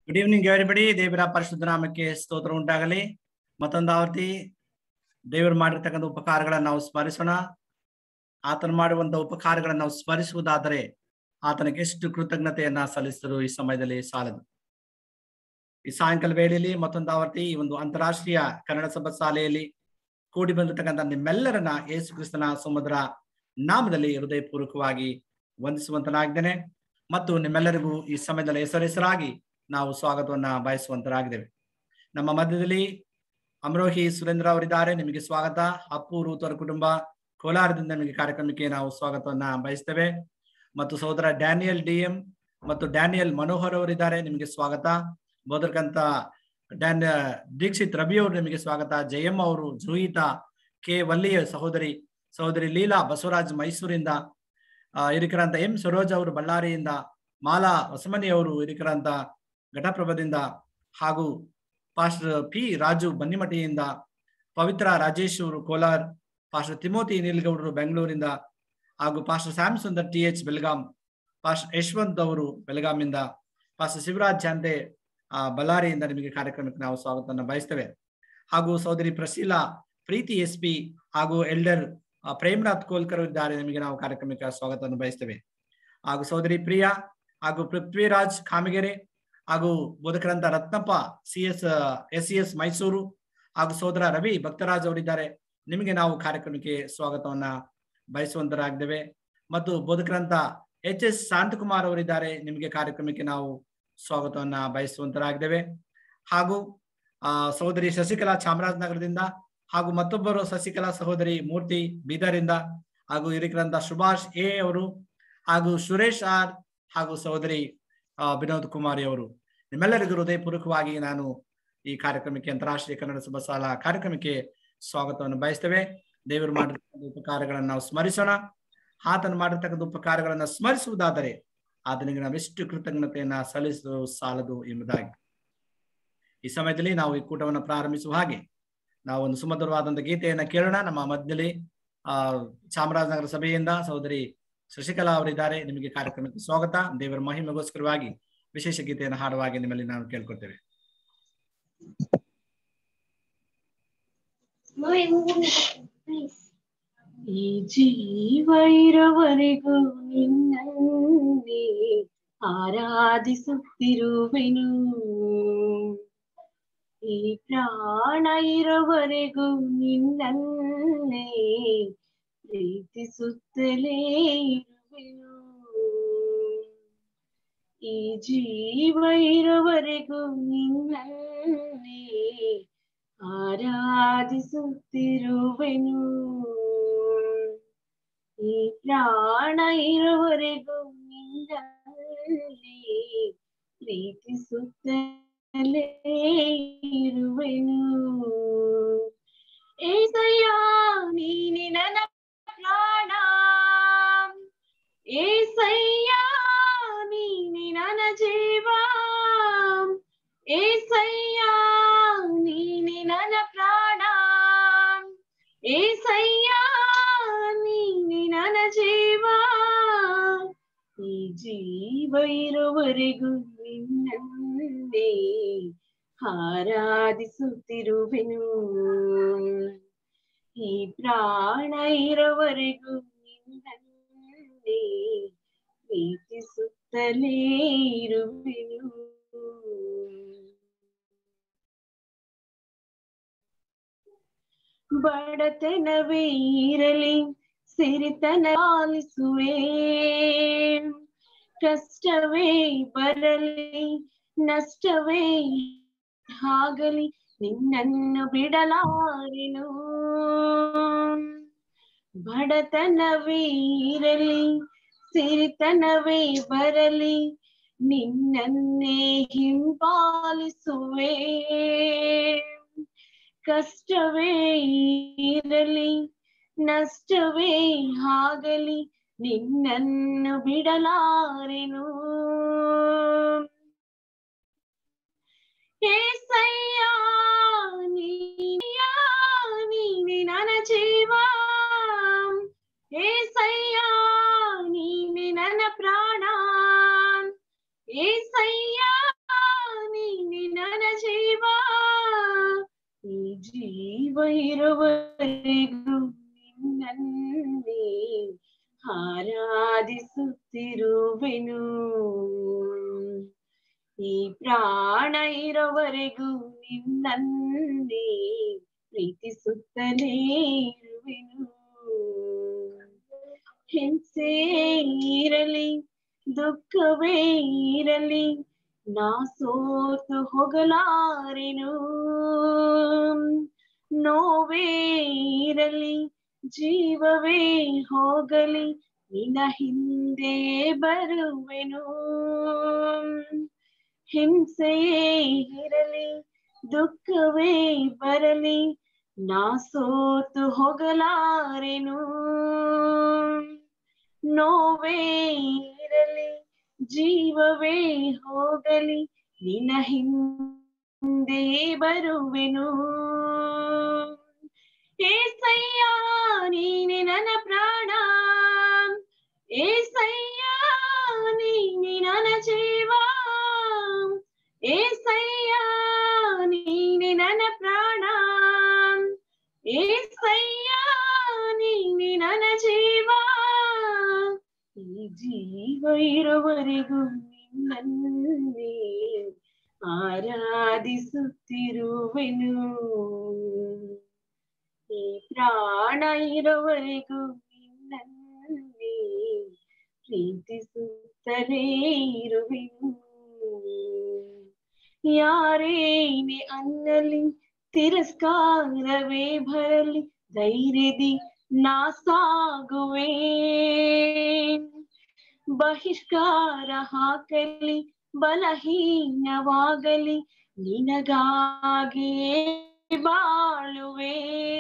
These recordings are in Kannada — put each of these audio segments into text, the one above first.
ಗುಡ್ ಈವ್ನಿಂಗ್ ಎವರಿಬಡಿ ದೇವರ ಪರಿಶುದ್ಧ ನಾಮಕ್ಕೆ ಸ್ತೋತ್ರ ಉಂಟಾಗಲಿ ಮತ್ತೊಂದು ಆವರ್ತಿ ದೇವರು ಮಾಡಿರ್ತಕ್ಕಂಥ ಉಪಕಾರಗಳನ್ನು ನಾವು ಸ್ಮರಿಸೋಣ ಆತನು ಮಾಡುವಂತ ಉಪಕಾರಗಳನ್ನು ನಾವು ಸ್ಮರಿಸುವುದಾದರೆ ಆತನಿಗೆ ಎಷ್ಟು ಕೃತಜ್ಞತೆಯನ್ನ ಸಲ್ಲಿಸಿದರು ಈ ಸಮಯದಲ್ಲಿ ಸಾಲದು ಈ ಸಾಯಂಕಾಲ ವೇಳೆಯಲ್ಲಿ ಮತ್ತೊಂದು ಆವರ್ತಿ ಈ ಒಂದು ಅಂತಾರಾಷ್ಟ್ರೀಯ ಕನ್ನಡ ಸಭಾ ಶಾಲೆಯಲ್ಲಿ ಕೂಡಿ ಬಂದಿರತಕ್ಕಂಥ ನಿಮ್ಮೆಲ್ಲರನ್ನ ಯೇಸು ಕ್ರಿಸ್ತನ ಸಮುದ್ರ ನಾಮದಲ್ಲಿ ಹೃದಯಪೂರ್ವಕವಾಗಿ ವಂದಿಸುವಂತನಾಗಿದ್ದೇನೆ ಮತ್ತು ನಿಮ್ಮೆಲ್ಲರಿಗೂ ಈ ಸಮಯದಲ್ಲಿ ಹೆಸರೆಸರಾಗಿ ನಾವು ಸ್ವಾಗತವನ್ನ ಬಯಸುವಂತರಾಗಿದ್ದೇವೆ ನಮ್ಮ ಮಧ್ಯದಲ್ಲಿ ಅಮರೋಹಿ ಸುರೇಂದ್ರ ಅವರಿದ್ದಾರೆ ನಿಮಗೆ ಸ್ವಾಗತ ಅಪ್ಪು ರೂತವರ ಕುಟುಂಬ ಕೋಲಾರದಿಂದ ನಿಮಗೆ ಕಾರ್ಯಕ್ರಮಕ್ಕೆ ನಾವು ಸ್ವಾಗತವನ್ನ ಬಯಸ್ತೇವೆ ಮತ್ತು ಸಹೋದರ ಡ್ಯಾನಿಯಲ್ ಡಿ ಎಂ ಮತ್ತು ಡ್ಯಾನಿಯಲ್ ಮನೋಹರ್ ಅವರಿದ್ದಾರೆ ನಿಮಗೆ ಸ್ವಾಗತ ಬೋಧಕಂತ ಡ್ಯಾನ್ ದೀಕ್ಷಿತ್ ರವಿ ಅವರು ನಿಮಗೆ ಸ್ವಾಗತ ಜಯಮ್ಮ ಅವರು ಜೂಹಿತಾ ಕೆ ವಲ್ಲಿಯ ಸಹೋದರಿ ಸಹೋದರಿ ಲೀಲಾ ಬಸವರಾಜ್ ಮೈಸೂರಿಂದ ಹಿರಿಕರಂತ ಎಂ ಸರೋಜ್ ಅವರು ಬಳ್ಳಾರಿಯಿಂದ ಮಾಲಾ ಹೊಸಮನಿ ಅವರು ಹಿರಿಕರಂತ ಘಟಪ್ರಭದಿಂದ ಹಾಗೂ ಪಾಸ್ಟರ್ ಪಿ ರಾಜು ಬನ್ನಿಮಠಿಯಿಂದ ಪವಿತ್ರ ರಾಜೇಶ್ ಅವರು ಕೋಲಾರ್ ಪಾಸ್ಟರ್ ತಿಮೋತಿ ನೀಲ್ಗೌಡರು ಬೆಂಗಳೂರಿಂದ ಹಾಗೂ pastor Sam Sundar T H Belgaum pastor Yashwant ಅವರು ಬೆಳಗಾಮಿಂದ ಪಾಸ್ಟರ್ ಶಿವರಾಜ್ ಜಾಂಡೆ ಆ ಬಳ್ಳಾರಿಯಿಂದ ನಿಮಗೆ ಕಾರ್ಯಕ್ರಮಕ್ಕೆ ನಾವು ಸ್ವಾಗತವನ್ನು ಬಯಸ್ತೇವೆ ಹಾಗೂ ಸಹೋದರಿ ಪ್ರಶೀಲಾ ಪ್ರೀತಿ ಎಸ್ ಪಿ ಹಾಗೂ ಎಲ್ಡರ್ ಪ್ರೇಮನಾಥ್ ಕೋಲ್ಕರ್ ಇದ್ದಾರೆ ನಿಮಗೆ ನಾವು ಕಾರ್ಯಕ್ರಮಕ್ಕೆ ಸ್ವಾಗತವನ್ನು ಬಯಸ್ತೇವೆ ಹಾಗೂ ಸಹೋದರಿ ಪ್ರಿಯಾ ಹಾಗೂ ಪೃಥ್ವಿರಾಜ್ ಕಾಮಗೆರೆ ಹಾಗೂ ಬೋಧಕರಂತ Ratnappa C S S C S Mysuru ಹಾಗೂ ಸೋದರ ರವಿ ಭಕ್ತರಾಜ್ ಅವರಿದ್ದಾರೆ ನಿಮಗೆ ನಾವು ಕಾರ್ಯಕ್ರಮಕ್ಕೆ ಸ್ವಾಗತವನ್ನ ಬಯಸುವಂತರಾಗಿದ್ದೇವೆ ಮತ್ತು ಬೋಧಕರಂತ ಎಚ್ ಎಸ್ ಶಾಂತಕುಮಾರ್ ಅವರಿದ್ದಾರೆ ನಿಮಗೆ ಕಾರ್ಯಕ್ರಮಕ್ಕೆ ನಾವು ಸ್ವಾಗತವನ್ನ ಬಯಸುವಂತರಾಗಿದ್ದೇವೆ ಹಾಗೂ ಆ ಸಹೋದರಿ ಶಶಿಕಲಾ ಚಾಮರಾಜನಗರದಿಂದ ಹಾಗೂ ಮತ್ತೊಬ್ಬರು ಶಶಿಕಲಾ ಸಹೋದರಿ ಮೂರ್ತಿ ಬೀದರಿಂದ ಹಾಗೂ ಹಿರಿಕರಂತ ಸುಭಾಷ್ ಎ ಅವರು ಹಾಗೂ ಸುರೇಶ್ ಆರ್ ಹಾಗೂ ಸಹೋದರಿ ವಿನೋದ್ ಕುಮಾರಿ ಅವರು ನಿಮ್ಮೆಲ್ಲರಿಗೂ ಹೃದಯಪೂರ್ವಕವಾಗಿ ನಾನು ಈ ಕಾರ್ಯಕ್ರಮಕ್ಕೆ ಅಂತಾರಾಷ್ಟ್ರೀಯ ಕನ್ನಡ ಸಭಾ ಸಾಲ ಕಾರ್ಯಕ್ರಮಕ್ಕೆ ಸ್ವಾಗತವನ್ನು ಬಯಸ್ತೇವೆ ದೇವರು ಮಾಡಿರ್ತಕ್ಕಂಥ ಉಪಕಾರಗಳನ್ನು ನಾವು ಸ್ಮರಿಸೋಣ ಆತನು ಮಾಡಿರ್ತಕ್ಕಂಥ ಉಪಕಾರಗಳನ್ನು ಸ್ಮರಿಸುವುದಾದರೆ ಆತನಿಗೆ ನಾವೆಷ್ಟು ಕೃತಜ್ಞತೆಯನ್ನ ಸಲ್ಲಿಸಲು ಸಾಲದು ಎಂಬುದಾಗಿ ಈ ಸಮಯದಲ್ಲಿ ನಾವು ಈ ಕೂಟವನ್ನು ಪ್ರಾರಂಭಿಸುವ ಹಾಗೆ ನಾವು ಒಂದು ಸುಮಧುರವಾದಂಥ ಗೀತೆಯನ್ನ ಕೇಳೋಣ ನಮ್ಮ ಮಧ್ಯದಲ್ಲಿ ಆ ಚಾಮರಾಜನಗರ ಸಭೆಯಿಂದ ಸಹೋದರಿ ಶಶಿಕಲಾ ಅವರಿದ್ದಾರೆ ನಿಮಗೆ ಕಾರ್ಯಕ್ರಮಕ್ಕೆ ಸ್ವಾಗತ ದೇವರ ಮಹಿಮೆಗೋಸ್ಕರವಾಗಿ ವಿಶೇಷ ಗೀತೆಯನ್ನು ಹಾಡುವಾಗಿ ನಿಮ್ಮಲ್ಲಿ ನಾನು ಕೇಳ್ಕೊಳ್ತೇವೆ ಈ ಜೀವ ಇರುವವರೆಗೂ ನಿನ್ನಲ್ಲಿ ಆರಾಧಿಸುತ್ತಿರುವೆನು ಈ ಪ್ರಾಣ ಇರುವವರೆಗೂ ನಿನ್ನನ್ನೇ ಪ್ರೀತಿಸುತ್ತಲೇ ಇರುವೆನು ಈ ಜೀವ ಇರುವವರೆಗೂ ನಿನ್ನನ್ನೇ ಆರಾಧಿಸುತ್ತಿರುವೆನು ಈ ಪ್ರಾಣ ಇರುವವರೆಗೂ ನಿನ್ನಲ್ಲಿ ಪ್ರೀತಿಸುತ್ತಲೇ ಇರುವೆನು ಏಸಯ್ಯ ನೀನೆ ನನ್ನ ಪ್ರಾಣ ಏಸಯ್ಯ ನೀನೆ ನನ್ನ ಜೀವ ಏಸಯ್ಯ ನೀನೆ ನನ್ನ ಪ್ರಾಣ ಏಸಯ್ಯ ನೀನೆ ನನ್ನ ಜೀವ ಈ ಜೀವ ಇರುವವರೆಗೂ ನಿನ್ನನ್ನೇ ಆರಾಧಿಸುತ್ತಿರುವೆನು ಈ ಪ್ರಾಣ ಇರುವವರೆಗೂ ನಿನ್ನನ್ನೇ ಪ್ರೀತಿಸುತ್ತಲೇ ಇರುವೆನು ಬಡತನವೇ ಇರಲಿ ಸಿರಿತನ ಆಲಿಸುವೆ ಕಷ್ಟವೇ ಬರಲಿ ನಷ್ಟವೇ ಆಗಲಿ ನಿನ್ನನ್ನು ಬಿಡಲಾರೆನು ಬಡತನವೇ ಇರಲಿ ಸಿರಿತನವೇ ಬರಲಿ ನಿನ್ನನ್ನೇ ಹಿಂಪಾಲಿಸುವೆ ಕಷ್ಟವೇ ಇರಲಿ ನಷ್ಟವೇ ಆಗಲಿ ನಿನ್ನನ್ನು ಬಿಡಲಾರೆನು ಏಸಯ್ಯ ನೀಯ ನೀನೆ ನನ್ನ ಜೀವ ಏಸಯ್ಯ ನೀನೆ ನನ್ನ ಪ್ರಾಣ ಏಸಯ್ಯ ಜೀವ ಇರುವವರೆಗೂ ನಿನ್ನನ್ನೇ ಆರಾಧಿಸುತ್ತಿರುವೆನು ಈ ಪ್ರಾಣ ಇರುವವರೆಗೂ ನಿನ್ನನ್ನೇ ಪ್ರೀತಿಸುತ್ತಲೇ ಇರುವೆನು ಹಿಂಸೆ ಇರಲಿ ದುಃಖವೇ ಇರಲಿ ನಾ ಸೋತು ಹೋಗಲಾರೆನು ನೋವೇ ಇರಲಿ ಜೀವವೇ ಹೋಗಲಿ ನಿನ್ನ ಹಿಂದೆ ಬರುವೆನು ಹಿಂಸೆಯೇ ಇರಲಿ ದುಃಖವೇ ಬರಲಿ ನಾ ಸೋತು ಹೋಗಲಾರೆನು ನೋವೇ ಇರಲಿ ಜೀವವೇ ಹೋಗಲಿ ನಿನ್ನ ಹಿಂದೆ ಬರುವೆನು ಏಸಯ್ಯ ನೀನೆ ನನ್ನ ಪ್ರಾಣ ಏಸಯ್ಯ ನೀನೆ ನನ್ನ ಜೀವ ಏಸಯ್ಯ ನೀನೆ ನನ್ನ ಪ್ರಾಣ ಏಸಯ್ಯ ನೀನೆ ನನ್ನ ಜೀವ ಈ ಜೀವ ಇರುವವರೆಗೂ ನಿನ್ನನ್ನೇ ಆರಾಧಿಸುತ್ತಿರುವೆನು ಈ ಪ್ರಾಣ ಇರುವವರೆಗೂ ನಿನ್ನನ್ನೇ ಪ್ರೀತಿಸುತ್ತಲೇ ಇರುವೆನು ಯಾರೇನೆ ಅನ್ನಲಿ ತಿರಸ್ಕಾರವೇ ಬರಲಿ ಧೈರ್ಯದಿ ನಾ ಸಾಗುವೆ ಬಹಿಷ್ಕಾರ ಹಾಕಲಿ ಬಲಹೀನವಾಗಲಿ ನಿನಗಾಗಿಯೇ ಬಾಳುವೆ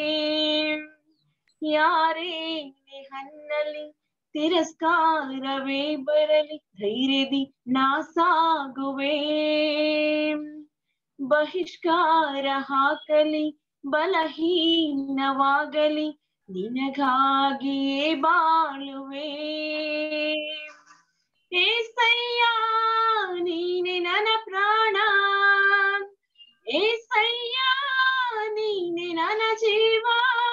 ಯಾರೇನೆ ಹನ್ನಲಿ ತಿರಸ್ಕಾರವೇ ಬರಲಿ ಧೈರ್ಯದಿ ನಾ ಸಾಗುವೆ ಬಹಿಷ್ಕಾರ ಹಾಕಲಿ ಬಲಹೀನವಾಗಲಿ ನಿನಗಾಗಿಯೇ ಬಾಳುವೆ ಏಸಯ್ಯ ನೀನೆ ನನ್ನ ಪ್ರಾಣ ಏಸಯ್ಯ ನೀನೆ ನನ್ನ ಜೀವ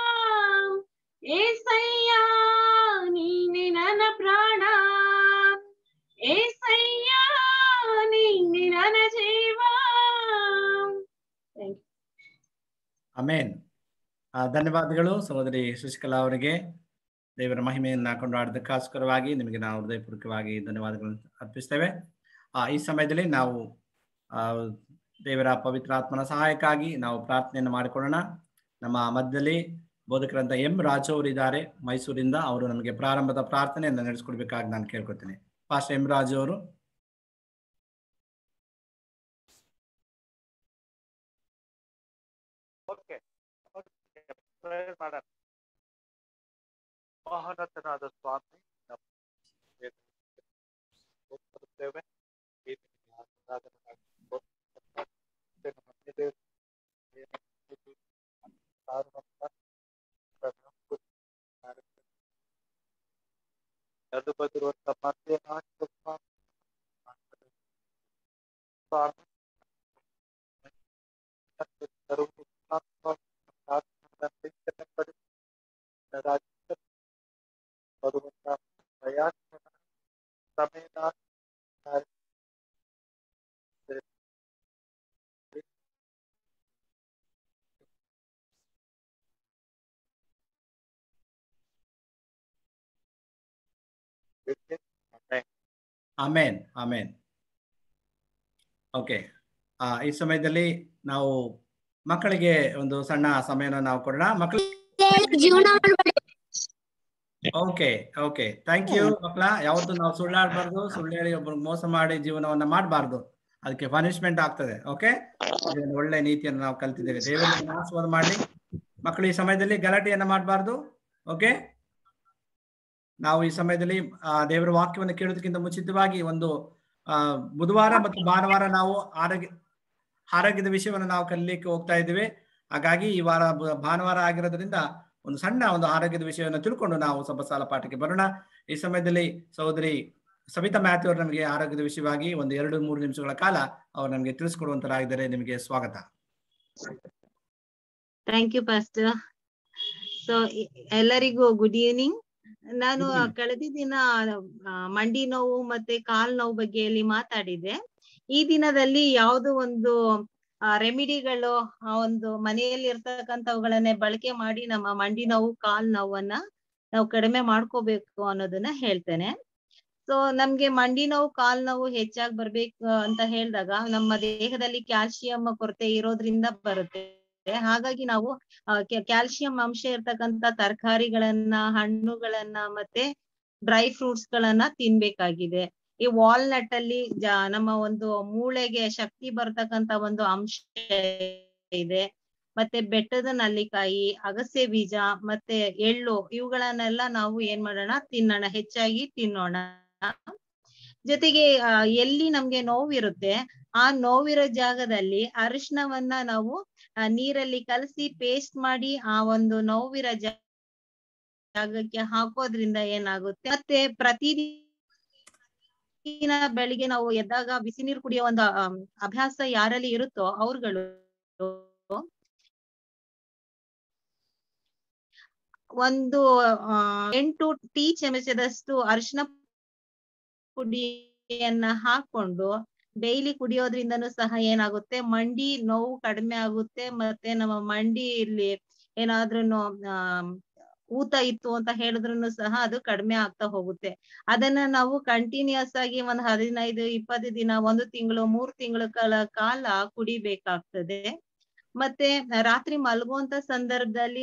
ಏಸಯ್ಯ ನೀನೆ ನನ್ನ ಪ್ರಾಣ ಏಸಯ್ಯ ನೀನೆ ನನ್ನ ಜೀವ ಅಮೇನ್ ಆ, ಧನ್ಯವಾದಗಳು ಸಹೋದರಿ ಶಶಿಕಲಾ ಅವರಿಗೆ ದೇವರ ಮಹಿಮೆಯನ್ನ ಕೊಂಡಾಡೋದಕ್ಕೋಸ್ಕರವಾಗಿ ನಿಮಗೆ ನಾವು ಹೃದಯಪೂರ್ವಕವಾಗಿ ಧನ್ಯವಾದಗಳನ್ನು ಅರ್ಪಿಸ್ತೇವೆ ಆ, ಈ ಸಮಯದಲ್ಲಿ ನಾವು ಆ, ದೇವರ ಪವಿತ್ರಾತ್ಮನ ಸಹಾಯಕ್ಕಾಗಿ ನಾವು ಪ್ರಾರ್ಥನೆಯನ್ನು ಮಾಡಿಕೊಳ್ಳೋಣ ನಮ್ಮ ಮಧ್ಯದಲ್ಲಿ ಬೋಧಕರಂತ ಎಂ ರಾಜು ಅವರು ಇದ್ದಾರೆ ಮೈಸೂರಿಂದ ಅವರು ನಮಗೆ ಪ್ರಾರಂಭದ ಪ್ರಾರ್ಥನೆಯನ್ನು ನಡೆಸ್ಕೊಡ್ಬೇಕಾಗಿ ನಾನು ಕೇಳ್ಕೊತೀನಿ ಪಾಸ್ಟರ್ ಎಂ ರಾಜು ಅವರು ಓಕೆ ಪ್ರೇಯರ್ ಮಾಡೋಣ ಮಹೋನ್ನತನಾದ ಸ್ವಾಮಿ ನಮ್ಮ ವೇದನೆಗೆ ಒಪ್ಪುತ್ತೇವೆ. ಈ ದಿನ ಆರಾಧನೆ ಮಾಡಿ ಮತ್ತೆ ನಮ್ಮ ದೇವರು ಏನಾದರೂ ಕಾರಣವಂತ ಪ್ರಭು ಅದು ಬದಿರುವಂತ ಮತ್ತೆ ನಾಟ್ಯ ಸ್ವಾಮಿ ಸ್ವಾಮಿ ಮತ್ತೆ ಸರ್ವ ಪ್ರಾರ್ಥನೆ ಪಡಿ ರಾಜ್ಯ ಬರುವಂತ ಪ್ರಯಾಸ ಸಮಯದ ಆಮೇನ್ ಆಮೇನ್ ಓಕೆ ಆ ಈ ಸಮಯದಲ್ಲಿ ನಾವು ಮಕ್ಕಳಿಗೆ ಒಂದು ಸಣ್ಣ ಸಮಯನ ನಾವು ಕೊಡೋಣ ಮಕ್ಕಳು ಜೀವನ ಮಾಡ್ಬೇಡಿ ಓಕೆ ಓಕೆ ಥ್ಯಾಂಕ್ ಯು ಮಕ್ಕಳ ಯಾವತ್ತು ನಾವು ಸುಳ್ಳಾಡಬಾರ್ದು ಸುಳ್ಳು ಹೇಳಿ ಒಬ್ಬರು ಮೋಸ ಮಾಡಿ ಜೀವನವನ್ನ ಮಾಡಬಾರ್ದು ಅದಕ್ಕೆ ಪನಿಷ್ಮೆಂಟ್ ಆಗ್ತದೆ ಓಕೆ ಇದೊಂದು ಒಳ್ಳೆ ನೀತಿಯನ್ನು ನಾವು ಕಲ್ತಿದ್ದೇವೆ ದೇವರನ್ನ ಆಶೀರ್ವಾದ ಮಾಡಿ ಮಕ್ಕಳು ಈ ಸಮಯದಲ್ಲಿ ಗಲಾಟೆಯನ್ನ ಮಾಡಬಾರ್ದು ಓಕೆ ನಾವು ಈ ಸಮಯದಲ್ಲಿ ಆ, ದೇವರ ವಾಕ್ಯವನ್ನು ಕೇಳೋದಕ್ಕಿಂತ ಮುಂಚಿತವಾಗಿ ಒಂದು ಆ, ಬುಧವಾರ ಮತ್ತು ಭಾನುವಾರ ನಾವು ಆರೋಗ್ಯ ಆರೋಗ್ಯದ ವಿಷಯವನ್ನು ನಾವು ಕಲಿಲಿಕ್ಕೆ ಹೋಗ್ತಾ ಇದ್ದೇವೆ ಹಾಗಾಗಿ ಈ ವಾರ ಬ- ಭಾನುವಾರ ಆಗಿರೋದ್ರಿಂದ ಒಂದು ಸಣ್ಣ ಒಂದು ಆರೋಗ್ಯದ ವಿಷಯವನ್ನು ತಿಳ್ಕೊಂಡು ನಾವು ಸ್ವಲ್ಪ ಸಾಲ ಪಾಠಕ್ಕೆ ಬರೋಣ ಈ ಸಮಯದಲ್ಲಿ ಸಹೋದರಿ ಸವಿತಾ ಮ್ಯಾಥ್ಯೂ ಅವರು ನಮಗೆ ಆರೋಗ್ಯದ ವಿಷಯವಾಗಿ ಒಂದು ಎರಡು ಮೂರು ನಿಮಿಷಗಳ ಕಾಲ ಅವರು ನಮಗೆ ತಿಳಿಸ್ಕೊಡುವಂತರಾಗಿದ್ದಾರೆ ನಿಮಗೆ ಸ್ವಾಗತ ಥ್ಯಾಂಕ್ ಯು ಪಾಸ್ಟರ್ ಸೊ ಎಲ್ಲರಿಗೂ ಗುಡ್ ಈವ್ನಿಂಗ್ ನಾನು Good evening. ಕಳೆದ ದಿನ ಆ, ಮಂಡಿ ನೋವು ಮತ್ತೆ ಕಾಲ್ ನೋವು ಬಗ್ಗೆಯಲ್ಲಿ ಮಾತಾಡಿದೆ ಈ ದಿನದಲ್ಲಿ ಯಾವ್ದು ಒಂದು ರೆಮಿಡಿಗಳು ಆ ಒಂದು ಮನೆಯಲ್ಲಿ ಇರ್ತಕ್ಕಂಥವುಗಳನ್ನೇ ಬಳಕೆ ಮಾಡಿ ನಮ್ಮ ಮಂಡಿ ನೋವು ಕಾಲ್ ನೋವನ್ನ ನಾವು ಕಡಿಮೆ ಮಾಡ್ಕೋಬೇಕು ಅನ್ನೋದನ್ನ ಹೇಳ್ತೇನೆ ಸೊ ನಮ್ಗೆ ಮಂಡಿ ನೋವು ಕಾಲ್ ನೋವು ಹೆಚ್ಚಾಗಿ ಬರ್ಬೇಕು ಅಂತ ಹೇಳಿದಾಗ ನಮ್ಮ ದೇಹದಲ್ಲಿ ಕ್ಯಾಲ್ಸಿಯಂ ಕೊರತೆ ಇರೋದ್ರಿಂದ ಬರುತ್ತೆ ಹಾಗಾಗಿ ನಾವು ಕ್ಯಾಲ್ಸಿಯಂ ಅಂಶ ಇರ್ತಕ್ಕಂತ ತರಕಾರಿಗಳನ್ನ ಹಣ್ಣುಗಳನ್ನ ಮತ್ತೆ ಡ್ರೈ ಫ್ರೂಟ್ಸ್ ಗಳನ್ನ ತಿನ್ಬೇಕಾಗಿದೆ ಈ ವಾಲ್ನಟ್ ಅಲ್ಲಿ ಜಾ- ನಮ್ಮ ಒಂದು ಮೂಳೆಗೆ ಶಕ್ತಿ ಬರ್ತಕ್ಕಂತ ಒಂದು ಅಂಶ ಇದೆ ಮತ್ತೆ ಬೆಟ್ಟದ ನಲ್ಲಿಕಾಯಿ ಅಗಸೆ ಬೀಜ ಮತ್ತೆ ಎಳ್ಳು ಇವುಗಳನ್ನೆಲ್ಲ ನಾವು ಏನ್ ಮಾಡೋಣ ತಿನ್ನೋಣ ಹೆಚ್ಚಾಗಿ ತಿನ್ನೋಣ ಜೊತೆಗೆ ಆ, ಎಲ್ಲಿ ನಮ್ಗೆ ನೋವಿರುತ್ತೆ ಆ ನೋವಿರೋ ಜಾಗದಲ್ಲಿ ಅರಿಶಿನವನ್ನ ನಾವು ಆ, ನೀರಲ್ಲಿ ಕಲಸಿ ಪೇಸ್ಟ್ ಮಾಡಿ ಆ ಒಂದು ನೋವಿರೋ ಜಾ- ಜಾಗಕ್ಕೆ ಹಾಕೋದ್ರಿಂದ ಏನಾಗುತ್ತೆ ಮತ್ತೆ ಪ್ರತಿದಿನ ಬೆಳಿಗ್ಗೆ ನಾವು ಎದ್ದಾಗ ಬಿಸಿ ನೀರು ಕುಡಿಯೋ ಒಂದು ಆಮ್, ಅಭ್ಯಾಸ ಯಾರಲ್ಲಿ ಇರುತ್ತೋ ಅವ್ರುಗಳು ಒಂದು ಆ, ಎಂಟು ಟೀ ಚಮಚದಷ್ಟು ಅರಿಶಿನ ಪುಡಿಯನ್ನ ಹಾಕೊಂಡು ಡೈಲಿ ಕುಡಿಯೋದ್ರಿಂದನೂ ಸಹ ಏನಾಗುತ್ತೆ ಮಂಡಿ ನೋವು ಕಡಿಮೆ ಆಗುತ್ತೆ ಮತ್ತೆ ನಮ್ಮ ಮಂಡಿಯಲ್ಲಿ ಏನಾದ್ರೂ ಊತ ಇತ್ತು ಅಂತ ಹೇಳಿದ್ರು ಸಹ ಅದು ಕಡಿಮೆ ಆಗ್ತಾ ಹೋಗುತ್ತೆ ಅದನ್ನ ನಾವು ಕಂಟಿನ್ಯೂಸ್ ಆಗಿ ಒಂದ್ ಹದಿನೈದು ಇಪ್ಪತ್ತು ದಿನ ಒಂದು ತಿಂಗಳು ಮೂರು ತಿಂಗಳ ಕಾಲ ಕಾಲ ಕುಡಿಬೇಕಾಗ್ತದೆ ಮತ್ತೆ ರಾತ್ರಿ ಮಲಗುವಂತ ಸಂದರ್ಭದಲ್ಲಿ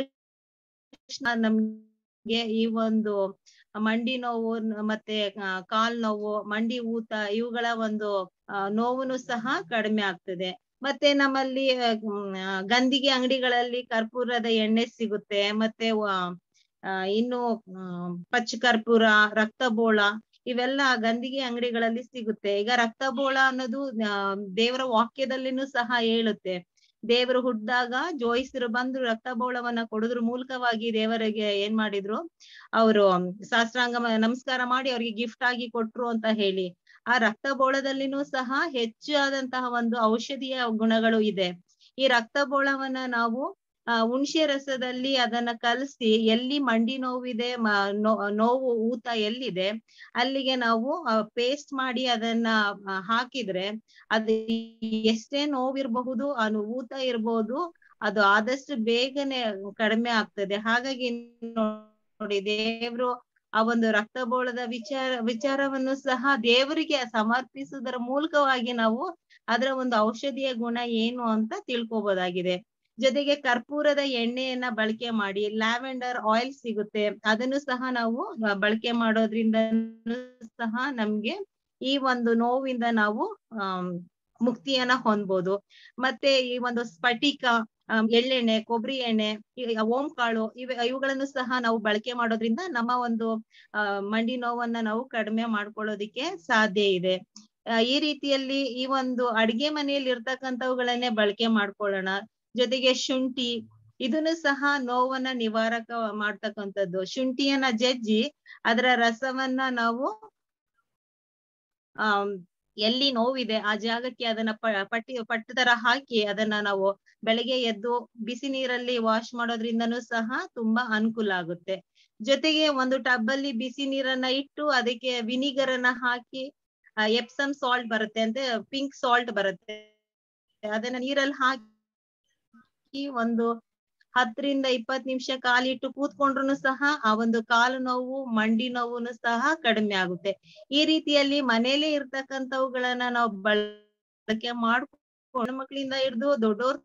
ಅರಿಶಿನ ನಮ್ಗೆ ಈ ಒಂದು ಮಂಡಿ ನೋವು ನ- ಮತ್ತೆ ಆ, ಕಾಲ್ ನೋವು ಮಂಡಿ ಊತ ಇವುಗಳ ಒಂದು ಆ, ನೋವುನು ಸಹ ಕಡಿಮೆ ಆಗ್ತದೆ ಮತ್ತೆ ನಮ್ಮಲ್ಲಿ ಆ, ಮ್, ಆ, ಗಂದಿಗೆ ಅಂಗಡಿಗಳಲ್ಲಿ ಕರ್ಪೂರದ ಎಣ್ಣೆ ಸಿಗುತ್ತೆ ಮತ್ತೆ ವ- ಆ, ಇನ್ನು ಆ, ಪಚ್ಚ ಕರ್ಪೂರ ರಕ್ತಬೋಳ ಇವೆಲ್ಲ ಗಂದಿಗೆ ಅಂಗಡಿಗಳಲ್ಲಿ ಸಿಗುತ್ತೆ ಈಗ ರಕ್ತಬೋಳ ಅನ್ನೋದು ಆ, ದೇವರ ವಾಕ್ಯದಲ್ಲಿನೂ ಸಹ ಹೇಳುತ್ತೆ ದೇವರು ಹುಟ್ಟಿದಾಗ ಜೋಯಿಸರು ಬಂದು ರಕ್ತಬೋಳವನ್ನ ಕೊಡೋದ್ರ ಮೂಲಕವಾಗಿ ದೇವರಿಗೆ ಏನ್ ಮಾಡಿದ್ರು ಅವರು ಶಾಸ್ತ್ರಾಂಗ ಮ- ನಮಸ್ಕಾರ ಮಾಡಿ ಅವ್ರಿಗೆ ಗಿಫ್ಟ್ ಆಗಿ ಕೊಟ್ರು ಅಂತ ಹೇಳಿ ಆ ರಕ್ತಬೋಳದಲ್ಲಿನೂ ಸಹ ಹೆಚ್ಚಾದಂತಹ ಒಂದು ಔಷಧೀಯ ಗುಣಗಳು ಇದೆ ಈ ರಕ್ತಬೋಳವನ್ನ ನಾವು ಆ ಹುಣ್ಸೆ ರಸದಲ್ಲಿ ಅದನ್ನ ಕಲಸಿ ಎಲ್ಲಿ ಮಂಡಿ ನೋವಿದೆ ಮ- ನೋ- ನೋವು ಊತ ಎಲ್ಲಿದೆ ಅಲ್ಲಿಗೆ ನಾವು ಪೇಸ್ಟ್ ಮಾಡಿ ಅದನ್ನ ಆ, ಹಾಕಿದ್ರೆ ಅದು ಎಷ್ಟೇ ನೋವಿರಬಹುದು ಆ ನೋ- ಊತ ಇರಬಹುದು ಅದು ಆದಷ್ಟು ಬೇಗನೆ ಕಡಿಮೆ ಆಗ್ತದೆ ಹಾಗಾಗಿ ನೋಡಿ ದೇವ್ರು ಆ ಒಂದು ರಕ್ತಬೋಳದ ವಿಚಾರ ವಿಚಾರವನ್ನು ಸಹ ದೇವರಿಗೆ ಸಮರ್ಪಿಸುವುದರ ಮೂಲಕವಾಗಿ ನಾವು ಅದರ ಒಂದು ಔಷಧಿಯ ಗುಣ ಏನು ಅಂತ ತಿಳ್ಕೊಬೋದಾಗಿದೆ ಜೊತೆಗೆ ಕರ್ಪೂರದ ಎಣ್ಣೆಯನ್ನ ಬಳಕೆ ಮಾಡಿ ಲ್ಯಾವೆಂಡರ್ ಆಯಿಲ್ ಸಿಗುತ್ತೆ ಅದನ್ನು ಸಹ ನಾವು ಆ, ಬಳಕೆ ಮಾಡೋದ್ರಿಂದ ಸಹ ನಮ್ಗೆ ಈ ಒಂದು ನೋವಿಂದ ನಾವು ಆಮ್, ಮುಕ್ತಿಯನ್ನ ಹೊಂದ್ಬೋದು ಮತ್ತೆ ಈ ಒಂದು ಸ್ಫಟಿಕ ಆಮ್, ಎಳ್ಳೆಣ್ಣೆ ಕೊಬ್ಬರಿ ಎಣ್ಣೆ ಈ ಓಂ ಕಾಳು ಇವ ಇವುಗಳನ್ನು ಸಹ ನಾವು ಬಳಕೆ ಮಾಡೋದ್ರಿಂದ ನಮ್ಮ ಒಂದು ಆ ಮಂಡಿ ನೋವನ್ನ ನಾವು ಕಡಿಮೆ ಮಾಡ್ಕೊಳ್ಳೋದಿಕ್ಕೆ ಸಾಧ್ಯ ಇದೆ ಆ, ಈ ರೀತಿಯಲ್ಲಿ ಈ ಒಂದು ಅಡಿಗೆ ಮನೆಯಲ್ಲಿ ಇರ್ತಕ್ಕಂಥವುಗಳನ್ನೇ ಬಳಕೆ ಮಾಡ್ಕೊಳ್ಳೋಣ ಜೊತೆಗೆ ಶುಂಠಿ ಇದನ್ನು ಸಹ ನೋವನ್ನ ನಿವಾರಕ ಮಾಡ್ತಕ್ಕಂಥದ್ದು ಶುಂಠಿಯನ್ನ ಜಜ್ಜಿ ಅದರ ರಸವನ್ನ ನಾವು ಆಮ್ ಎಲ್ಲಿ ನೋವಿದೆ ಆ ಜಾಗಕ್ಕೆ ಅದನ್ನ ಪ- ಪಟ್ಟಿ ಪಟ್ಟು ತರ ಹಾಕಿ ಅದನ್ನ ನಾವು ಬೆಳಗ್ಗೆ ಎದ್ದು ಬಿಸಿ ನೀರಲ್ಲಿ ವಾಶ್ ಮಾಡೋದ್ರಿಂದನೂ ಸಹ ತುಂಬಾ ಅನುಕೂಲ ಆಗುತ್ತೆ ಜೊತೆಗೆ ಒಂದು ಟಬ್ ಅಲ್ಲಿ ಬಿಸಿ ನೀರನ್ನ ಇಟ್ಟು ಅದಕ್ಕೆ ವಿನಿಗರ್ ಅನ್ನ ಹಾಕಿ ಎಪ್ಸಮ್ ಸಾಲ್ಟ್ ಬರುತ್ತೆ ಅಂದ್ರೆ ಪಿಂಕ್ ಸಾಲ್ಟ್ ಬರುತ್ತೆ ಅದನ್ನ ನೀರಲ್ಲಿ ಹಾಕಿ ಒಂದು ಹತ್ತರಿಂದ ಇಪ್ಪತ್ ನಿಮಿಷ ಕಾಲಿಟ್ಟು ಕೂತ್ಕೊಂಡ್ರು ಸಹ ಆ ಒಂದು ಕಾಲು ನೋವು ಮಂಡಿ ನೋವುನು ಸಹ ಕಡಿಮೆ ಆಗುತ್ತೆ ಈ ರೀತಿಯಲ್ಲಿ ಮನೇಲೆ ಇರ್ತಕ್ಕಂಥವುಗಳನ್ನ ನಾವು ಬಳಕೆ ಮಾಡ್ಕೊಂಡು ಮಕ್ಕಳಿಂದ ಹಿಡಿದು ದೊಡ್ಡೋರ್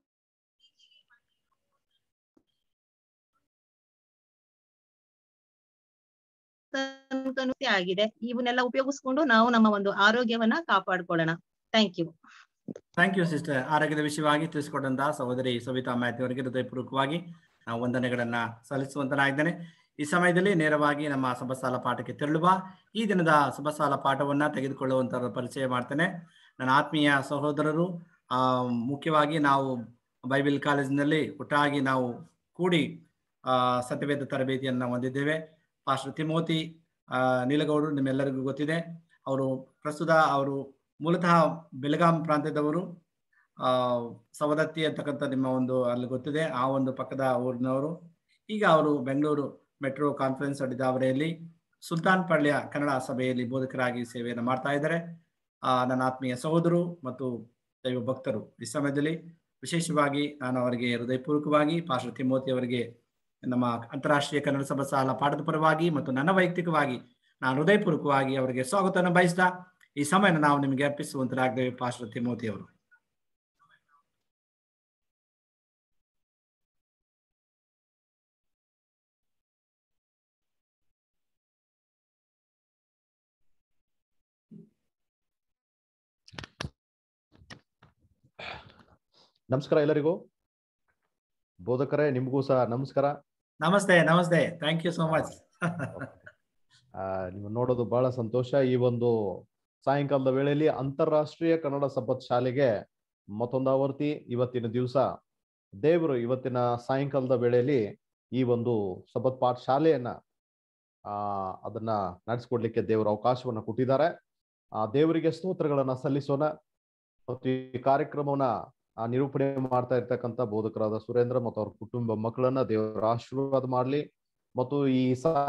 ತನಕನೂ ಆಗಿದೆ ಇವನ್ನೆಲ್ಲ ಉಪಯೋಗಿಸ್ಕೊಂಡು ನಾವು ನಮ್ಮ ಒಂದು ಆರೋಗ್ಯವನ್ನ ಕಾಪಾಡ್ಕೊಳ್ಳೋಣ thank you thank you sister ಆರೋಗ್ಯದ ವಿಷಯವಾಗಿ ತಿಳಿಸಿಕೊಟ್ಟಂತಹ ಸಹೋದರಿ ಸವಿತಾ ಮ್ಯಾಥ್ಯೂ ಅವರಿಗೆ ಹೃದಯಪೂರ್ವಕವಾಗಿ ನಾವು ವಂದನೆಗಳನ್ನ ಸಲ್ಲಿಸುವಂತನಾಗಿದ್ದೇನೆ ಈ ಸಮಯದಲ್ಲಿ ನೇರವಾಗಿ ನಮ್ಮ ಸಭಸಾಲ ಪಾಠಕ್ಕೆ ತೆರಳುವ ಈ ದಿನದ ಸಭಸಾಲ ಪಾಠವನ್ನ ತೆಗೆದುಕೊಳ್ಳುವಂತ ಪರಿಚಯ ಮಾಡ್ತೇನೆ ನನ್ನ ಆತ್ಮೀಯ ಸಹೋದರರು ಆ ಮುಖ್ಯವಾಗಿ ನಾವು ಬೈಬಲ್ ಕಾಲೇಜಿನಲ್ಲಿ ಒಟ್ಟಾಗಿ ನಾವು ಕೂಡಿ ಆ ಸತ್ಯವೇದ ತರಬೇತಿಯನ್ನು ಹೊಂದಿದ್ದೇವೆ ಪಾಸ್ಟರ್ ತಿಮೋತಿ ಆ ನೀಲಗೌಡರು ನಿಮ್ಮೆಲ್ಲರಿಗೂ ಗೊತ್ತಿದೆ ಅವರು ಪ್ರಸ್ತುತ ಅವರು ಮೂಲತಃ ಬೆಳಗಾಂ ಪ್ರಾಂತ್ಯದವರು ಆ ಸವದತ್ತಿ ಅಂತಕ್ಕಂಥ ನಿಮ್ಮ ಒಂದು ಅಲ್ಲಿ ಗೊತ್ತಿದೆ ಆ ಒಂದು ಪಕ್ಕದ ಊರಿನವರು ಈಗ ಅವರು ಬೆಂಗಳೂರು ಮೆಟ್ರೋ ಕಾನ್ಫರೆನ್ಸ್ ಅಡಿದಾವರೆಯಲ್ಲಿ ಸುಲ್ತಾನ್ ಪಳ್ಳಿಯ ಕನ್ನಡ ಸಭೆಯಲ್ಲಿ ಬೋಧಕರಾಗಿ ಸೇವೆಯನ್ನು ಮಾಡ್ತಾ ಇದ್ದಾರೆ ಆ ನನ್ನ ಆತ್ಮೀಯ ಸಹೋದರು ಮತ್ತು ದೈವ ಭಕ್ತರು ಈ ಸಮಯದಲ್ಲಿ ವಿಶೇಷವಾಗಿ ನಾನು ಅವರಿಗೆ ಹೃದಯಪೂರ್ವಕವಾಗಿ ಪಾಸ್ಟರ್ ತಿಮೋತಿ ಅವರಿಗೆ ನಮ್ಮ ಅಂತಾರಾಷ್ಟ್ರೀಯ ಕನ್ನಡ ಸಭಾ ಸಾಲ ಪಾಠದ ಪರವಾಗಿ ಮತ್ತು ನನ್ನ ವೈಯಕ್ತಿಕವಾಗಿ ನಾನು ಹೃದಯಪೂರ್ವಕವಾಗಿ ಅವರಿಗೆ ಸ್ವಾಗತವನ್ನು ಬಯಸ್ತಾ ಈ ಸಮಯನ ನಾವು ನಿಮಗೆ ಅರ್ಪಿಸುವಂತರಾಗ್ತೇವೆ ಪಾಸ್ಟರ್ ತಿಮೋತಿ ಅವರು ನಮಸ್ಕಾರ ಎಲ್ಲರಿಗೂ ಬೋಧಕರೇ ನಿಮಗೂ ಸಹ ನಮಸ್ಕಾರ ನಮಸ್ತೆ ನಮಸ್ತೆ ಥ್ಯಾಂಕ್ ಯು ಸೋ ಮಚ್ ಆ, ನೀವು ನೋಡೋದು ಬಹಳ ಸಂತೋಷ ಈ ಒಂದು ಸಾಯಂಕಾಲದ ವೇಳೆಯಲ್ಲಿ ಅಂತಾರಾಷ್ಟ್ರೀಯ ಕನ್ನಡ ಸಬ್ಬತ್ ಶಾಲೆಗೆ ಮತ್ತೊಂದು ಆವರ್ತಿ ಇವತ್ತಿನ ದಿವಸ ದೇವರು ಇವತ್ತಿನ ಸಾಯಂಕಾಲದ ವೇಳೆಯಲ್ಲಿ ಈ ಒಂದು ಸಬ್ಬತ್ ಪಾಠ ಶಾಲೆಯನ್ನ ಆ ಅದನ್ನ ನಡೆಸ್ಕೊಡ್ಲಿಕ್ಕೆ ದೇವರು ಅವಕಾಶವನ್ನ ಕೊಟ್ಟಿದ್ದಾರೆ ಆ ದೇವರಿಗೆ ಸ್ತೋತ್ರಗಳನ್ನ ಸಲ್ಲಿಸೋಣ ಮತ್ತು ಈ ಕಾರ್ಯಕ್ರಮವನ್ನ ಆ ನಿರೂಪಣೆ ಮಾಡ್ತಾ ಇರ್ತಕ್ಕಂಥ ಬೋಧಕರಾದ ಸುರೇಂದ್ರ ಮತ್ತು ಅವ್ರ ಕುಟುಂಬ ಮಕ್ಕಳನ್ನ ದೇವರ ಆಶೀರ್ವಾದ ಮಾಡ್ಲಿ ಮತ್ತು ಈ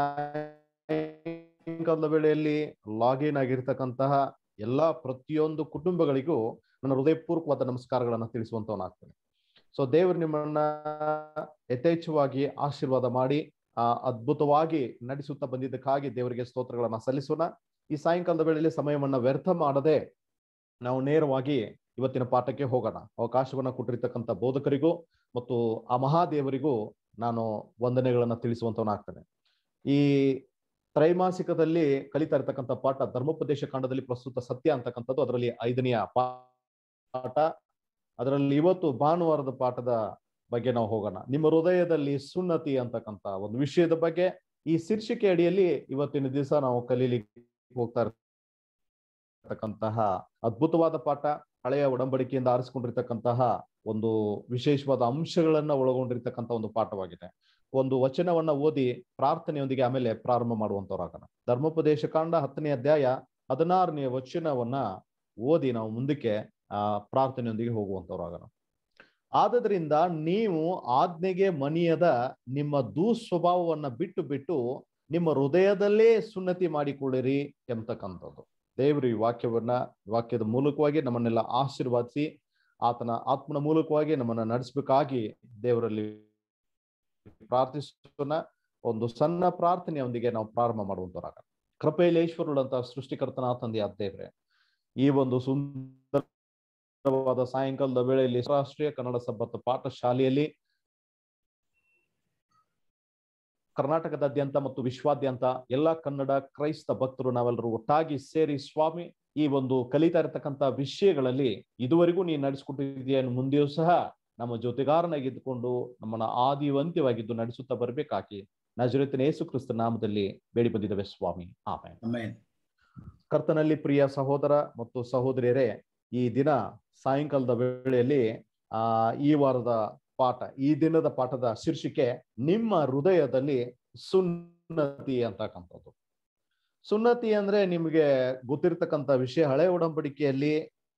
ಸಾಯಂಕಾಲದ ವೇಳೆಯಲ್ಲಿ ಲಾಗಿನ್ ಆಗಿರ್ತಕ್ಕಂತಹ ಎಲ್ಲಾ ಪ್ರತಿಯೊಂದು ಕುಟುಂಬಗಳಿಗೂ ನನ್ನ ಹೃದಯಪೂರ್ವಕವಾದ ನಮಸ್ಕಾರಗಳನ್ನ ತಿಳಿಸುವಂತವನಾಗ್ತೇನೆ ಸೊ ದೇವರು ನಿಮ್ಮನ್ನ ಯಥೇಚ್ಛವಾಗಿ ಆಶೀರ್ವಾದ ಮಾಡಿ ಆ ಅದ್ಭುತವಾಗಿ ನಡೆಸುತ್ತಾ ಬಂದಿದ್ದಕ್ಕಾಗಿ ದೇವರಿಗೆ ಸ್ತೋತ್ರಗಳನ್ನ ಸಲ್ಲಿಸೋಣ ಈ ಸಾಯಂಕಾಲದ ವೇಳೆಯಲ್ಲಿ ಸಮಯವನ್ನ ವ್ಯರ್ಥ ಮಾಡದೆ ನಾವು ನೇರವಾಗಿ ಇವತ್ತಿನ ಪಾಠಕ್ಕೆ ಹೋಗೋಣ ಅವಕಾಶವನ್ನ ಕೊಟ್ಟಿರ್ತಕ್ಕಂಥ ಬೋಧಕರಿಗೂ ಮತ್ತು ಆ ಮಹಾದೇವರಿಗೂ ನಾನು ವಂದನೆಗಳನ್ನ ತಿಳಿಸುವಂತವನಾಗ್ತೇನೆ ಈ ತ್ರೈಮಾಸಿಕದಲ್ಲಿ ಕಲಿತಾ ಇರ್ತಕ್ಕಂಥ ಪಾಠ ಧರ್ಮೋಪದೇಶ ಕಾಂಡದಲ್ಲಿ ಪ್ರಸ್ತುತ ಸತ್ಯ ಅಂತಕ್ಕಂಥದ್ದು ಅದರಲ್ಲಿ ಐದನೆಯ ಪಾಠ ಅದರಲ್ಲಿ ಇವತ್ತು ಭಾನುವಾರದ ಪಾಠದ ಬಗ್ಗೆ ನಾವು ಹೋಗೋಣ ನಿಮ್ಮ ಹೃದಯದಲ್ಲಿ ಸುನ್ನತಿ ಅಂತಕ್ಕಂಥ ಒಂದು ವಿಷಯದ ಬಗ್ಗೆ ಈ ಶೀರ್ಷಿಕೆ ಅಡಿಯಲ್ಲಿ ಇವತ್ತಿನ ದಿವಸ ನಾವು ಕಲೀಲಿಕ್ಕೆ ಹೋಗ್ತಾ ಇರ್ತಕ್ಕಂತಹ ಅದ್ಭುತವಾದ ಪಾಠ ಹಳೆಯ ಒಡಂಬಡಿಕೆಯಿಂದ ಆರಿಸಿಕೊಂಡಿರ್ತಕ್ಕಂತಹ ಒಂದು ವಿಶೇಷವಾದ ಅಂಶಗಳನ್ನ ಒಳಗೊಂಡಿರ್ತಕ್ಕಂಥ ಒಂದು ಪಾಠವಾಗಿದೆ ಒಂದು ವಚನವನ್ನ ಓದಿ ಪ್ರಾರ್ಥನೆಯೊಂದಿಗೆ ಆಮೇಲೆ ಪ್ರಾರಂಭ ಮಾಡುವಂತವ್ರಾಗೋಣ ಧರ್ಮೋಪದೇಶ ಕಾಂಡ ಹತ್ತನೇ ಅಧ್ಯಾಯ ಹದಿನಾರನೆಯ ವಚನವನ್ನ ಓದಿ ನಾವು ಮುಂದಕ್ಕೆ ಆ ಪ್ರಾರ್ಥನೆಯೊಂದಿಗೆ ಹೋಗುವಂತವ್ರಾಗೋಣ ಆದದ್ರಿಂದ ನೀವು ಆಜ್ಞೆಗೆ ಮನಿಯದ ನಿಮ್ಮ ದುಸ್ವಭಾವವನ್ನ ಬಿಟ್ಟು ಬಿಟ್ಟು ನಿಮ್ಮ ಹೃದಯದಲ್ಲೇ ಸುನ್ನತಿ ಮಾಡಿಕೊಳ್ಳಿರಿ ಎಂಬತಕ್ಕಂಥದ್ದು ದೇವರು ಈ ವಾಕ್ಯವನ್ನ ವಾಕ್ಯದ ಮೂಲಕವಾಗಿ ನಮ್ಮನ್ನೆಲ್ಲ ಆಶೀರ್ವಾದಿಸಿ ಆತನ ಆತ್ಮನ ಮೂಲಕವಾಗಿ ನಮ್ಮನ್ನ ನಡೆಸಬೇಕಾಗಿ ದೇವರಲ್ಲಿ ಪ್ರಾರ್ಥಿಸೋಣ ಒಂದು ಸಣ್ಣ ಪ್ರಾರ್ಥನೆಯೊಂದಿಗೆ ನಾವು ಪ್ರಾರಂಭ ಮಾಡುವಂತವರಾಗ ಕೃಪೆಯಲೇಶ್ವರುಳಂತ ಸೃಷ್ಟಿಕರ್ತನ ತಂದೆಯ ದೇವ್ರೆ ಈ ಒಂದು ಸುಂದರವಾದ ಸಾಯಂಕಾಲದ ವೇಳೆಯಲ್ಲಿ ರಾಷ್ಟ್ರೀಯ ಕನ್ನಡ ಸಬ್ಬತ್ ಪಾಠಶಾಲೆಯಲ್ಲಿ ಕರ್ನಾಟಕದಾದ್ಯಂತ ಮತ್ತು ವಿಶ್ವಾದ್ಯಂತ ಎಲ್ಲ ಕನ್ನಡ ಕ್ರೈಸ್ತ ಭಕ್ತರು ನಾವೆಲ್ಲರೂ ಒಟ್ಟಾಗಿ ಸೇರಿ ಸ್ವಾಮಿ ಈ ಒಂದು ಕಲಿತಾ ಇರತಕ್ಕಂತ ವಿಷಯಗಳಲ್ಲಿ ಇದುವರೆಗೂ ನೀನು ನಡೆಸ್ಕೊಟ್ಟಿದೆಯಾ ಮುಂದೆಯೂ ಸಹ ನಮ್ಮ ಜೊತೆಗಾರನಾಗಿದ್ದುಕೊಂಡು ನಮ್ಮನ್ನ ಆದಿವಂತ್ಯವಾಗಿದ್ದು ನಡೆಸುತ್ತಾ ಬರ್ಬೇಕಾಗಿ ನಜರತಿನ ಯೇಸು ಕ್ರಿಸ್ತ ನಾಮದಲ್ಲಿ ಬೇಡಿ ಬಂದಿದ್ದೇವೆ ಸ್ವಾಮಿ ಆಮೇಲೆ ಆಮೇನ್ ಕರ್ತನಲ್ಲಿ ಪ್ರಿಯ ಸಹೋದರ ಮತ್ತು ಸಹೋದರಿಯರೇ ಈ ದಿನ ಸಾಯಂಕಾಲದ ವೇಳೆಯಲ್ಲಿ ಆ ಈ ವಾರದ ಪಾಠ ಈ ದಿನದ ಪಾಠದ ಶೀರ್ಷಿಕೆ ನಿಮ್ಮ ಹೃದಯದಲ್ಲಿ ಸುನ್ನತಿ ಅಂತಕ್ಕಂಥದ್ದು ಸುನ್ನತಿ ಅಂದ್ರೆ ನಿಮಗೆ ಗೊತ್ತಿರ್ತಕ್ಕಂಥ ವಿಷಯ ಹಳೆ ಒಡಂಬಡಿಕೆಯಲ್ಲಿ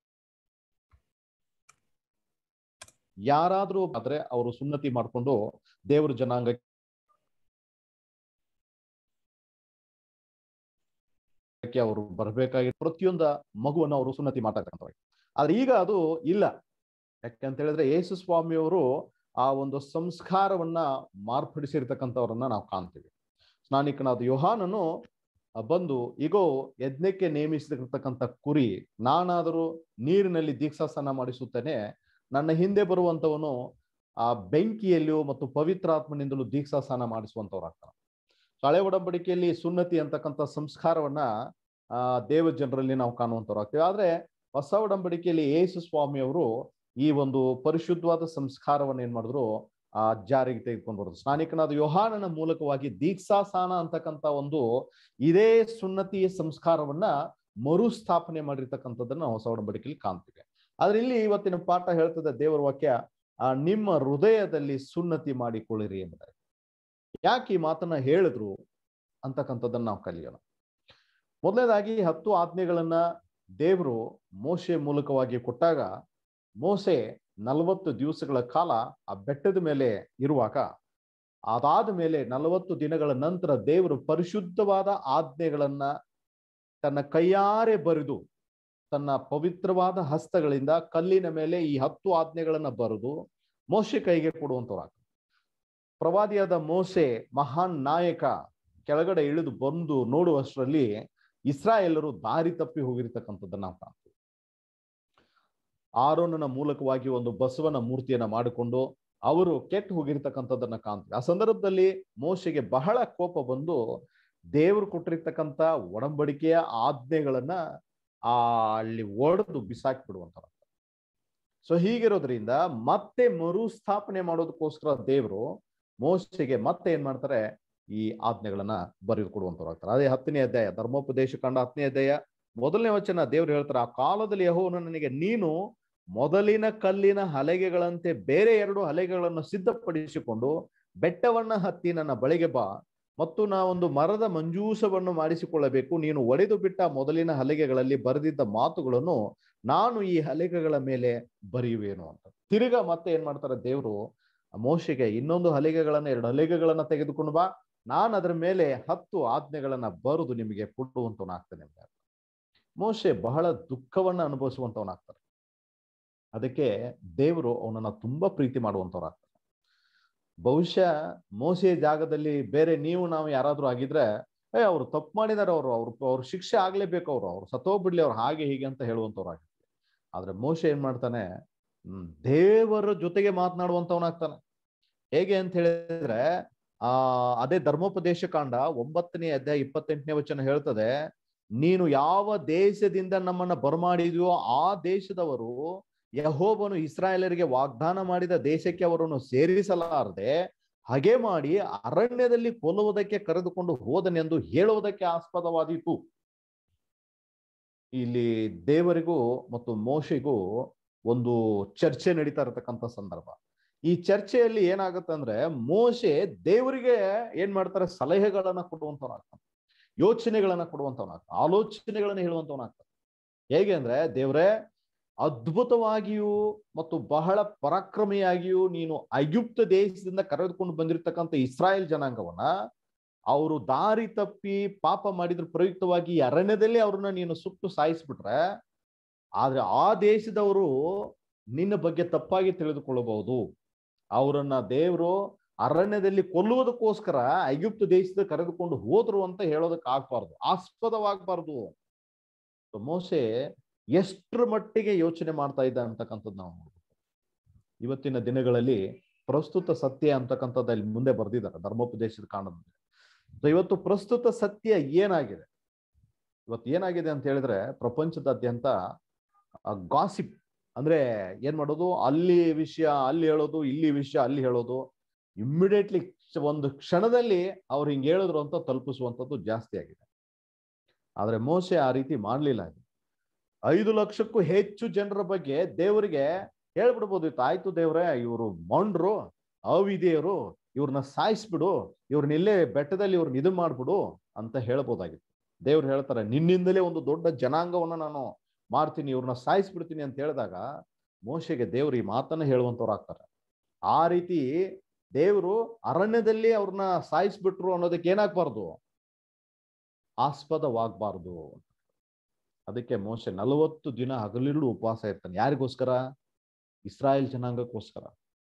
ಯಾರಾದ್ರೂ ಆದ್ರೆ ಅವರು ಸುನ್ನತಿ ಮಾಡ್ಕೊಂಡು ದೇವ್ರ ಜನಾಂಗಕ್ಕೆ ಅವರು ಬರ್ಬೇಕಾಗಿ ಪ್ರತಿಯೊಂದ ಮಗುವನ್ನು ಅವರು ಸುನ್ನತಿ ಮಾಡ್ತಕ್ಕಂಥವ್ರು ಆದ್ರೆ ಈಗ ಅದು ಇಲ್ಲ ಯಾಕಂತ ಹೇಳಿದ್ರೆ ಯೇಸು ಸ್ವಾಮಿಯವರು ಆ ಒಂದು ಸಂಸ್ಕಾರವನ್ನ ಮಾರ್ಪಡಿಸಿರ್ತಕ್ಕಂಥವ್ರನ್ನ ನಾವು ಕಾಣ್ತೀವಿ ಸ್ನಾನಿಕನಾದ ಯೋಹಾನನು ಬಂದು ಈಗೋ ಯಜ್ಞಕ್ಕೆ ನೇಮಿಸಿರ್ತಕ್ಕಂಥ ಕುರಿ ನಾನಾದರೂ ನೀರಿನಲ್ಲಿ ದೀಕ್ಷಾಸ್ನಾನ ಮಾಡಿಸುತ್ತೇನೆ ನನ್ನ ಹಿಂದೆ ಬರುವಂತವನು ಆ ಬೆಂಕಿಯಲ್ಲಿಯೂ ಮತ್ತು ಪವಿತ್ರಾತ್ಮನಿಂದಲೂ ದೀಕ್ಷಾಸ್ನಾನ ಮಾಡಿಸುವಂತವ್ರಾಗ್ತಾನೆ ಹಳೆ ಒಡಂಬಡಿಕೆಯಲ್ಲಿ ಸುನ್ನತಿ ಅಂತಕ್ಕಂಥ ಸಂಸ್ಕಾರವನ್ನ ಆ ದೇವ ಜನರಲ್ಲಿ ನಾವು ಕಾಣುವಂತವ್ರಾಗ್ತೀವಿ ಆದ್ರೆ ಹೊಸ ಒಡಂಬಡಿಕೆಯಲ್ಲಿ ಯೇಸು ಸ್ವಾಮಿಯವರು ಈ ಒಂದು ಪರಿಶುದ್ಧವಾದ ಸಂಸ್ಕಾರವನ್ನ ಏನ್ ಮಾಡಿದ್ರು ಆ ಜಾರಿಗೆ ತೆಗೆದುಕೊಂಡು ಬರೋದು ಸ್ನಾನಿಕನಾದ ಯೋಹಾನನ ಮೂಲಕವಾಗಿ ದೀಕ್ಷಾಸಾನ ಅಂತಕ್ಕಂಥ ಒಂದು ಇದೇ ಸುನ್ನತಿ ಸಂಸ್ಕಾರವನ್ನ ಮರುಸ್ಥಾಪನೆ ಮಾಡಿರ್ತಕ್ಕಂಥದ್ದನ್ನ ನಾವು ಹೊಸ ಒಡಂಬಡಿಕೆಯಲ್ಲಿ ಕಾಣ್ತೀವಿ ಆದ್ರೆ ಇಲ್ಲಿ ಇವತ್ತಿನ ಪಾಠ ಹೇಳ್ತದೆ ದೇವರ ವಾಕ್ಯ ಆ ನಿಮ್ಮ ಹೃದಯದಲ್ಲಿ ಸುನ್ನತಿ ಮಾಡಿಕೊಳ್ಳಿರಿ ಎಂಬುದಾಗಿ ಯಾಕೆ ಈ ಮಾತನ್ನ ಹೇಳಿದ್ರು ಅಂತಕ್ಕಂಥದ್ದನ್ನ ನಾವು ಕಲಿಯೋಣ ಮೊದಲನೇದಾಗಿ ಹತ್ತು ಆಜ್ಞೆಗಳನ್ನ ದೇವರು ಮೋಶೆ ಮೂಲಕವಾಗಿ ಕೊಟ್ಟಾಗ ಮೋಸೆ ನಲವತ್ತು ದಿವಸಗಳ ಕಾಲ ಆ ಬೆಟ್ಟದ ಮೇಲೆ ಇರುವಾಗ ಅದಾದ ಮೇಲೆ ನಲವತ್ತು ದಿನಗಳ ನಂತರ ದೇವರು ಪರಿಶುದ್ಧವಾದ ಆಜ್ಞೆಗಳನ್ನ ತನ್ನ ಕೈಯಾರೆ ಬರೆದು ತನ್ನ ಪವಿತ್ರವಾದ ಹಸ್ತಗಳಿಂದ ಕಲ್ಲಿನ ಮೇಲೆ ಈ ಹತ್ತು ಆಜ್ಞೆಗಳನ್ನ ಬರೆದು ಮೋಸೆ ಕೈಗೆ ಕೊಡುವಂತವ್ರಾಗ ಪ್ರವಾದಿಯಾದ ಮೋಸೆ ಮಹಾನ್ ನಾಯಕ ಕೆಳಗಡೆ ಇಳಿದು ಬಂದು ನೋಡುವಷ್ಟರಲ್ಲಿ ಇಸ್ರಾಯೇಲರು ದಾರಿ ತಪ್ಪಿ ಹೋಗಿರ್ತಕ್ಕಂಥದ್ದನ್ನ ನಾವು ಕಾಣ್ತೀವಿ ಆರೋನನ ಮೂಲಕವಾಗಿ ಒಂದು ಬಸವನ ಮೂರ್ತಿಯನ್ನ ಮಾಡಿಕೊಂಡು ಅವರು ಕೆಟ್ಟು ಹೋಗಿರ್ತಕ್ಕಂಥದ್ದನ್ನ ಕಾಣ್ತೀವಿ ಆ ಸಂದರ್ಭದಲ್ಲಿ ಮೋಶೆಗೆ ಬಹಳ ಕೋಪ ಬಂದು ದೇವರು ಕೊಟ್ಟಿರ್ತಕ್ಕಂಥ ಒಡಂಬಡಿಕೆಯ ಆಜ್ಞೆಗಳನ್ನ ಆ ಅಲ್ಲಿ ಒಡೆದು ಬಿಸಾಕಿ ಬಿಡುವಂತ ಸೊ ಹೀಗಿರೋದ್ರಿಂದ ಮತ್ತೆ ಮರುಸ್ಥಾಪನೆ ಮಾಡೋದಕ್ಕೋಸ್ಕರ ದೇವರು ಮೋಶೆಗೆ ಮತ್ತೆ ಏನ್ ಮಾಡ್ತಾರೆ ಈ ಆಜ್ಞೆಗಳನ್ನ ಬರೆದು ಕೊಡುವಂತವ್ರಾಗ್ತಾರೆ ಅದೇ ಹತ್ತನೇ ಅಧ್ಯಾಯ ಧರ್ಮೋಪದೇಶ ಕಂಡ ಹತ್ತನೇ ಅಧ್ಯಾಯ ಮೊದಲನೇ ವಚನ ದೇವ್ರು ಹೇಳ್ತಾರೆ ಆ ಕಾಲದಲ್ಲಿ ಯಹೋವನು ನನಗೆ ನೀನು ಮೊದಲಿನ ಕಲ್ಲಿನ ಹಲಗೆಗಳಂತೆ ಬೇರೆ ಎರಡು ಹಲಗೆಗಳನ್ನು ಸಿದ್ಧಪಡಿಸಿಕೊಂಡು ಬೆಟ್ಟವನ್ನ ಹತ್ತಿ ನನ್ನ ಬಳಿಗೆ ಬಾ ಮತ್ತು ನಾ ಒಂದು ಮರದ ಮಂಜೂಸವನ್ನು ಮಾಡಿಸಿಕೊಳ್ಳಬೇಕು ನೀನು ಒಡೆದು ಬಿಟ್ಟ ಮೊದಲಿನ ಹಲಗೆಗಳಲ್ಲಿ ಬರೆದಿದ್ದ ಮಾತುಗಳನ್ನು ನಾನು ಈ ಹಲಗೆಗಳ ಮೇಲೆ ಬರೆಯುವೇನು ಅಂತ ತಿರ್ಗಾ ಮತ್ತೆ ಏನ್ ಮಾಡ್ತಾರೆ ದೇವರು ಮೋಶೆಗೆ ಇನ್ನೊಂದು ಹಲಿಗೆಗಳನ್ನ ಎರಡು ಹಲಿಗೆಗಳನ್ನ ತೆಗೆದುಕೊಂಡು ಬಾ ನಾನು ಅದರ ಮೇಲೆ ಹತ್ತು ಆಜ್ಞೆಗಳನ್ನ ಬರೆದು ನಿಮಗೆ ಕೊಡುವಂತವನಾಗ್ತಾನೆ ಮೋಶೆ ಬಹಳ ದುಃಖವನ್ನ ಅನುಭವಿಸುವಂತವನಾಗ್ತಾರೆ ಅದಕ್ಕೆ ದೇವರು ಅವನನ್ನ ತುಂಬಾ ಪ್ರೀತಿ ಮಾಡುವಂತವ್ರಾಗ್ತಾರೆ ಬಹುಶಃ ಮೋಸೆ ಜಾಗದಲ್ಲಿ ಬೇರೆ ನೀವು ನಾವು ಯಾರಾದ್ರೂ ಆಗಿದ್ರೆ ಏ ಅವ್ರು ತಪ್ಪು ಮಾಡಿದಾರೆ ಅವರು ಅವ್ರು ಅವ್ರ ಶಿಕ್ಷೆ ಆಗ್ಲೇಬೇಕು ಅವ್ರು ಅವ್ರು ಸತ್ತೋಗ್ಬಿಡ್ಲಿ ಅವ್ರು ಹಾಗೆ ಹೀಗೆ ಅಂತ ಹೇಳುವಂತವ್ರಾಗಿರ್ತಾರೆ ಆದ್ರೆ ಮೋಶೆ ಏನ್ ಮಾಡ್ತಾನೆ ಹ್ಮ್ ದೇವರ ಜೊತೆಗೆ ಮಾತನಾಡುವಂತವನಾಗ್ತಾನೆ ಹೇಗೆ ಅಂತ ಹೇಳಿದ್ರೆ ಆ ಅದೇ ಧರ್ಮೋಪದೇಶ ಕಾಂಡ ಒಂಬತ್ತನೇ ಅಧ್ಯಾಯ ಇಪ್ಪತ್ತೆಂಟನೇ ವಚನ ಹೇಳ್ತದೆ ನೀನು ಯಾವ ದೇಶದಿಂದ ನಮ್ಮನ್ನ ಬರಮಾಡಿದ್ಯೋ ಆ ದೇಶದವರು ಯಹೋಬನು ಇಸ್ರಾಯೇಲರಿಗೆ ವಾಗ್ದಾನ ಮಾಡಿದ ದೇಶಕ್ಕೆ ಅವರನ್ನು ಸೇರಿಸಲಾರದೆ ಹಾಗೆ ಮಾಡಿ ಅರಣ್ಯದಲ್ಲಿ ಕೊಲ್ಲುವುದಕ್ಕೆ ಕರೆದುಕೊಂಡು ಹೋದನೆಂದು ಹೇಳುವುದಕ್ಕೆ ಆಸ್ಪದವಾದೀತು ಇಲ್ಲಿ ದೇವರಿಗೂ ಮತ್ತು ಮೋಶೆಗೂ ಒಂದು ಚರ್ಚೆ ನಡೀತಾ ಇರತಕ್ಕಂಥ ಸಂದರ್ಭ ಈ ಚರ್ಚೆಯಲ್ಲಿ ಏನಾಗುತ್ತೆ ಅಂದ್ರೆ ಮೋಶೆ ದೇವರಿಗೆ ಏನ್ ಮಾಡ್ತಾರೆ ಸಲಹೆಗಳನ್ನ ಕೊಡುವಂತವನಾಗ್ತಾನೆ ಯೋಚನೆಗಳನ್ನ ಕೊಡುವಂತವನಾಗ್ತಾನೆ ಆಲೋಚನೆಗಳನ್ನ ಹೇಳುವಂತವನಾಗ್ತಾನೆ ಹೇಗೆ ಅಂದ್ರೆ ದೇವ್ರೇ ಅದ್ಭುತವಾಗಿಯೂ ಮತ್ತು ಬಹಳ ಪರಾಕ್ರಮಿಯಾಗಿಯೂ ನೀನು ಐಗುಪ್ತ ದೇಶದಿಂದ ಕರೆದುಕೊಂಡು ಬಂದಿರತಕ್ಕಂಥ ಇಸ್ರಾಯೇಲ್ ಜನಾಂಗವನ್ನ ಅವರು ದಾರಿ ತಪ್ಪಿ ಪಾಪ ಮಾಡಿದ್ರ ಪ್ರಯುಕ್ತವಾಗಿ ಈ ಅರಣ್ಯದಲ್ಲಿ ಅವ್ರನ್ನ ನೀನು ಸುಟ್ಟು ಸಾಯಿಸ್ಬಿಟ್ರೆ ಆದ್ರೆ ಆ ದೇಶದವರು ನಿನ್ನ ಬಗ್ಗೆ ತಪ್ಪಾಗಿ ತಿಳಿದುಕೊಳ್ಳಬಹುದು ಅವರನ್ನ ದೇವರು ಅರಣ್ಯದಲ್ಲಿ ಕೊಲ್ಲುವುದಕ್ಕೋಸ್ಕರ ಐಗುಪ್ತ ದೇಶದ ಕರೆದುಕೊಂಡು ಹೋದ್ರು ಅಂತ ಹೇಳೋದಕ್ಕೆ ಆಗ್ಬಾರ್ದು ಆಸ್ಪದವಾಗಬಾರ್ದು ಮೋಸೆ ಎಷ್ಟರ ಮಟ್ಟಿಗೆ ಯೋಚನೆ ಮಾಡ್ತಾ ಇದ್ದ ಅಂತಕ್ಕಂಥದ್ದು ನಾವು ನೋಡ್ಬೇಕು ಇವತ್ತಿನ ದಿನಗಳಲ್ಲಿ ಪ್ರಸ್ತುತ ಸತ್ಯ ಅಂತಕ್ಕಂಥದ್ದು ಅಲ್ಲಿ ಮುಂದೆ ಬರ್ದಿದ್ದಾರೆ ಧರ್ಮೋಪದೇಶದ ಕಾರಣದಿಂದ ಸೊ ಇವತ್ತು ಪ್ರಸ್ತುತ ಸತ್ಯ ಏನಾಗಿದೆ ಇವತ್ತು ಏನಾಗಿದೆ ಅಂತ ಹೇಳಿದ್ರೆ ಪ್ರಪಂಚದಾದ್ಯಂತ ಗಾಸಿಪ್ ಅಂದ್ರೆ ಏನ್ ಮಾಡೋದು ಅಲ್ಲಿ ವಿಷಯ ಅಲ್ಲಿ ಹೇಳೋದು ಇಲ್ಲಿ ವಿಷಯ ಅಲ್ಲಿ ಹೇಳೋದು ಇಮ್ಮಿಡಿಯೇಟ್ಲಿ ಒಂದು ಕ್ಷಣದಲ್ಲಿ ಅವ್ರು ಹಿಂಗೆ ಹೇಳಿದ್ರು ಅಂತ ತಲುಪಿಸುವಂಥದ್ದು ಜಾಸ್ತಿ ಆಗಿದೆ ಆದ್ರೆ ಮೋಸೆ ಆ ರೀತಿ ಮಾಡ್ಲಿಲ್ಲ ಐದು ಲಕ್ಷಕ್ಕೂ ಹೆಚ್ಚು ಜನರ ಬಗ್ಗೆ ದೇವರಿಗೆ ಹೇಳ್ಬಿಡ್ಬೋದಿತ್ತು ಆಯ್ತು ದೇವ್ರೆ ಇವರು ಮೊಂಡ್ರು ಅವಿದೆಯರು ಇವ್ರನ್ನ ಸಾಯಿಸ್ಬಿಡು ಇವ್ರನ್ನ ಇಲ್ಲೇ ಬೆಟ್ಟದಲ್ಲಿ ಇವ್ರನ್ನ ಇದು ಮಾಡ್ಬಿಡು ಅಂತ ಹೇಳ್ಬೋದಾಗಿತ್ತು ದೇವ್ರು ಹೇಳ್ತಾರೆ ನಿನ್ನಿಂದಲೇ ಒಂದು ದೊಡ್ಡ ಜನಾಂಗವನ್ನ ನಾನು ಮಾಡ್ತೀನಿ ಇವ್ರನ್ನ ಸಾಯಿಸ್ಬಿಡ್ತೀನಿ ಅಂತ ಹೇಳಿದಾಗ ಮೋಶೆಗೆ ದೇವ್ರು ಈ ಮಾತನ್ನ ಹೇಳುವಂತವ್ರು ಆಗ್ತಾರೆ ಆ ರೀತಿ ದೇವರು ಅರಣ್ಯದಲ್ಲಿ ಅವ್ರನ್ನ ಸಾಯಿಸ್ಬಿಟ್ರು ಅನ್ನೋದಕ್ಕೆ ಏನಾಗ್ಬಾರ್ದು ಆಸ್ಪದವಾಗಬಾರ್ದು ಅದಕ್ಕೆ ಮೋಶೆ ನಲವತ್ತು ದಿನ ಹಗಲಿರುಳು ಉಪವಾಸ ಇರ್ತಾನೆ ಯಾರಿಗೋಸ್ಕರ ಇಸ್ರಾಯೇಲ್ ಜನಾಂಗಕ್ಕೋಸ್ಕರ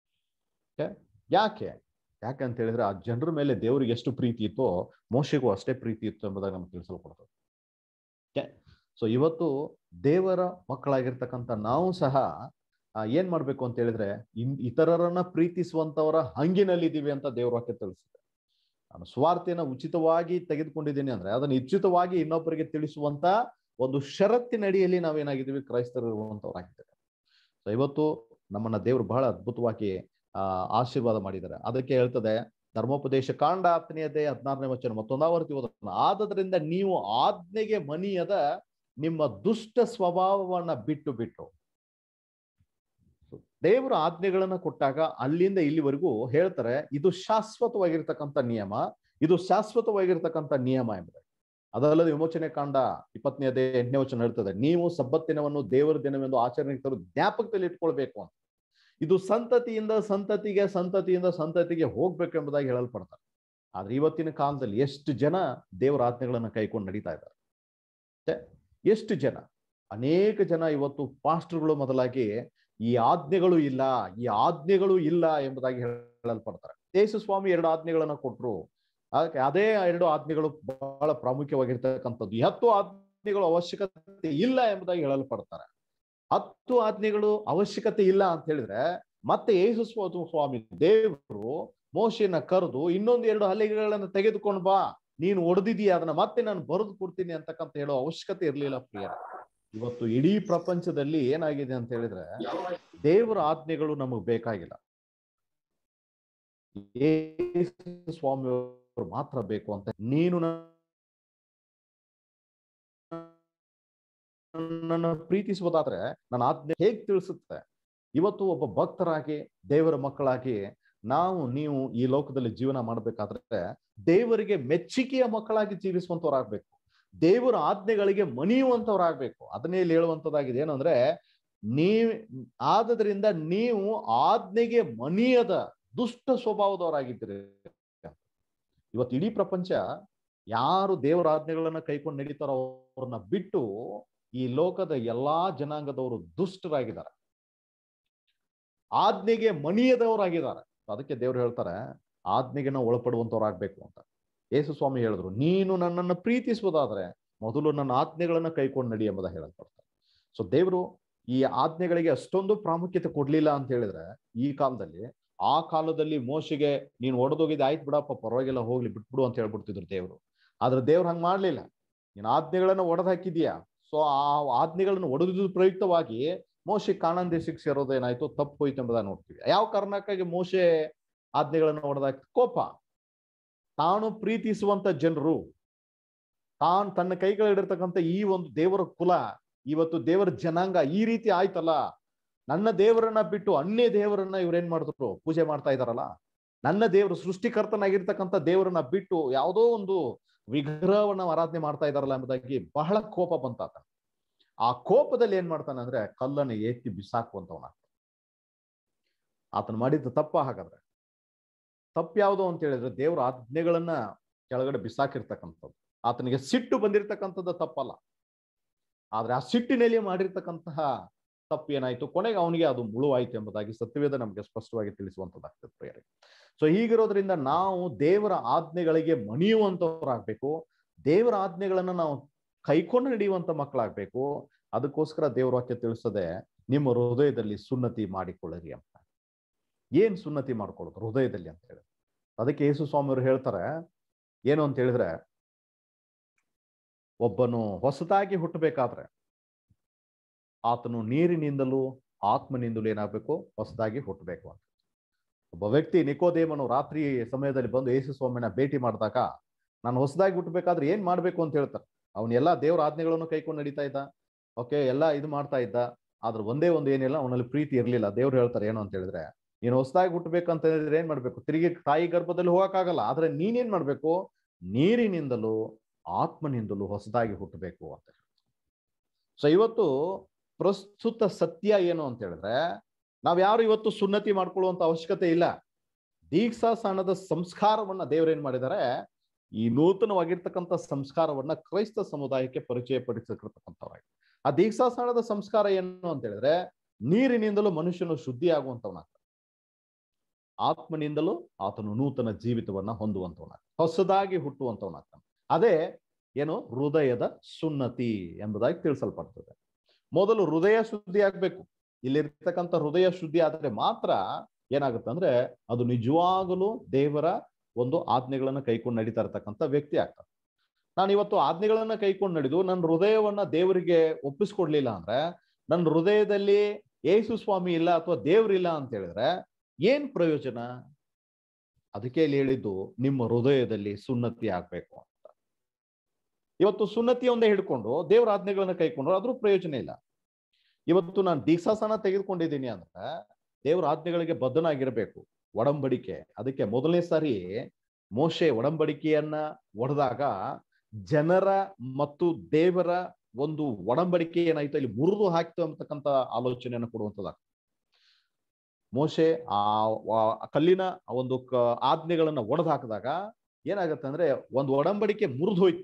ಯಾಕೆ ಯಾಕೆ ಅಂತ ಹೇಳಿದ್ರೆ ಆ ಜನರ ಮೇಲೆ ದೇವರಿಗೆ ಎಷ್ಟು ಪ್ರೀತಿ ಇತ್ತೋ ಮೋಶೆಗೂ ಅಷ್ಟೇ ಪ್ರೀತಿ ಇತ್ತು ಎಂಬುದಾಗಿ ನಮ್ಗೆ ತಿಳಿಸಲ್ಕೊಡ್ತದೆ ಸೊ ಇವತ್ತು ದೇವರ ಮಕ್ಕಳಾಗಿರ್ತಕ್ಕಂಥ ನಾವು ಸಹ ಏನ್ ಮಾಡ್ಬೇಕು ಅಂತ ಹೇಳಿದ್ರೆ ಇನ್ ಇತರರನ್ನ ಪ್ರೀತಿಸುವಂತವರ ಹಂಗಿನಲ್ಲಿದ್ದೀವಿ ಅಂತ ದೇವ್ರ ವಾಕ್ಯ ತಿಳಿಸುತ್ತೆ ನಾನು ಸ್ವಾರ್ಥಿಯನ್ನ ಉಚಿತವಾಗಿ ತೆಗೆದುಕೊಂಡಿದ್ದೀನಿ ಅಂದ್ರೆ ಅದನ್ನ ಉಚಿತವಾಗಿ ಇನ್ನೊಬ್ಬರಿಗೆ ತಿಳಿಸುವಂತ ಒಂದು ಷರತ್ತಿನಡಿಯಲ್ಲಿ ನಾವೇನಾಗಿದ್ದೀವಿ ಕ್ರೈಸ್ತರು ಇರುವಂತವರಾಗಿದ್ದೇವೆ ಸೊ ಇವತ್ತು ನಮ್ಮನ್ನ ದೇವರು ಬಹಳ ಅದ್ಭುತವಾಗಿ ಆ ಆಶೀರ್ವಾದ ಮಾಡಿದ್ದಾರೆ ಅದಕ್ಕೆ ಹೇಳ್ತದೆ ಧರ್ಮೋಪದೇಶ ಕಾಂಡ ಹತ್ತನೆಯದೇ ಹದಿನಾರನೇ ವಚನ ಮತ್ತೊಂದಾವರ್ತಿ ಓದೋಣ ಆದದ್ರಿಂದ ನೀವು ಆಜ್ಞೆಗೆ ಮನಿಯದ ನಿಮ್ಮ ದುಷ್ಟ ಸ್ವಭಾವವನ್ನ ಬಿಟ್ಟು ಬಿಟ್ಟು ದೇವರು ಆಜ್ಞೆಗಳನ್ನ ಕೊಟ್ಟಾಗ ಅಲ್ಲಿಂದ ಇಲ್ಲಿವರೆಗೂ ಹೇಳ್ತಾರೆ ಇದು ಶಾಶ್ವತವಾಗಿರ್ತಕ್ಕಂಥ ನಿಯಮ ಇದು ಶಾಶ್ವತವಾಗಿರ್ತಕ್ಕಂಥ ನಿಯಮ ಎಂಬುದಾಗಿ ಅದಲ್ಲದೆ ವಿಮೋಚನೆ ಕಾಂಡ ಇಪ್ಪತ್ತನೇ ಅದೇ ಎಂಟನೇ ವಚನ ಹೇಳ್ತದೆ ನೀವು ಸಬ್ಬತ್ ದಿನವನ್ನು ದೇವರ ದಿನವೆಂದು ಆಚರಣೆಗೆ ತರು ಜ್ಞಾಪಕದಲ್ಲಿ ಇಟ್ಕೊಳ್ಬೇಕು ಅಂತ ಇದು ಸಂತತಿಯಿಂದ ಸಂತತಿಗೆ ಸಂತತಿಯಿಂದ ಸಂತತಿಗೆ ಹೋಗ್ಬೇಕು ಎಂಬುದಾಗಿ ಹೇಳಲ್ಪಡ್ತಾರೆ ಆದ್ರೆ ಇವತ್ತಿನ ಕಾಲದಲ್ಲಿ ಎಷ್ಟು ಜನ ದೇವರ ಆಜ್ಞೆಗಳನ್ನ ಕೈಕೊಂಡು ನಡೀತಾ ಇದ್ದಾರೆ ಮತ್ತೆ ಎಷ್ಟು ಜನ ಅನೇಕ ಜನ ಇವತ್ತು ಪಾಸ್ಟರ್ಗಳು ಮೊದಲಾಗಿ ಈ ಆಜ್ಞೆಗಳು ಇಲ್ಲ ಈ ಆಜ್ಞೆಗಳು ಇಲ್ಲ ಎಂಬುದಾಗಿ ಹೇಳಲ್ಪಡ್ತಾರೆ ಯೇಸು ಸ್ವಾಮಿ ಎರಡು ಆಜ್ಞೆಗಳನ್ನ ಕೊಟ್ರು ಅದಕ್ಕೆ ಅದೇ ಎರಡು ಆಜ್ಞೆಗಳು ಬಹಳ ಪ್ರಾಮುಖ್ಯವಾಗಿರ್ತಕ್ಕಂಥದ್ದು ಈ ಹತ್ತು ಆಜ್ಞೆಗಳು ಅವಶ್ಯಕತೆ ಇಲ್ಲ ಎಂಬುದಾಗಿ ಹೇಳಲ್ಪಡ್ತಾರೆ ಹತ್ತು ಆಜ್ಞೆಗಳು ಅವಶ್ಯಕತೆ ಇಲ್ಲ ಅಂತ ಹೇಳಿದ್ರೆ ಮತ್ತೆ ಯೇಸು ಸ್ವ- ಸ್ವಾಮಿ ದೇವರು ಮೋಶೆಯನ್ನ ಕರೆದು ಇನ್ನೊಂದು ಎರಡು ಹಲಿಗೆಗಳನ್ನ ತೆಗೆದುಕೊಂಡು ಬಾ ನೀನು ಒಡೆದಿದೀಯ ಅದನ್ನ ಮತ್ತೆ ನಾನು ಬರೆದು ಕೊಡ್ತೀನಿ ಅಂತಕ್ಕಂತ ಹೇಳೋ ಅವಶ್ಯಕತೆ ಇರಲಿಲ್ಲ ಪ್ರಿಯ ಇವತ್ತು ಇಡೀ ಪ್ರಪಂಚದಲ್ಲಿ ಏನಾಗಿದೆ ಅಂತ ಹೇಳಿದ್ರೆ ದೇವರ ಆಜ್ಞೆಗಳು ನಮಗ್ ಬೇಕಾಗಿಲ್ಲ ಯೇಸು ಸ್ವಾಮಿ ಅವರು ಮಾತ್ರ ಬೇಕು ಅಂತ ನೀನು ನನ್ನ ಪ್ರೀತಿಸುವುದಾದ್ರೆ ನನ್ನ ಆಜ್ಞೆ ಹೇಗ್ ತಿಳಿಸುತ್ತೆ ಇವತ್ತು ಒಬ್ಬ ಭಕ್ತರಾಗಿ ದೇವರ ಮಕ್ಕಳಾಗಿ ನಾವು ನೀವು ಈ ಲೋಕದಲ್ಲಿ ಜೀವನ ಮಾಡ್ಬೇಕಾದ್ರೆ ದೇವರಿಗೆ ಮೆಚ್ಚುಗೆಯ ಮಕ್ಕಳಾಗಿ ಜೀವಿಸುವಂತವ್ರಾಗ್ಬೇಕು ದೇವರ ಆಜ್ಞೆಗಳಿಗೆ ಮಣಿಯುವಂತವ್ರಾಗ್ಬೇಕು ಅದನ್ನೇ ಇಲ್ಲಿ ಹೇಳುವಂತದ್ದಾಗಿದೆ ಏನಂದ್ರೆ ನೀವ್ ಆದದ್ರಿಂದ ನೀವು ಆಜ್ಞೆಗೆ ಮಣಿಯದ ದುಷ್ಟ ಸ್ವಭಾವದವರಾಗಿದ್ದೀರಿ ಇವತ್ತು ಇಡೀ ಪ್ರಪಂಚ ಯಾರು ದೇವರ ಆಜ್ಞೆಗಳನ್ನ ಕೈಕೊಂಡು ನಡೀತಾರೋ ಅವ್ರನ್ನ ಬಿಟ್ಟು ಈ ಲೋಕದ ಎಲ್ಲಾ ಜನಾಂಗದವರು ದುಷ್ಟರಾಗಿದ್ದಾರೆ ಆಜ್ಞೆಗೆ ಮಣಿಯದವರಾಗಿದ್ದಾರೆ ಅದಕ್ಕೆ ದೇವ್ರು ಹೇಳ್ತಾರೆ ಆಜ್ಞೆಗೆ ನಾವು ಒಳಪಡುವಂತವ್ರಾಗ್ಬೇಕು ಅಂತ ಯೇಸು ಸ್ವಾಮಿ ಹೇಳಿದ್ರು ನೀನು ನನ್ನನ್ನು ಪ್ರೀತಿಸುವುದಾದ್ರೆ ಮೊದಲು ನನ್ನ ಆಜ್ಞೆಗಳನ್ನ ಕೈಕೊಂಡು ನಡಿ ಎಂಬುದ ಹೇಳಲ್ಪಡ್ತಾರೆ ಸೊ ದೇವರು ಈ ಆಜ್ಞೆಗಳಿಗೆ ಅಷ್ಟೊಂದು ಪ್ರಾಮುಖ್ಯತೆ ಕೊಡ್ಲಿಲ್ಲ ಅಂತ ಹೇಳಿದ್ರೆ ಈ ಕಾಲದಲ್ಲಿ ಆ ಕಾಲದಲ್ಲಿ ಮೋಶಿಗೆ ನೀನು ಒಡೆದೋಗಿದ್ದು ಆಯ್ತು ಬಿಡಪ್ಪ ಪರವಾಗಿಲ್ಲ ಹೋಗ್ಲಿ ಬಿಟ್ಬಿಡು ಅಂತ ಹೇಳ್ಬಿಡ್ತಿದ್ರು ದೇವರು ಆದ್ರೆ ದೇವ್ರು ಹಂಗ್ ಮಾಡ್ಲಿಲ್ಲ ನೀನು ಆಜ್ಞೆಗಳನ್ನ ಒಡೆದು ಹಾಕಿದ್ಯಾ ಸೊ ಆ ಆಜ್ಞೆಗಳನ್ನು ಒಡೆದ ಪ್ರಯುಕ್ತವಾಗಿ ಮೋಶೆ ಕಾಣನ್ ದೇಶಕ್ಕೆ ಸೇರೋದೇನಾಯ್ತು ತಪ್ಪು ಹೋಯ್ತು ಎಂಬುದನ್ನ ನೋಡ್ತೀವಿ ಯಾವ ಕಾರಣಕ್ಕಾಗಿ ಮೋಶೆ ಆಜ್ಞೆಗಳನ್ನು ಒಡೆದಾಕಿ ಕೋಪ ತಾನು ಪ್ರೀತಿಸುವಂತ ಜನರು ತಾನು ತನ್ನ ಕೈಗಳಿಡಿರ್ತಕ್ಕಂಥ ಈ ಒಂದು ದೇವರ ಕುಲ ಇವತ್ತು ದೇವರ ಜನಾಂಗ ಈ ರೀತಿ ಆಯ್ತಲ್ಲ ನನ್ನ ದೇವರನ್ನ ಬಿಟ್ಟು ಅನ್ಯ ದೇವರನ್ನ ಇವ್ರೇನ್ ಮಾಡಿದ್ರು ಪೂಜೆ ಮಾಡ್ತಾ ಇದಾರಲ್ಲ ನನ್ನ ದೇವರು ಸೃಷ್ಟಿಕರ್ತನಾಗಿರ್ತಕ್ಕಂಥ ದೇವರನ್ನ ಬಿಟ್ಟು ಯಾವುದೋ ಒಂದು ವಿಗ್ರಹವನ್ನ ಆರಾಧನೆ ಮಾಡ್ತಾ ಇದಾರಲ್ಲ ಎಂಬುದಾಗಿ ಬಹಳ ಕೋಪ ಬಂತಾತ ಆ ಕೋಪದಲ್ಲಿ ಏನ್ ಮಾಡ್ತಾನೆ ಅಂದ್ರೆ ಕಲ್ಲನ್ನು ಎತ್ತಿ ಬಿಸಾಕುವಂತವನ ಆತನ ಮಾಡಿದ ತಪ್ಪ ಹಾಗಾದ್ರೆ ತಪ್ಪು ಯಾವುದು ಅಂತ ಹೇಳಿದ್ರೆ ದೇವರ ಆಜ್ಞೆಗಳನ್ನ ಕೆಳಗಡೆ ಬಿಸಾಕಿರ್ತಕ್ಕಂಥದ್ದು ಆತನಿಗೆ ಸಿಟ್ಟು ಬಂದಿರತಕ್ಕಂಥದ್ದು ತಪ್ಪಲ್ಲ ಆದ್ರೆ ಆ ಸಿಟ್ಟಿನಲ್ಲಿ ಮಾಡಿರ್ತಕ್ಕಂತಹ ತಪ್ಪು ಏನಾಯ್ತು ಕೊನೆಗೆ ಅವನಿಗೆ ಅದು ಮುಳುವಾಯ್ತು ಎಂಬುದಾಗಿ ಸತ್ಯವೇದ ನಮಗೆ ಸ್ಪಷ್ಟವಾಗಿ ತಿಳಿಸುವಂತದ್ದಾಗ್ತದೆ ಪ್ರಿಯರೇ ಸೊ ಹೀಗಿರೋದ್ರಿಂದ ನಾವು ದೇವರ ಆಜ್ಞೆಗಳಿಗೆ ಮಣಿಯುವಂತವರಾಗ್ಬೇಕು ದೇವರ ಆಜ್ಞೆಗಳನ್ನ ನಾವು ಕೈಕೊಂಡು ನಡೆಯುವಂತ ಮಕ್ಕಳಾಗ್ಬೇಕು ಅದಕ್ಕೋಸ್ಕರ ದೇವರ ವಾಕ್ಯ ತಿಳಿಸದೆ ನಿಮ್ಮ ಹೃದಯದಲ್ಲಿ ಸುನ್ನತಿ ಮಾಡಿಕೊಳ್ಳಿರಿ ಅಂತ ಏನ್ ಸುನ್ನತಿ ಮಾಡ್ಕೊಳ್ಳೋದು ಹೃದಯದಲ್ಲಿ ಅಂತ ಹೇಳಿ ಅದಕ್ಕೆ ಯೇಸು ಸ್ವಾಮಿಯವರು ಹೇಳ್ತಾರೆ ಏನು ಅಂತ ಹೇಳಿದ್ರೆ ಒಬ್ಬನು ಹೊಸದಾಗಿ ಹುಟ್ಟಬೇಕಾದ್ರೆ ಆತನು ನೀರಿನಿಂದಲೂ ಆತ್ಮನಿಂದಲೂ ಏನಾಗಬೇಕು ಹೊಸದಾಗಿ ಹುಟ್ಟಬೇಕು ಅಂತ ಒಬ್ಬ ವ್ಯಕ್ತಿ ನಿಕೋದೇಮನು ರಾತ್ರಿ ಸಮಯದಲ್ಲಿ ಬಂದು ಯೇಸು ಸ್ವಾಮಿನ ಭೇಟಿ ಮಾಡಿದಾಗ ನಾನು ಹೊಸದಾಗಿ ಹುಟ್ಟಬೇಕಾದ್ರೆ ಏನ್ ಮಾಡ್ಬೇಕು ಅಂತ ಹೇಳ್ತಾರೆ ಅವನು ಎಲ್ಲಾ ದೇವರ ಆಜ್ಞೆಗಳನ್ನು ಕೈಕೊಂಡು ನಡೀತಾ ಇದ್ದ ಓಕೆ ಎಲ್ಲ ಇದು ಮಾಡ್ತಾ ಇದ್ದ ಆದ್ರೆ ಒಂದೇ ಒಂದು ಏನಿಲ್ಲ ಅವನಲ್ಲಿ ಪ್ರೀತಿ ಇರ್ಲಿಲ್ಲ ದೇವ್ರು ಹೇಳ್ತಾರೆ ಏನು ಅಂತ ಹೇಳಿದ್ರೆ ನೀನು ಹೊಸದಾಗಿ ಹುಟ್ಟಬೇಕಂತ ಹೇಳಿದ್ರೆ ಏನ್ ಮಾಡ್ಬೇಕು ತಿರುಗಿ ತಾಯಿ ಗರ್ಭದಲ್ಲಿ ಹೋಗಕ್ಕಾಗಲ್ಲ ಆದ್ರೆ ನೀನೇನ್ ಮಾಡ್ಬೇಕು ನೀರಿನಿಂದಲೂ ಆತ್ಮನಿಂದಲೂ ಹೊಸದಾಗಿ ಹುಟ್ಟಬೇಕು ಅಂತ ಸೊ ಇವತ್ತು ಪ್ರಸ್ತುತ ಸತ್ಯ ಏನು ಅಂತ ಹೇಳಿದ್ರೆ ನಾವ್ ಯಾರು ಇವತ್ತು ಸುನ್ನತಿ ಮಾಡ್ಕೊಳ್ಳುವಂತ ಅವಶ್ಯಕತೆ ಇಲ್ಲ ದೀಕ್ಷಾ ಸ್ನಾನದ ಸಂಸ್ಕಾರವನ್ನ ದೇವ್ರೇನ್ ಮಾಡಿದ್ದಾರೆ ಈ ನೂತನವಾಗಿರ್ತಕ್ಕಂಥ ಸಂಸ್ಕಾರವನ್ನ ಕ್ರೈಸ್ತ ಸಮುದಾಯಕ್ಕೆ ಪರಿಚಯ ಪಡಿಸಿರ್ತಕ್ಕಂಥವ್ರಾಗಿ ಆ ದೀಕ್ಷಾ ಸ್ನಾನದ ಸಂಸ್ಕಾರ ಏನು ಅಂತ ಹೇಳಿದ್ರೆ ನೀರಿನಿಂದಲೂ ಮನುಷ್ಯನು ಶುದ್ಧಿ ಆಗುವಂತವನಾಗ್ತಾನೆ ಆತ್ಮನಿಂದಲೂ ಆತನು ನೂತನ ಜೀವಿತವನ್ನ ಹೊಂದುವಂತವನಾಗ್ತಾನೆ ಹೊಸದಾಗಿ ಹುಟ್ಟುವಂತವನಾಗ್ತಾನೆ ಅದೇ ಏನು ಹೃದಯದ ಸುನ್ನತಿ ಎಂಬುದಾಗಿ ತಿಳಿಸಲ್ಪಡ್ತದೆ ಮೊದಲು ಹೃದಯ ಶುದ್ಧಿ ಆಗ್ಬೇಕು ಇಲ್ಲಿರ್ತಕ್ಕಂಥ ಹೃದಯ ಶುದ್ಧಿ ಆದ್ರೆ ಮಾತ್ರ ಏನಾಗುತ್ತೆ ಅಂದ್ರೆ ಅದು ನಿಜವಾಗಲೂ ದೇವರ ಒಂದು ಆಜ್ಞೆಗಳನ್ನ ಕೈಕೊಂಡು ನಡೀತಾ ಇರತಕ್ಕಂಥ ವ್ಯಕ್ತಿ ಆಗ್ತದೆ ನಾನು ಇವತ್ತು ಆಜ್ಞೆಗಳನ್ನ ಕೈಕೊಂಡು ನಡೆದು ನನ್ನ ಹೃದಯವನ್ನ ದೇವರಿಗೆ ಒಪ್ಪಿಸ್ಕೊಡ್ಲಿಲ್ಲ ಅಂದ್ರೆ ನನ್ನ ಹೃದಯದಲ್ಲಿ ಯೇಸು ಸ್ವಾಮಿ ಇಲ್ಲ ಅಥವಾ ದೇವ್ರಿಲ್ಲ ಅಂತ ಹೇಳಿದ್ರೆ ಏನ್ ಪ್ರಯೋಜನ ಅದಕ್ಕೆ ಇಲ್ಲಿ ಹೇಳಿದ್ದು ನಿಮ್ಮ ಹೃದಯದಲ್ಲಿ ಸುನ್ನತಿ ಆಗ್ಬೇಕು ಅಂತ ಇವತ್ತು ಸುನ್ನತಿ ಒಂದೇ ಹಿಡ್ಕೊಂಡು ದೇವರ ಆಜ್ಞೆಗಳನ್ನ ಕೈಕೊಂಡ್ರು ಅದ್ರೂ ಪ್ರಯೋಜನ ಇಲ್ಲ ಇವತ್ತು ನಾನು ದೀಕ್ಷಾಸನ ತೆಗೆದುಕೊಂಡಿದ್ದೀನಿ ಅಂದ್ರೆ ದೇವರ ಆಜ್ಞೆಗಳಿಗೆ ಬದ್ಧನಾಗಿರ್ಬೇಕು ಒಡಂಬಡಿಕೆ ಅದಕ್ಕೆ ಮೊದಲನೇ ಸಾರಿ ಮೋಶೆ ಒಡಂಬಡಿಕೆಯನ್ನ ಒಡೆದಾಗ ಜನರ ಮತ್ತು ದೇವರ ಒಂದು ಒಡಂಬಡಿಕೆ ಏನಾಯ್ತು ಇಲ್ಲಿ ಮುರಿದು ಹಾಕ್ತು ಅಂತಕ್ಕಂಥ ಆಲೋಚನೆಯನ್ನು ಕೊಡುವಂಥದ್ದು ಮೋಶೆ ಆ ವ- ಆ ಕಲ್ಲಿನ ಆ ಒಂದು ಕ ಆಜ್ಞೆಗಳನ್ನ ಒಡೆದು ಹಾಕಿದಾಗ ಏನಾಗತ್ತೆ ಅಂದ್ರೆ ಒಂದು ಒಡಂಬಡಿಕೆ ಮುರಿದು ಹೋಯ್ತು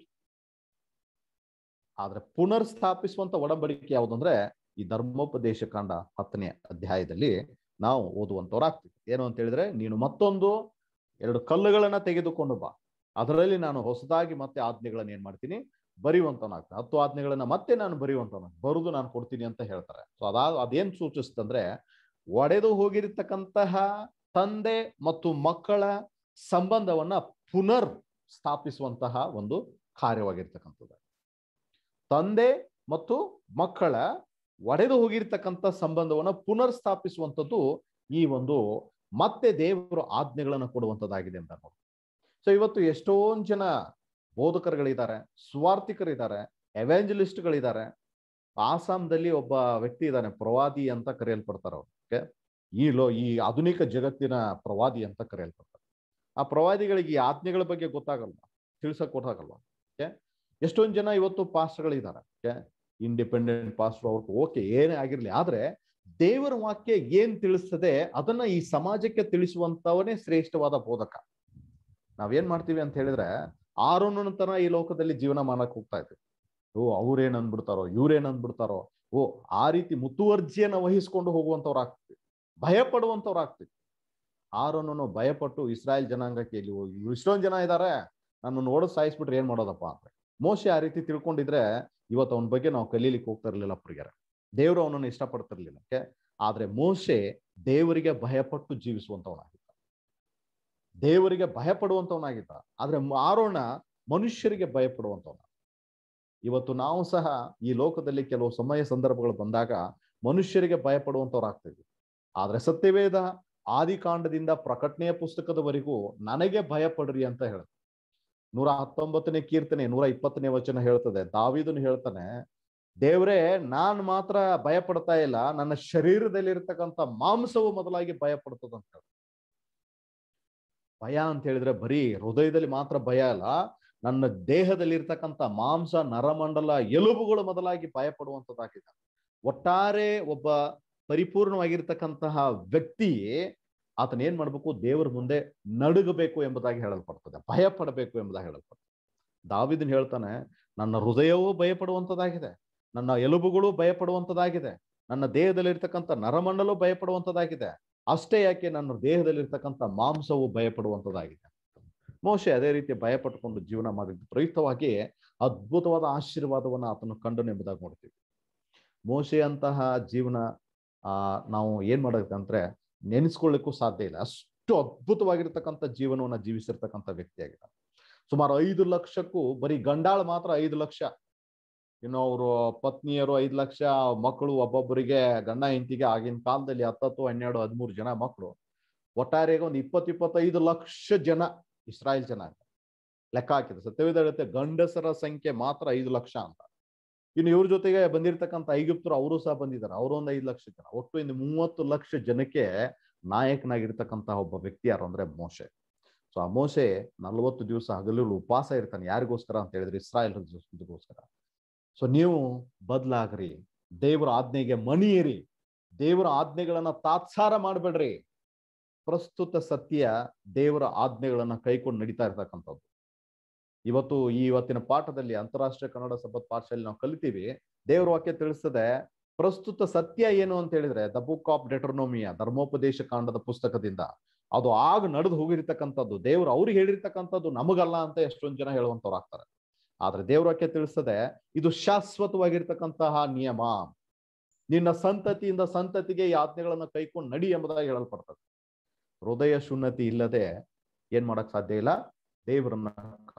ಆದ್ರೆ ಪುನರ್ ಸ್ಥಾಪಿಸುವಂತ ಒಡಂಬಡಿಕೆ ಯಾವುದಂದ್ರೆ ಈ ಧರ್ಮೋಪದೇಶ ಕಾಂಡ ಹತ್ತನೇ ಅಧ್ಯಾಯದಲ್ಲಿ ನಾವು ಓದುವಂತವ್ರಾಗ್ತೀವಿ ಏನು ಅಂತ ಹೇಳಿದ್ರೆ ನೀನು ಮತ್ತೊಂದು ಎರಡು ಕಲ್ಲುಗಳನ್ನ ತೆಗೆದುಕೊಂಡು ಬಾ ಅದರಲ್ಲಿ ನಾನು ಹೊಸದಾಗಿ ಮತ್ತೆ ಆಜ್ಞೆಗಳನ್ನ ಏನ್ ಮಾಡ್ತೀನಿ ಬರೆಯುವಂತವನಾಗ್ತೇನೆ ಹತ್ತು ಆಜ್ಞೆಗಳನ್ನ ಮತ್ತೆ ನಾನು ಬರೆಯುವಂತವನ ಬರುದು ನಾನು ಕೊಡ್ತೀನಿ ಅಂತ ಹೇಳ್ತಾರೆ ಸೊ ಅದಾ ಅದೇನ್ ಸೂಚಿಸ್ತಂದ್ರೆ ಒಡೆದು ಹೋಗಿರ್ತಕ್ಕಂತಹ ತಂದೆ ಮತ್ತು ಮಕ್ಕಳ ಸಂಬಂಧವನ್ನ ಪುನರ್ ಸ್ಥಾಪಿಸುವಂತಹ ಒಂದು ಕಾರ್ಯವಾಗಿರ್ತಕ್ಕಂಥದ್ದು ತಂದೆ ಮತ್ತು ಮಕ್ಕಳ ಒಡೆದು ಹೋಗಿರ್ತಕ್ಕಂಥ ಸಂಬಂಧವನ್ನ ಪುನರ್ ಸ್ಥಾಪಿಸುವಂಥದ್ದು ಈ ಒಂದು ಮತ್ತೆ ದೇವರು ಆಜ್ಞೆಗಳನ್ನು ಕೊಡುವಂಥದ್ದಾಗಿದೆ ಅಂತ ನೋಡಿ ಸೊ ಇವತ್ತು ಎಷ್ಟೊಂದು ಜನ ಬೋಧಕರುಗಳಿದ್ದಾರೆ ಸ್ವಾರ್ಥಿಕರಿದ್ದಾರೆ ಎವೆಂಜಲಿಸ್ಟ್ಗಳಿದ್ದಾರೆ ಆಸಾಂದಲ್ಲಿ ಒಬ್ಬ ವ್ಯಕ್ತಿ ಇದ್ದಾನೆ ಪ್ರವಾದಿ ಅಂತ ಕರೆಯಲ್ಪಡ್ತಾರೆ ಅವ್ರು ಓಕೆ ಈ ಲೋ ಈ ಆಧುನಿಕ ಜಗತ್ತಿನ ಪ್ರವಾದಿ ಅಂತ ಕರೆಯಲ್ಪಡ್ತಾರೆ ಆ ಪ್ರವಾದಿಗಳಿಗೆ ಈ ಆಜ್ಞೆಗಳ ಬಗ್ಗೆ ಗೊತ್ತಾಗಲ್ಲ ತಿಳ್ಸಕ್ ಗೊತ್ತಾಗಲ್ಲ ಓಕೆ ಎಷ್ಟೊಂದು ಜನ ಇವತ್ತು ಪಾಸ್ಟ್ಗಳಿದ್ದಾರೆ ಓಕೆ ಇಂಡಿಪೆಂಡೆಂಟ್ ಪಾಸ್ಟರ್ ಅವ್ರಿಗೆ ಓಕೆ ಏನೇ ಆಗಿರ್ಲಿ ಆದ್ರೆ ದೇವರ ವಾಕ್ಯ ಏನ್ ತಿಳಿಸ್ತದೆ ಅದನ್ನ ಈ ಸಮಾಜಕ್ಕೆ ತಿಳಿಸುವಂತವನೇ ಶ್ರೇಷ್ಠವಾದ ಬೋಧಕ ನಾವೇನ್ ಮಾಡ್ತೀವಿ ಅಂತ ಹೇಳಿದ್ರೆ ಆರೋನ ತರ ಈ ಲೋಕದಲ್ಲಿ ಜೀವನ ಮಾಡಕ್ ಹೋಗ್ತಾ ಇದ್ವಿ ಓ ಅವ್ರೇನ್ ಅಂದ್ಬಿಡ್ತಾರೋ ಇವ್ರೇನ್ ಅಂದ್ಬಿಡ್ತಾರೋ ಓ ಆ ರೀತಿ ಮುತುವರ್ಜಿಯನ್ನ ವಹಿಸ್ಕೊಂಡು ಹೋಗುವಂತವ್ರು ಆಗ್ತೀವಿ ಭಯ ಪಡುವಂತವ್ರು ಆಗ್ತೀವಿ ಆರೋನನ್ನು ಭಯಪಟ್ಟು ಇಸ್ರಾಯೇಲ್ ಜನಾಂಗಕ್ಕೆ ಇಲ್ಲಿ ಹೋಗಿ ಇವ್ರು ಇಷ್ಟೊಂದ್ ಜನ ಇದ್ದಾರೆ ನನ್ನ ನೋಡೋದು ಸಾಯಿಸ್ಬಿಟ್ರೆ ಏನ್ ಮಾಡೋದಪ್ಪ ಅಂತ ಮೋಶೆ ಆ ರೀತಿ ತಿಳ್ಕೊಂಡಿದ್ರೆ ಇವತ್ತು ಅವನ ಬಗ್ಗೆ ನಾವು ಕಲೀಲಿಕ್ಕೆ ಹೋಗ್ತಾ ಇರ್ಲಿಲ್ಲ ಪ್ರಿಯರ ದೇವರು ಅವನನ್ನು ಇಷ್ಟಪಡ್ತಿರ್ಲಿಲ್ಲ ಓಕೆ ಆದ್ರೆ ಮೋಶೆ ದೇವರಿಗೆ ಭಯಪಟ್ಟು ಜೀವಿಸುವಂತವನಾಗಿದ್ದ ದೇವರಿಗೆ ಭಯಪಡುವಂತವನಾಗಿದ್ದ ಆದ್ರೆ ಆರೋಣ ಮನುಷ್ಯರಿಗೆ ಭಯಪಡುವಂತವನ ಇವತ್ತು ನಾವು ಸಹ ಈ ಲೋಕದಲ್ಲಿ ಕೆಲವು ಸಮಯ ಸಂದರ್ಭಗಳು ಬಂದಾಗ ಮನುಷ್ಯರಿಗೆ ಭಯಪಡುವಂತವ್ರಾಗ್ತೀವಿ ಆದ್ರೆ ಸತ್ಯವೇದ ಆದಿಕಾಂಡದಿಂದ ಪ್ರಕಟಣೆಯ ಪುಸ್ತಕದವರೆಗೂ ನನಗೆ ಭಯಪಡ್ರಿ ಅಂತ ಹೇಳುತ್ತೆ ನೂರ ಹತ್ತೊಂಬತ್ತನೇ ಕೀರ್ತನೆ ನೂರ ಇಪ್ಪತ್ತನೇ ವಚನ ಹೇಳ್ತದೆ ದಾವಿದನು ಹೇಳ್ತಾನೆ ದೇವ್ರೇ ನಾನ್ ಮಾತ್ರ ಭಯ ಪಡ್ತಾ ಇಲ್ಲ ನನ್ನ ಶರೀರದಲ್ಲಿ ಇರ್ತಕ್ಕಂಥ ಮಾಂಸವು ಮೊದಲಾಗಿ ಭಯ ಪಡ್ತದಂತ ಹೇಳ ಭಯ ಅಂತ ಹೇಳಿದ್ರೆ ಬರೀ ಹೃದಯದಲ್ಲಿ ಮಾತ್ರ ಭಯ ಅಲ್ಲ ನನ್ನ ದೇಹದಲ್ಲಿ ಇರ್ತಕ್ಕಂಥ ಮಾಂಸ ನರಮಂಡಲ ಎಲುಬುಗಳು ಮೊದಲಾಗಿ ಭಯ ಪಡುವಂತದ್ದಾಗಿದೆ ಒಟ್ಟಾರೆ ಒಬ್ಬ ಪರಿಪೂರ್ಣವಾಗಿರ್ತಕ್ಕಂತಹ ವ್ಯಕ್ತಿ ಆತನ ಏನ್ ಮಾಡ್ಬೇಕು ದೇವರ ಮುಂದೆ ನಡುಗಬೇಕು ಎಂಬುದಾಗಿ ಹೇಳಲ್ಪಡ್ತದೆ ಭಯ ಪಡಬೇಕು ಎಂಬುದಾಗಿ ಹೇಳಲ್ಪಡ್ತದೆ ದಾವಿದನ್ ಹೇಳ್ತಾನೆ ನನ್ನ ಹೃದಯವೂ ಭಯಪಡುವಂತದ್ದಾಗಿದೆ ನನ್ನ ಎಲುಬುಗಳು ಭಯಪಡುವಂತದ್ದಾಗಿದೆ ನನ್ನ ದೇಹದಲ್ಲಿರ್ತಕ್ಕಂಥ ನರಮಂಡಲೂ ಭಯಪಡುವಂತದ್ದಾಗಿದೆ ಅಷ್ಟೇ ಯಾಕೆ ನನ್ನ ದೇಹದಲ್ಲಿರ್ತಕ್ಕಂಥ ಮಾಂಸವು ಭಯಪಡುವಂತದ್ದಾಗಿದೆ ಮೋಶೆ ಅದೇ ರೀತಿ ಭಯಪಟ್ಟುಕೊಂಡು ಜೀವನ ಮಾಡಿದ ಪ್ರಯುಕ್ತವಾಗಿ ಅದ್ಭುತವಾದ ಆಶೀರ್ವಾದವನ್ನು ಆತನು ಕಂಡನು ಎಂಬುದಾಗಿ ನೋಡ್ತೀವಿ ಮೋಶೆ ಅಂತಹ ಜೀವನ ಆ ನಾವು ಏನ್ ಮಾಡೋದಂದ್ರೆ ನೆನೆಸ್ಕೊಳ್ಳಿಕ್ಕೂ ಸಾಧ್ಯ ಇಲ್ಲ ಅಷ್ಟು ಅದ್ಭುತವಾಗಿರ್ತಕ್ಕಂಥ ಜೀವನವನ್ನ ಜೀವಿಸಿರ್ತಕ್ಕಂಥ ವ್ಯಕ್ತಿಯಾಗಿದ್ದಾರೆ ಸುಮಾರು ಐದು ಲಕ್ಷಕ್ಕೂ ಬರೀ ಗಂಡಾಳು ಮಾತ್ರ ಐದು ಲಕ್ಷ ಇನ್ನು ಅವರು ಪತ್ನಿಯರು ಐದು ಲಕ್ಷ ಮಕ್ಕಳು ಒಬ್ಬೊಬ್ಬರಿಗೆ ಗಂಡ ಹೆಂಡತಿಗೆ ಆಗಿನ ಕಾಲದಲ್ಲಿ ಹತ್ತತ್ತು ಹನ್ನೆರಡು ಹದಿಮೂರು ಜನ ಮಕ್ಕಳು ಒಟ್ಟಾರೆಗೆ ಒಂದು ಇಪ್ಪತ್ತು ಇಪ್ಪತ್ತೈದು ಲಕ್ಷ ಜನ ಇಸ್ರಾಯೇಲ್ ಜನ ಲೆಕ್ಕ ಹಾಕಿದೆ ಸತ್ಯವೇದ ಹೇಳುತ್ತೆ ಗಂಡಸರ ಸಂಖ್ಯೆ ಮಾತ್ರ ಐದು ಲಕ್ಷ ಅಂತ ಇನ್ನು ಇವ್ರ ಜೊತೆಗೆ ಬಂದಿರತಕ್ಕಂಥ ಐಗುಪ್ತರು ಅವರು ಸಹ ಬಂದಿದ್ದಾರೆ ಅವರು ಒಂದು ಐದು ಲಕ್ಷ ಜನ ಒಟ್ಟು ಇನ್ನು ಮೂವತ್ತು ಲಕ್ಷ ಜನಕ್ಕೆ ನಾಯಕನಾಗಿರ್ತಕ್ಕಂಥ ಒಬ್ಬ ವ್ಯಕ್ತಿ ಯಾರು ಅಂದ್ರೆ ಮೋಶೆ ಸೊ ಆ ಮೋಶೆ ನಲವತ್ತು ದಿವಸ ಹಗಲು ಉಪವಾಸ ಇರ್ತಾನೆ ಯಾರಿಗೋಸ್ಕರ ಅಂತ ಹೇಳಿದ್ರೆ ಇಸ್ರಾಯೇಲ್ಗೋಸ್ಕರ ಸೊ ನೀವು ಬದಲಾಗ್ರಿ ದೇವರ ಆಜ್ಞೆಗೆ ಮಣಿಯಿರಿ ದೇವರ ಆಜ್ಞೆಗಳನ್ನ ತಾತ್ಸಾರ ಮಾಡಬೇಡ್ರಿ ಪ್ರಸ್ತುತ ಸತ್ಯ ದೇವರ ಆಜ್ಞೆಗಳನ್ನ ಕೈಕೊಂಡು ನಡೀತಾ ಇರ್ತಕ್ಕಂಥದ್ದು ಇವತ್ತು ಈ ಇವತ್ತಿನ ಪಾಠದಲ್ಲಿ ಅಂತಾರಾಷ್ಟ್ರೀಯ ಕನ್ನಡ ಸಬ್ಬತ್ ಪಾಠಶಾಲೆ ನಾವು ಕಲಿತೀವಿ ದೇವರ ವಾಕ್ಯ ತಿಳಿಸ್ತದೆ ಪ್ರಸ್ತುತ ಸತ್ಯ ಏನು ಅಂತ ಹೇಳಿದ್ರೆ ದ ಬುಕ್ ಆಫ್ ಡೆಟರ್ನೋಮಿಯಾ ಧರ್ಮೋಪದೇಶ ಕಾಂಡದ ಪುಸ್ತಕದಿಂದ ಅದು ಆಗ ನಡೆದು ಹೋಗಿರ್ತಕ್ಕಂಥದ್ದು ದೇವ್ರು ಅವ್ರಿಗೆ ಹೇಳಿರ್ತಕ್ಕಂಥದ್ದು ನಮಗಲ್ಲ ಅಂತ ಎಷ್ಟೊಂದು ಜನ ಹೇಳುವಂತವ್ರು ಆಗ್ತಾರೆ ಆದ್ರೆ ದೇವ್ರ ವಾಕ್ಯ ತಿಳಿಸ್ತದೆ ಇದು ಶಾಶ್ವತವಾಗಿರ್ತಕ್ಕಂತಹ ನಿಯಮ ನಿನ್ನ ಸಂತತಿಯಿಂದ ಸಂತತಿಗೆ ಈ ಆಜ್ಞೆಗಳನ್ನ ಕೈಕೊಂಡು ನಡಿ ಎಂಬುದಾಗಿ ಹೇಳಲ್ಪಡ್ತದೆ ಹೃದಯ ಶೂನ್ಯತೆ ಇಲ್ಲದೆ ಏನ್ ಮಾಡಕ್ ಸಾಧ್ಯ ಇಲ್ಲ ದೇವರನ್ನ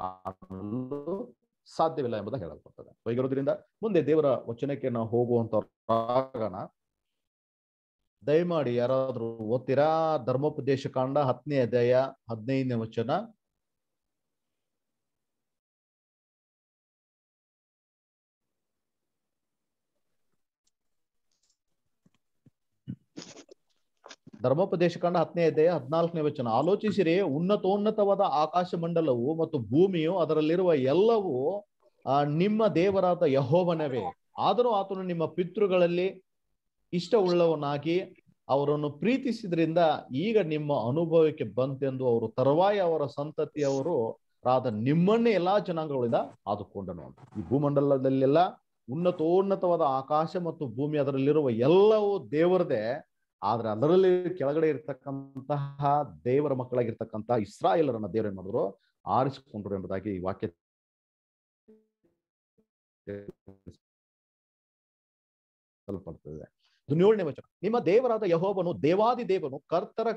ಕಾಣಲು ಸಾಧ್ಯವಿಲ್ಲ ಎಂಬುದಾಗಿ ಹೇಳಲ್ಪಡ್ತದೆ ಹೀಗಿರೋದ್ರಿಂದ ಮುಂದೆ ದೇವರ ವಚನಕ್ಕೆ ನಾವು ಹೋಗುವಂತವ್ರಾಗೋಣ ದಯಮಾಡಿ ಯಾರಾದ್ರೂ ಓದ್ತೀರಾ ಧರ್ಮೋಪದೇಶ ಕಾಂಡ ಹತ್ತನೇ ಅಧ್ಯಾಯ ಹದಿನೈದನೇ ವಚನ ಧರ್ಮೋಪದೇಶ ಕಂಡ ಹತ್ತನೇ ಅಧ್ಯಾಯ ಹದಿನಾಲ್ಕನೇ ವಚನ ಆಲೋಚಿಸಿರಿ ಉನ್ನತೋನ್ನತವಾದ ಆಕಾಶ ಮಂಡಲವು ಮತ್ತು ಭೂಮಿಯು ಅದರಲ್ಲಿರುವ ಎಲ್ಲವೂ ಆ ನಿಮ್ಮ ದೇವರಾದ ಯಹೋವನವೇ ಆದರೂ ಆತನು ನಿಮ್ಮ ಪಿತೃಗಳಲ್ಲಿ ಇಷ್ಟವುಳ್ಳವನಾಗಿ ಅವರನ್ನು ಪ್ರೀತಿಸಿದ್ರಿಂದ ಈಗ ನಿಮ್ಮ ಅನುಭವಕ್ಕೆ ಬಂತೆಂದು ಅವರು ತರುವಾಯ ಅವರ ಸಂತತಿಯವರು ರಾದ ನಿಮ್ಮನ್ನೇ ಎಲ್ಲಾ ಜನಾಂಗಗಳಿಂದ ಆದುಕೊಂಡನು ಅಂತ ಈ ಭೂಮಂಡಲದಲ್ಲೆಲ್ಲ ಉನ್ನತೋನ್ನತವಾದ ಆಕಾಶ ಮತ್ತು ಭೂಮಿ ಅದರಲ್ಲಿರುವ ಎಲ್ಲವೂ ದೇವರದೇ ಆದ್ರೆ ಅದರಲ್ಲಿ ಕೆಳಗಡೆ ಇರ್ತಕ್ಕಂತಹ ದೇವರ ಮಕ್ಕಳಾಗಿರ್ತಕ್ಕಂತಹ ಇಸ್ರಾಯೇಲರನ್ನ ದೇವರು ಏನ್ ಮಾಡಿದ್ರು ಆರಿಸಿಕೊಂಡ್ರು ಎಂಬುದಾಗಿ ಈ ವಾಕ್ಯ ಸಲ್ಪಡ್ತದೆ ಹದಿನೇಳನೇ ವಚನ ನಿಮ್ಮ ದೇವರಾದ ಯಹೋವನು ದೇವಾದಿ ದೇವನು ಕರ್ತರ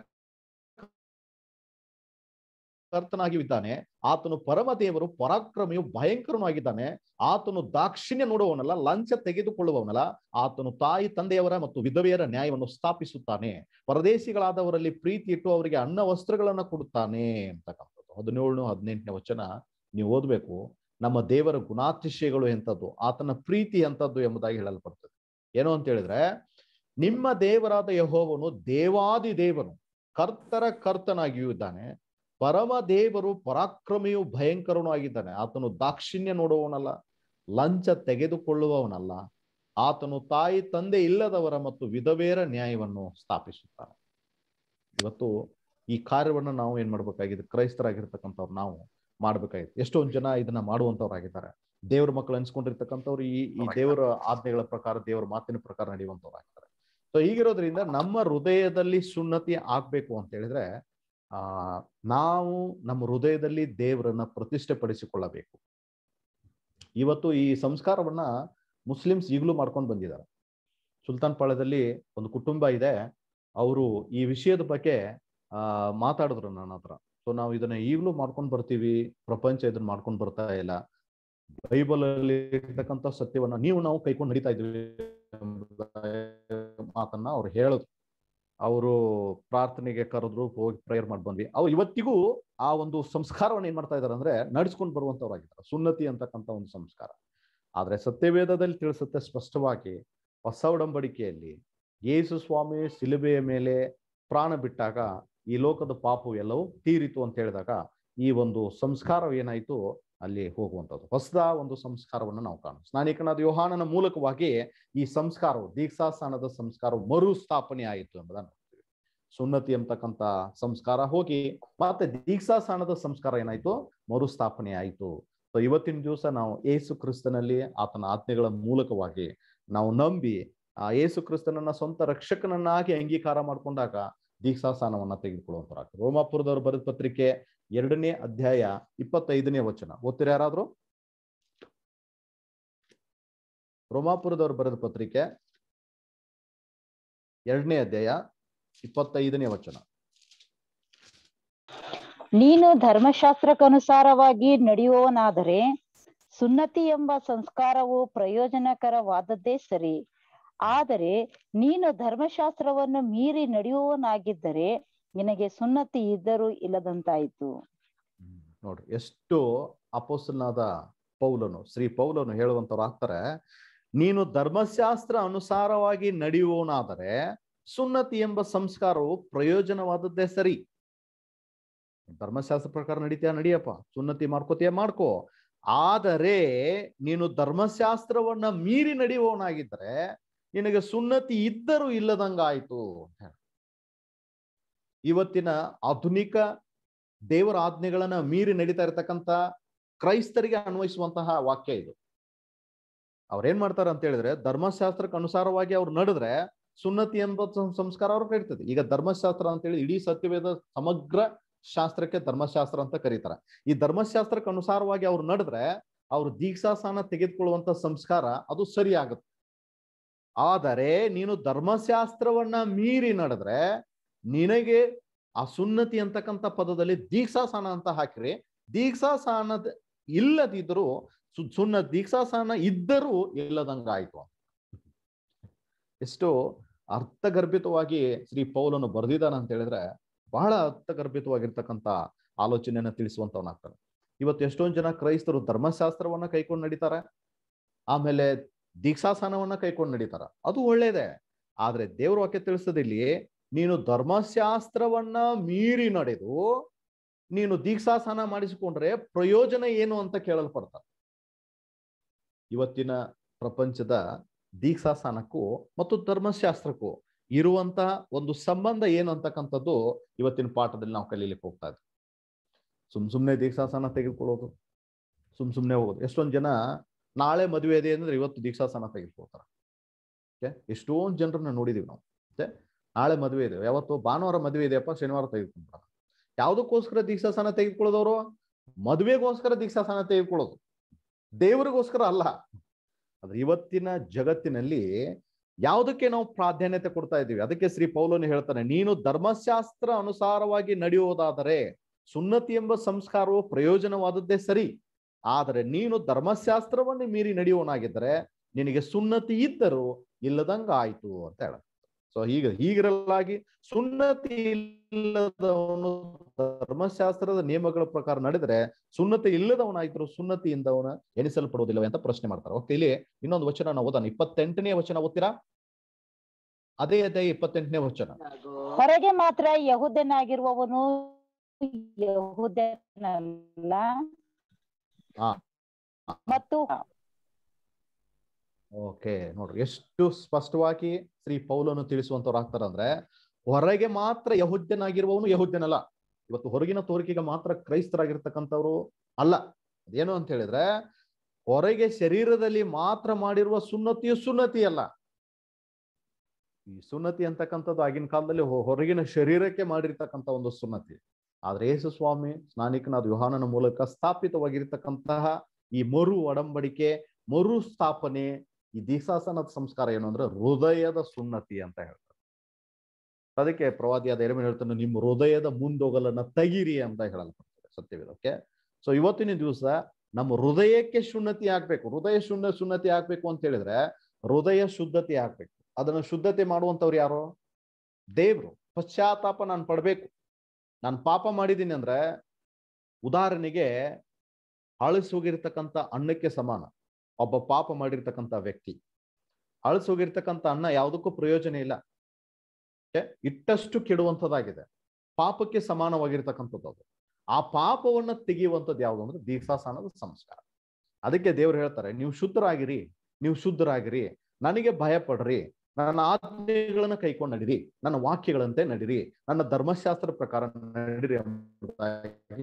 ಕರ್ತನಾಗಿ ಇದ್ದಾನೆ ಆತನು ಪರಮ ದೇವರು ಪರಾಕ್ರಮಿಯು ಭಯಂಕರನೂ ಆಗಿದ್ದಾನೆ ಆತನು ದಾಕ್ಷಿಣ್ಯ ನೋಡುವವನಲ್ಲ ಲಂಚ ತೆಗೆದುಕೊಳ್ಳುವವನಲ್ಲ ಆತನು ತಾಯಿ ತಂದೆಯವರ ಮತ್ತು ವಿಧವೆಯರ ನ್ಯಾಯವನ್ನು ಸ್ಥಾಪಿಸುತ್ತಾನೆ ಪರದೇಶಿಗಳಾದವರಲ್ಲಿ ಪ್ರೀತಿ ಇಟ್ಟು ಅವರಿಗೆ ಅನ್ನ ವಸ್ತ್ರಗಳನ್ನ ಕೊಡುತ್ತಾನೆ ಅಂತಕ್ಕಂಥದ್ದು ಹದಿನೇಳು ಹದಿನೆಂಟನೇ ವಚನ ನೀವು ಓದ್ಬೇಕು ನಮ್ಮ ದೇವರ ಗುಣಾತಿಶಯಗಳು ಎಂಥದ್ದು ಆತನ ಪ್ರೀತಿ ಎಂಥದ್ದು ಎಂಬುದಾಗಿ ಹೇಳಲ್ಪಡ್ತದೆ ಏನು ಅಂತ ಹೇಳಿದ್ರೆ ನಿಮ್ಮ ದೇವರಾದ ಯಹೋವನು ದೇವಾದಿ ದೇವನು ಕರ್ತರ ಕರ್ತನಾಗಿಯೂ ಇದ್ದಾನೆ ಪರಮ ದೇವರು ಪರಾಕ್ರಮಿಯು ಭಯಂಕರನೂ ಆಗಿದ್ದಾನೆ ಆತನು ದಾಕ್ಷಿಣ್ಯ ನೋಡುವವನಲ್ಲ ಲಂಚ ತೆಗೆದುಕೊಳ್ಳುವವನಲ್ಲ ಆತನು ತಾಯಿ ತಂದೆ ಇಲ್ಲದವರ ಮತ್ತು ವಿಧವೇರ ನ್ಯಾಯವನ್ನು ಸ್ಥಾಪಿಸುತ್ತಾನೆ ಇವತ್ತು ಈ ಕಾರ್ಯವನ್ನು ನಾವು ಏನ್ ಮಾಡ್ಬೇಕಾಗಿದೆ ಕ್ರೈಸ್ತರಾಗಿರ್ತಕ್ಕಂಥವ್ರು ನಾವು ಮಾಡ್ಬೇಕಾಗಿದೆ ಎಷ್ಟೊಂದು ಜನ ಇದನ್ನ ಮಾಡುವಂತವ್ರಾಗಿದ್ದಾರೆ ದೇವ್ರ ಮಕ್ಕಳು ಅನ್ಸ್ಕೊಂಡಿರ್ತಕ್ಕಂಥವ್ರು ಈ ಈ ದೇವರ ಆಜ್ಞೆಗಳ ಪ್ರಕಾರ ದೇವರ ಮಾತಿನ ಪ್ರಕಾರ ನಡೆಯುವಂತವ್ರಾಗಿದ್ದಾರೆ ಸೊ ಹೀಗಿರೋದ್ರಿಂದ ನಮ್ಮ ಹೃದಯದಲ್ಲಿ ಸುನ್ನತಿ ಆಗ್ಬೇಕು ಅಂತ ಹೇಳಿದ್ರೆ ಆ ನಾವು ನಮ್ಮ ಹೃದಯದಲ್ಲಿ ದೇವರನ್ನ ಪ್ರತಿಷ್ಠೆ ಪಡಿಸಿಕೊಳ್ಳಬೇಕು ಇವತ್ತು ಈ ಸಂಸ್ಕಾರವನ್ನ ಮುಸ್ಲಿಮ್ಸ್ ಈಗಲೂ ಮಾಡ್ಕೊಂಡು ಬಂದಿದ್ದಾರೆ ಸುಲ್ತಾನ್ ಪಾಳ್ಯದಲ್ಲಿ ಒಂದು ಕುಟುಂಬ ಇದೆ ಅವರು ಈ ವಿಷಯದ ಬಗ್ಗೆ ಆ ಮಾತಾಡಿದ್ರು ನನ್ನ ಹತ್ರ ಸೊ ನಾವು ಇದನ್ನ ಈಗಲೂ ಮಾಡ್ಕೊಂಡು ಬರ್ತೀವಿ ಪ್ರಪಂಚ ಇದನ್ನ ಮಾಡ್ಕೊಂಡು ಬರ್ತಾ ಇಲ್ಲ ಬೈಬಲ್ ಅಲ್ಲಿ ಇರ್ತಕ್ಕಂಥ ಸತ್ಯವನ್ನ ನೀವು ನಾವು ಕೈಕೊಂಡು ನಡೀತಾ ಇದ್ವಿ ಮಾತನ್ನ ಅವ್ರು ಹೇಳಿದ್ರು ಅವರು ಪ್ರಾರ್ಥನೆಗೆ ಕರೆದ್ರು ಹೋಗಿ ಪ್ರೇಯರ್ ಮಾಡಿ ಬಂದ್ವಿ ಅವ್ರು ಇವತ್ತಿಗೂ ಆ ಒಂದು ಸಂಸ್ಕಾರವನ್ನು ಏನ್ ಮಾಡ್ತಾ ಇದಾರೆ ಅಂದ್ರೆ ನಡ್ಸ್ಕೊಂಡು ಬರುವಂತವ್ರಾಗಿದ್ದಾರೆ ಸುನ್ನತಿ ಅಂತಕ್ಕಂಥ ಒಂದು ಸಂಸ್ಕಾರ ಆದ್ರೆ ಸತ್ಯವೇದದಲ್ಲಿ ತಿಳಿಸುತ್ತೆ ಸ್ಪಷ್ಟವಾಗಿ ಹೊಸ ಒಡಂಬಡಿಕೆಯಲ್ಲಿ ಯೇಸು ಸ್ವಾಮಿ ಸಿಲುಬೆಯ ಮೇಲೆ ಪ್ರಾಣ ಬಿಟ್ಟಾಗ ಈ ಲೋಕದ ಪಾಪು ಎಲ್ಲವೂ ತೀರಿತು ಅಂತ ಹೇಳಿದಾಗ ಈ ಒಂದು ಸಂಸ್ಕಾರ ಏನಾಯ್ತು ಅಲ್ಲಿ ಹೋಗುವಂಥದ್ದು ಹೊಸದ ಒಂದು ಸಂಸ್ಕಾರವನ್ನು ನಾವು ಕಾಣೋದು ಸ್ನಾನಿಕನಾದ ಯೋಹಾನನ ಮೂಲಕವಾಗಿ ಈ ಸಂಸ್ಕಾರವು ದೀಕ್ಷಾಸ್ಥಾನದ ಸಂಸ್ಕಾರವು ಮರುಸ್ಥಾಪನೆ ಆಯಿತು ಎಂಬುದನ್ನು ನೋಡ್ತೀವಿ ಸುನ್ನತಿ ಎಂಬತಕ್ಕಂಥ ಸಂಸ್ಕಾರ ಹೋಗಿ ಮತ್ತೆ ದೀಕ್ಷಾಸ್ಥಾನದ ಸಂಸ್ಕಾರ ಏನಾಯ್ತು ಮರುಸ್ಥಾಪನೆ ಆಯಿತು ಸೊ ಇವತ್ತಿನ ದಿವಸ ನಾವು ಏಸು ಕ್ರಿಸ್ತನಲ್ಲಿ ಆತನ ಆಜ್ಞೆಗಳ ಮೂಲಕವಾಗಿ ನಾವು ನಂಬಿ ಆ ಏಸು ಕ್ರಿಸ್ತನನ್ನ ಸ್ವಂತ ರಕ್ಷಕನನ್ನಾಗಿ ಅಂಗೀಕಾರ ಮಾಡ್ಕೊಂಡಾಗ ದೀಕ್ಷಾಸ್ಥಾನವನ್ನ ತೆಗೆದುಕೊಳ್ಳುವಂತರಾಗ್ತದೆ ರೋಮಾಪುರದವರು ಬರೆದ ಪತ್ರಿಕೆ ಎರಡನೇ ಅಧ್ಯಾಯ ಇಪ್ಪತ್ತೈದನೇ ವಚನ ಓದ್ತೀರಾ ಯಾರಾದ್ರು ರೋಮಾಪುರದವರು ಬರೆದ ಪತ್ರಿಕೆ ಎರಡನೇ ಅಧ್ಯಾಯ ಇಪ್ಪತ್ತೈದನೇ ವಚನ ನೀನು ಧರ್ಮಶಾಸ್ತ್ರಕ್ಕನುಸಾರವಾಗಿ ನಡೆಯುವವನಾದರೆ ಸುನ್ನತಿ ಎಂಬ ಸಂಸ್ಕಾರವು ಪ್ರಯೋಜನಕರವಾದದ್ದೇ ಸರಿ ಆದರೆ ನೀನು ಧರ್ಮಶಾಸ್ತ್ರವನ್ನು ಮೀರಿ ನಡೆಯುವವನಾಗಿದ್ದರೆ ನಿನಗೆ ಸುನ್ನತಿ ಇದ್ದರೂ ಇಲ್ಲದಂತಾಯಿತು ನೋಡ್ರಿ ಎಷ್ಟು ಅಪೋಸ್ತಲನಾದ ಪೌಲನು ಶ್ರೀ ಪೌಲನು ಹೇಳುವಂತವ್ರು ಆಗ್ತಾರೆ ನೀನು ಧರ್ಮಶಾಸ್ತ್ರ ಅನುಸಾರವಾಗಿ ನಡೆಯುವವನಾದರೆ ಸುನ್ನತಿ ಎಂಬ ಸಂಸ್ಕಾರವು ಪ್ರಯೋಜನವಾದದ್ದೇ ಸರಿ ಧರ್ಮಶಾಸ್ತ್ರ ಪ್ರಕಾರ ನಡೀತೀಯ ನಡಿಯಪ್ಪ ಸುನ್ನತಿ ಮಾಡ್ಕೋತೀಯ ಮಾಡ್ಕೋ ಆದರೆ ನೀನು ಧರ್ಮಶಾಸ್ತ್ರವನ್ನ ಮೀರಿ ನಡೆಯುವವನಾಗಿದ್ದರೆ ನಿನಗೆ ಸುನ್ನತಿ ಇದ್ದರೂ ಇಲ್ಲದಂಗಾಯ್ತು ಅಂತ ಹೇಳಿ ಇವತ್ತಿನ ಆಧುನಿಕ ದೇವರ ಆಜ್ಞೆಗಳನ್ನ ಮೀರಿ ನಡೀತಾ ಇರತಕ್ಕಂತ ಕ್ರೈಸ್ತರಿಗೆ ಅನ್ವಯಿಸುವಂತಹ ವಾಕ್ಯ ಇದು ಅವ್ರೇನ್ ಮಾಡ್ತಾರೆ ಅಂತ ಹೇಳಿದ್ರೆ ಧರ್ಮಶಾಸ್ತ್ರಕ್ಕೆ ಅನುಸಾರವಾಗಿ ಅವ್ರು ನಡೆದ್ರೆ ಸುನ್ನತಿ ಎಂಬ ಸಂ- ಸಂಸ್ಕಾರ ಅವ್ರಿಗೆ ಇರ್ತದೆ ಈಗ ಧರ್ಮಶಾಸ್ತ್ರ ಅಂತ ಹೇಳಿ ಇಡೀ ಸತ್ಯವೇದ ಸಮಗ್ರ ಶಾಸ್ತ್ರಕ್ಕೆ ಧರ್ಮಶಾಸ್ತ್ರ ಅಂತ ಕರೀತಾರೆ ಈ ಧರ್ಮಶಾಸ್ತ್ರಕ್ಕೆ ಅನುಸಾರವಾಗಿ ಅವ್ರು ನಡೆದ್ರೆ ಅವ್ರು ದೀಕ್ಷಾಸ್ಥಾನ ತೆಗೆದುಕೊಳ್ಳುವಂತ ಸಂಸ್ಕಾರ ಅದು ಸರಿ ಆಗುತ್ತೆ ಆದರೆ ನೀನು ಧರ್ಮಶಾಸ್ತ್ರವನ್ನ ಮೀರಿ ನಡೆದ್ರೆ ನಿನಗೆ ಆ ಸುನ್ನತಿ ಅಂತಕ್ಕಂಥ ಪದದಲ್ಲಿ ದೀಕ್ಷಾಸ್ಥಾನ ಅಂತ ಹಾಕಿರಿ ದೀಕ್ಷಾಸ್ಥಾನದ ಇಲ್ಲದಿದ್ದರೂ ಸು- ಸುನ್ನ ದೀಕ್ಷಾಸ್ಥಾನ ಇದ್ದರೂ ಇಲ್ಲದಂಗಾಯ್ತು ಅಂತ ಎಷ್ಟು ಅರ್ಥಗರ್ಭಿತವಾಗಿ ಶ್ರೀ ಪೌಲನು ಬರೆದಿದ್ದಾನೆ ಅಂತ ಹೇಳಿದ್ರೆ ಬಹಳ ಅರ್ಥಗರ್ಭಿತವಾಗಿರ್ತಕ್ಕಂಥ ಆಲೋಚನೆಯನ್ನ ತಿಳಿಸುವಂತವನಾಗ್ತಾನೆ ಇವತ್ತು ಎಷ್ಟೊಂದು ಜನ ಕ್ರೈಸ್ತರು ಧರ್ಮಶಾಸ್ತ್ರವನ್ನ ಕೈಕೊಂಡು ನಡೀತಾರೆ ಆಮೇಲೆ ದೀಕ್ಷಾಸ್ಥಾನವನ್ನ ಕೈಕೊಂಡು ನಡೀತಾರ ಅದು ಒಳ್ಳೇದೇ ಆದ್ರೆ ದೇವ್ರ ವಾಕ್ಯ ತಿಳಿಸೋದು ಇಲ್ಲಿ ನೀನು ಧರ್ಮಶಾಸ್ತ್ರವನ್ನ ಮೀರಿ ನಡೆದು ನೀನು ದೀಕ್ಷಾಸನ ಮಾಡಿಸಿಕೊಂಡ್ರೆ ಪ್ರಯೋಜನ ಏನು ಅಂತ ಕೇಳಲ್ಪಡ್ತಾರೆ ಇವತ್ತಿನ ಪ್ರಪಂಚದ ದೀಕ್ಷಾಸನಕ್ಕೂ ಮತ್ತು ಧರ್ಮಶಾಸ್ತ್ರಕ್ಕೂ ಇರುವಂತಹ ಒಂದು ಸಂಬಂಧ ಏನು ಅಂತಕ್ಕಂಥದ್ದು ಇವತ್ತಿನ ಪಾಠದಲ್ಲಿ ನಾವು ಕಲೀಲಿಕ್ಕೆ ಹೋಗ್ತಾ ಇದ್ವಿ ಸುಮ್ ಸುಮ್ನೆ ದೀಕ್ಷಾಸನ ತೆಗೆದುಕೊಳ್ಳೋದು ಸುಮ್ ಸುಮ್ನೆ ಹೋಗೋದು ಎಷ್ಟೊಂದು ಜನ ನಾಳೆ ಮದುವೆ ಇದೆ ಅಂದ್ರೆ ಇವತ್ತು ದೀಕ್ಷಾಸನ ತೆಗೆದುಕೊಳ್ತಾರೆ ಓಕೆ ಎಷ್ಟೊಂದು ಜನರನ್ನ ನೋಡಿದೀವಿ ನಾವು ಓಕೆ ನಾಳೆ ಮದುವೆ ಇದೆ ಯಾವತ್ತು ಭಾನುವಾರ ಮದುವೆ ಇದೆಯಪ್ಪ ಶನಿವಾರ ತೆಗೆದುಕೊಂಡ್ರ ಯಾವುದಕ್ಕೋಸ್ಕರ ದೀಕ್ಷಾಸನ ತೆಗೆದುಕೊಳ್ಳೋದವರು ಮದುವೆಗೋಸ್ಕರ ದೀಕ್ಷಾಸನ ತೆಗೆದುಕೊಳ್ಳೋದು ದೇವರಿಗೋಸ್ಕರ ಅಲ್ಲ ಆದ್ರೆ ಇವತ್ತಿನ ಜಗತ್ತಿನಲ್ಲಿ ಯಾವುದಕ್ಕೆ ನಾವು ಪ್ರಾಧಾನ್ಯತೆ ಕೊಡ್ತಾ ಇದ್ದೀವಿ ಅದಕ್ಕೆ ಶ್ರೀ ಪೌಲನು ಹೇಳ್ತಾನೆ ನೀನು ಧರ್ಮಶಾಸ್ತ್ರ ಅನುಸಾರವಾಗಿ ನಡೆಯುವುದಾದರೆ ಸುನ್ನತಿ ಎಂಬ ಸಂಸ್ಕಾರವು ಪ್ರಯೋಜನವಾದದ್ದೇ ಸರಿ ಆದರೆ ನೀನು ಧರ್ಮಶಾಸ್ತ್ರವನ್ನು ಮೀರಿ ನಡೆಯುವನಾಗಿದ್ದರೆ ನಿನಗೆ ಸುನ್ನತಿ ಇದ್ದರೂ ಇಲ್ಲದಂಗ ಆಯ್ತು ಅಂತ ಹೇಳ ಸೊ ಹೀಗ ಹೀಗಿರಲಾಗಿ ಸುನ್ನತಿ ಇಲ್ಲದವನು ಧರ್ಮಶಾಸ್ತ್ರದ ನಿಯಮಗಳ ಪ್ರಕಾರ ನಡೆದರೆ ಸುನ್ನತಿ ಇಲ್ಲದವನಾಯ್ತು ಸುನ್ನತಿಯಿಂದವನ ಎಣಿಸಲ್ಪಡುವುದಿಲ್ಲವೇ ಅಂತ ಪ್ರಶ್ನೆ ಮಾಡ್ತಾರೆ ಓಕೆ ಇಲ್ಲಿ ಇನ್ನೊಂದು ವಚನ ನಾವು ಓದೋಣ ಇಪ್ಪತ್ತೆಂಟನೇ ವಚನ ಓದ್ತೀರಾ ಅದೇ ಅದೇ ಇಪ್ಪತ್ತೆಂಟನೇ ವಚನ ಹೊರಗೆ ಮಾತ್ರ ಯಹುದನಾಗಿರುವವನು ಯಹುದನಲ್ಲ ಹಾ. ಮತ್ತು ಓಕೆ ನೋಡ್ರಿ ಎಷ್ಟು ಸ್ಪಷ್ಟವಾಗಿ ಶ್ರೀ ಪೌಲನು ತಿಳಿಸುವಂತವ್ರು ಆಗ್ತಾರ ಅಂದ್ರೆ ಹೊರಗೆ ಮಾತ್ರ ಯಹುದ್ಯನಾಗಿರುವವನು ಯಹುದ್ಯನಲ್ಲ ಇವತ್ತು ಹೊರಗಿನ ತೋರಿಕೆಗೆ ಮಾತ್ರ ಕ್ರೈಸ್ತರಾಗಿರ್ತಕ್ಕಂಥವ್ರು ಅಲ್ಲ ಅದೇನು ಅಂತ ಹೇಳಿದ್ರೆ ಹೊರಗೆ ಶರೀರದಲ್ಲಿ ಮಾತ್ರ ಮಾಡಿರುವ ಸುನ್ನತಿಯು ಸುನ್ನತಿ ಅಲ್ಲ ಈ ಸುನ್ನತಿ ಅಂತಕ್ಕಂಥದ್ದು ಆಗಿನ ಕಾಲದಲ್ಲಿ ಹೊ- ಹೊರಗಿನ ಶರೀರಕ್ಕೆ ಮಾಡಿರ್ತಕ್ಕಂಥ ಒಂದು ಸುನ್ನತಿ ಆದ್ರೆ ಯೇಸು ಸ್ವಾಮಿ ಸ್ನಾನಿಕನಾದ ಯೋಹಾನನ ಮೂಲಕ ಸ್ಥಾಪಿತವಾಗಿರ್ತಕ್ಕಂತಹ ಈ ಮರು ಒಡಂಬಡಿಕೆ ಮರು ಸ್ಥಾಪನೆ ಈ ದೀಕ್ಷಾಸನದ ಸಂಸ್ಕಾರ ಏನು ಅಂದ್ರೆ ಹೃದಯದ ಸುನ್ನತಿ ಅಂತ ಹೇಳ್ತಾರೆ ಅದಕ್ಕೆ ಪ್ರವಾದಿಯಾದ ಎರೆಮೆ ಹೇಳ್ತಾನೆ ನಿಮ್ಮ ಹೃದಯದ ಮುಂದೋಗಲನ್ನ ತೆಗೀರಿ ಅಂತ ಹೇಳಲ್ಪಡ್ತಾರೆ ಸತ್ಯವಿದೆ ಓಕೆ ಸೊ ಇವತ್ತಿನ ದಿವಸ ನಮ್ಮ ಹೃದಯಕ್ಕೆ ಶುನ್ನತಿ ಆಗ್ಬೇಕು ಹೃದಯ ಶುನ್ನ ಸುನ್ನತಿ ಆಗ್ಬೇಕು ಅಂತ ಹೇಳಿದ್ರೆ ಹೃದಯ ಶುದ್ಧತೆ ಆಗ್ಬೇಕು ಅದನ್ನ ಶುದ್ಧತೆ ಮಾಡುವಂತವ್ರು ಯಾರು ದೇವ್ರು ಪಶ್ಚಾತ್ತಾಪ ನಾನು ಪಡ್ಬೇಕು ನಾನು ಪಾಪ ಮಾಡಿದ್ದೀನಿ ಅಂದ್ರೆ ಉದಾಹರಣೆಗೆ ಅಳಿಸೋಗಿರ್ತಕ್ಕಂಥ ಅನ್ನಕ್ಕೆ ಸಮಾನ ಒಬ್ಬ ಪಾಪ ಮಾಡಿರ್ತಕ್ಕಂಥ ವ್ಯಕ್ತಿ ಅಳಿಸೋಗಿರ್ತಕ್ಕಂಥ ಅನ್ನ ಯಾವುದಕ್ಕೂ ಪ್ರಯೋಜನ ಇಲ್ಲ Okay? ಇಟ್ಟಷ್ಟು ಕೆಡುವಂಥದ್ದಾಗಿದೆ ಪಾಪಕ್ಕೆ ಸಮಾನವಾಗಿರ್ತಕ್ಕಂಥದ್ದು ಅದು ಆ ಪಾಪವನ್ನ ತೆಗೆಯುವಂಥದ್ದು ಯಾವುದು ಅಂದ್ರೆ ದೀಕ್ಷಾಸನದ ಸಂಸ್ಕಾರ ಅದಕ್ಕೆ ದೇವ್ರು ಹೇಳ್ತಾರೆ ನೀವು ಶುದ್ಧರಾಗಿರಿ ನೀವು ಶುದ್ಧರಾಗಿರಿ ನನಗೆ ಭಯ ಪಡ್ರಿ ನನ್ನ ಆಜ್ಞೆಗಳನ್ನ ಕೈಕೊಂಡು ನಡಿರಿ ನನ್ನ ವಾಕ್ಯಗಳಂತೆ ನಡಿರಿ ನನ್ನ ಧರ್ಮಶಾಸ್ತ್ರ ಪ್ರಕಾರ ನಡಿರಿ ಎಂಬುದಾಗಿ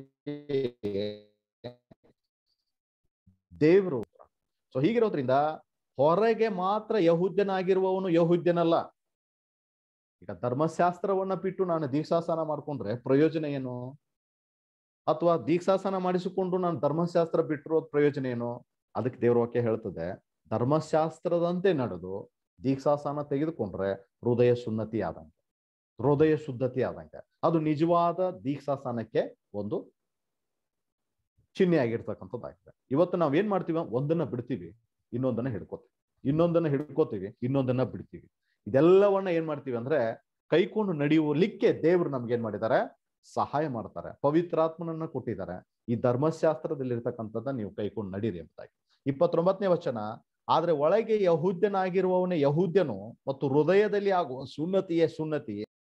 ದೇವರು ಸೊ ಹೀಗಿರೋದ್ರಿಂದ ಹೊರಗೆ ಮಾತ್ರ ಯಹುದ್ಯನಾಗಿರುವವನು ಯಹುದ್ಯನಲ್ಲ ಈಗ ಧರ್ಮಶಾಸ್ತ್ರವನ್ನ ಬಿಟ್ಟು ನಾನು ದೀಕ್ಷಾಸನ ಮಾಡ್ಕೊಂಡ್ರೆ ಪ್ರಯೋಜನ ಏನು ಅಥವಾ ದೀಕ್ಷಾಸನ ಮಾಡಿಸಿಕೊಂಡು ನಾನು ಧರ್ಮಶಾಸ್ತ್ರ ಬಿಟ್ಟಿರೋದ್ ಪ್ರಯೋಜನ ಏನು ಅದಕ್ಕೆ ದೇವ್ರ ವಾಕ್ಯ ಹೇಳ್ತದೆ ಧರ್ಮಶಾಸ್ತ್ರದಂತೆ ನಡೆದು ದೀಕ್ಷಾಸನ ತೆಗೆದುಕೊಂಡ್ರೆ ಹೃದಯ ಸುನ್ನತಿ ಆದಂಗೆ ಹೃದಯ ಶುದ್ಧತೆ ಆದಂಗೆ ಅದು ನಿಜವಾದ ದೀಕ್ಷಾಸನಕ್ಕೆ ಒಂದು ಚಿಹ್ನೆ ಆಗಿರ್ತಕ್ಕಂಥದ್ದಾಗಿದೆ ಇವತ್ತು ನಾವ್ ಏನ್ ಮಾಡ್ತೀವಿ ಒಂದನ್ನ ಬಿಡ್ತೀವಿ ಇನ್ನೊಂದನ್ನ ಹಿಡ್ಕೋತೀವಿ ಇನ್ನೊಂದನ್ನ ಹಿಡ್ಕೋತೀವಿ ಇನ್ನೊಂದನ್ನ ಬಿಡ್ತೀವಿ ಇದೆಲ್ಲವನ್ನ ಏನ್ ಮಾಡ್ತೀವಿ ಅಂದ್ರೆ ಕೈಕೊಂಡು ನಡೆಯುವಲಿಕ್ಕೆ ದೇವ್ರು ನಮ್ಗೆ ಏನ್ ಮಾಡಿದ್ದಾರೆ ಸಹಾಯ ಮಾಡ್ತಾರೆ ಪವಿತ್ರಾತ್ಮನನ್ನ ಕೊಟ್ಟಿದ್ದಾರೆ ಈ ಧರ್ಮಶಾಸ್ತ್ರದಲ್ಲಿರ್ತಕ್ಕಂಥದ್ದನ್ನ ನೀವು ಕೈಕೊಂಡು ನಡೀರಿ ಎಂಬುದಾಗಿ ಇಪ್ಪತ್ತೊಂಬತ್ತನೇ ವಚನ ಆದ್ರೆ ಒಳಗೆ ಯಹೂದ್ಯನಾಗಿರುವವನೇ ಯಹೂದ್ಯನು ಮತ್ತು ಹೃದಯದಲ್ಲಿ ಆಗುವ ಸುನ್ನತಿಯೇ ಸುನ್ನತಿ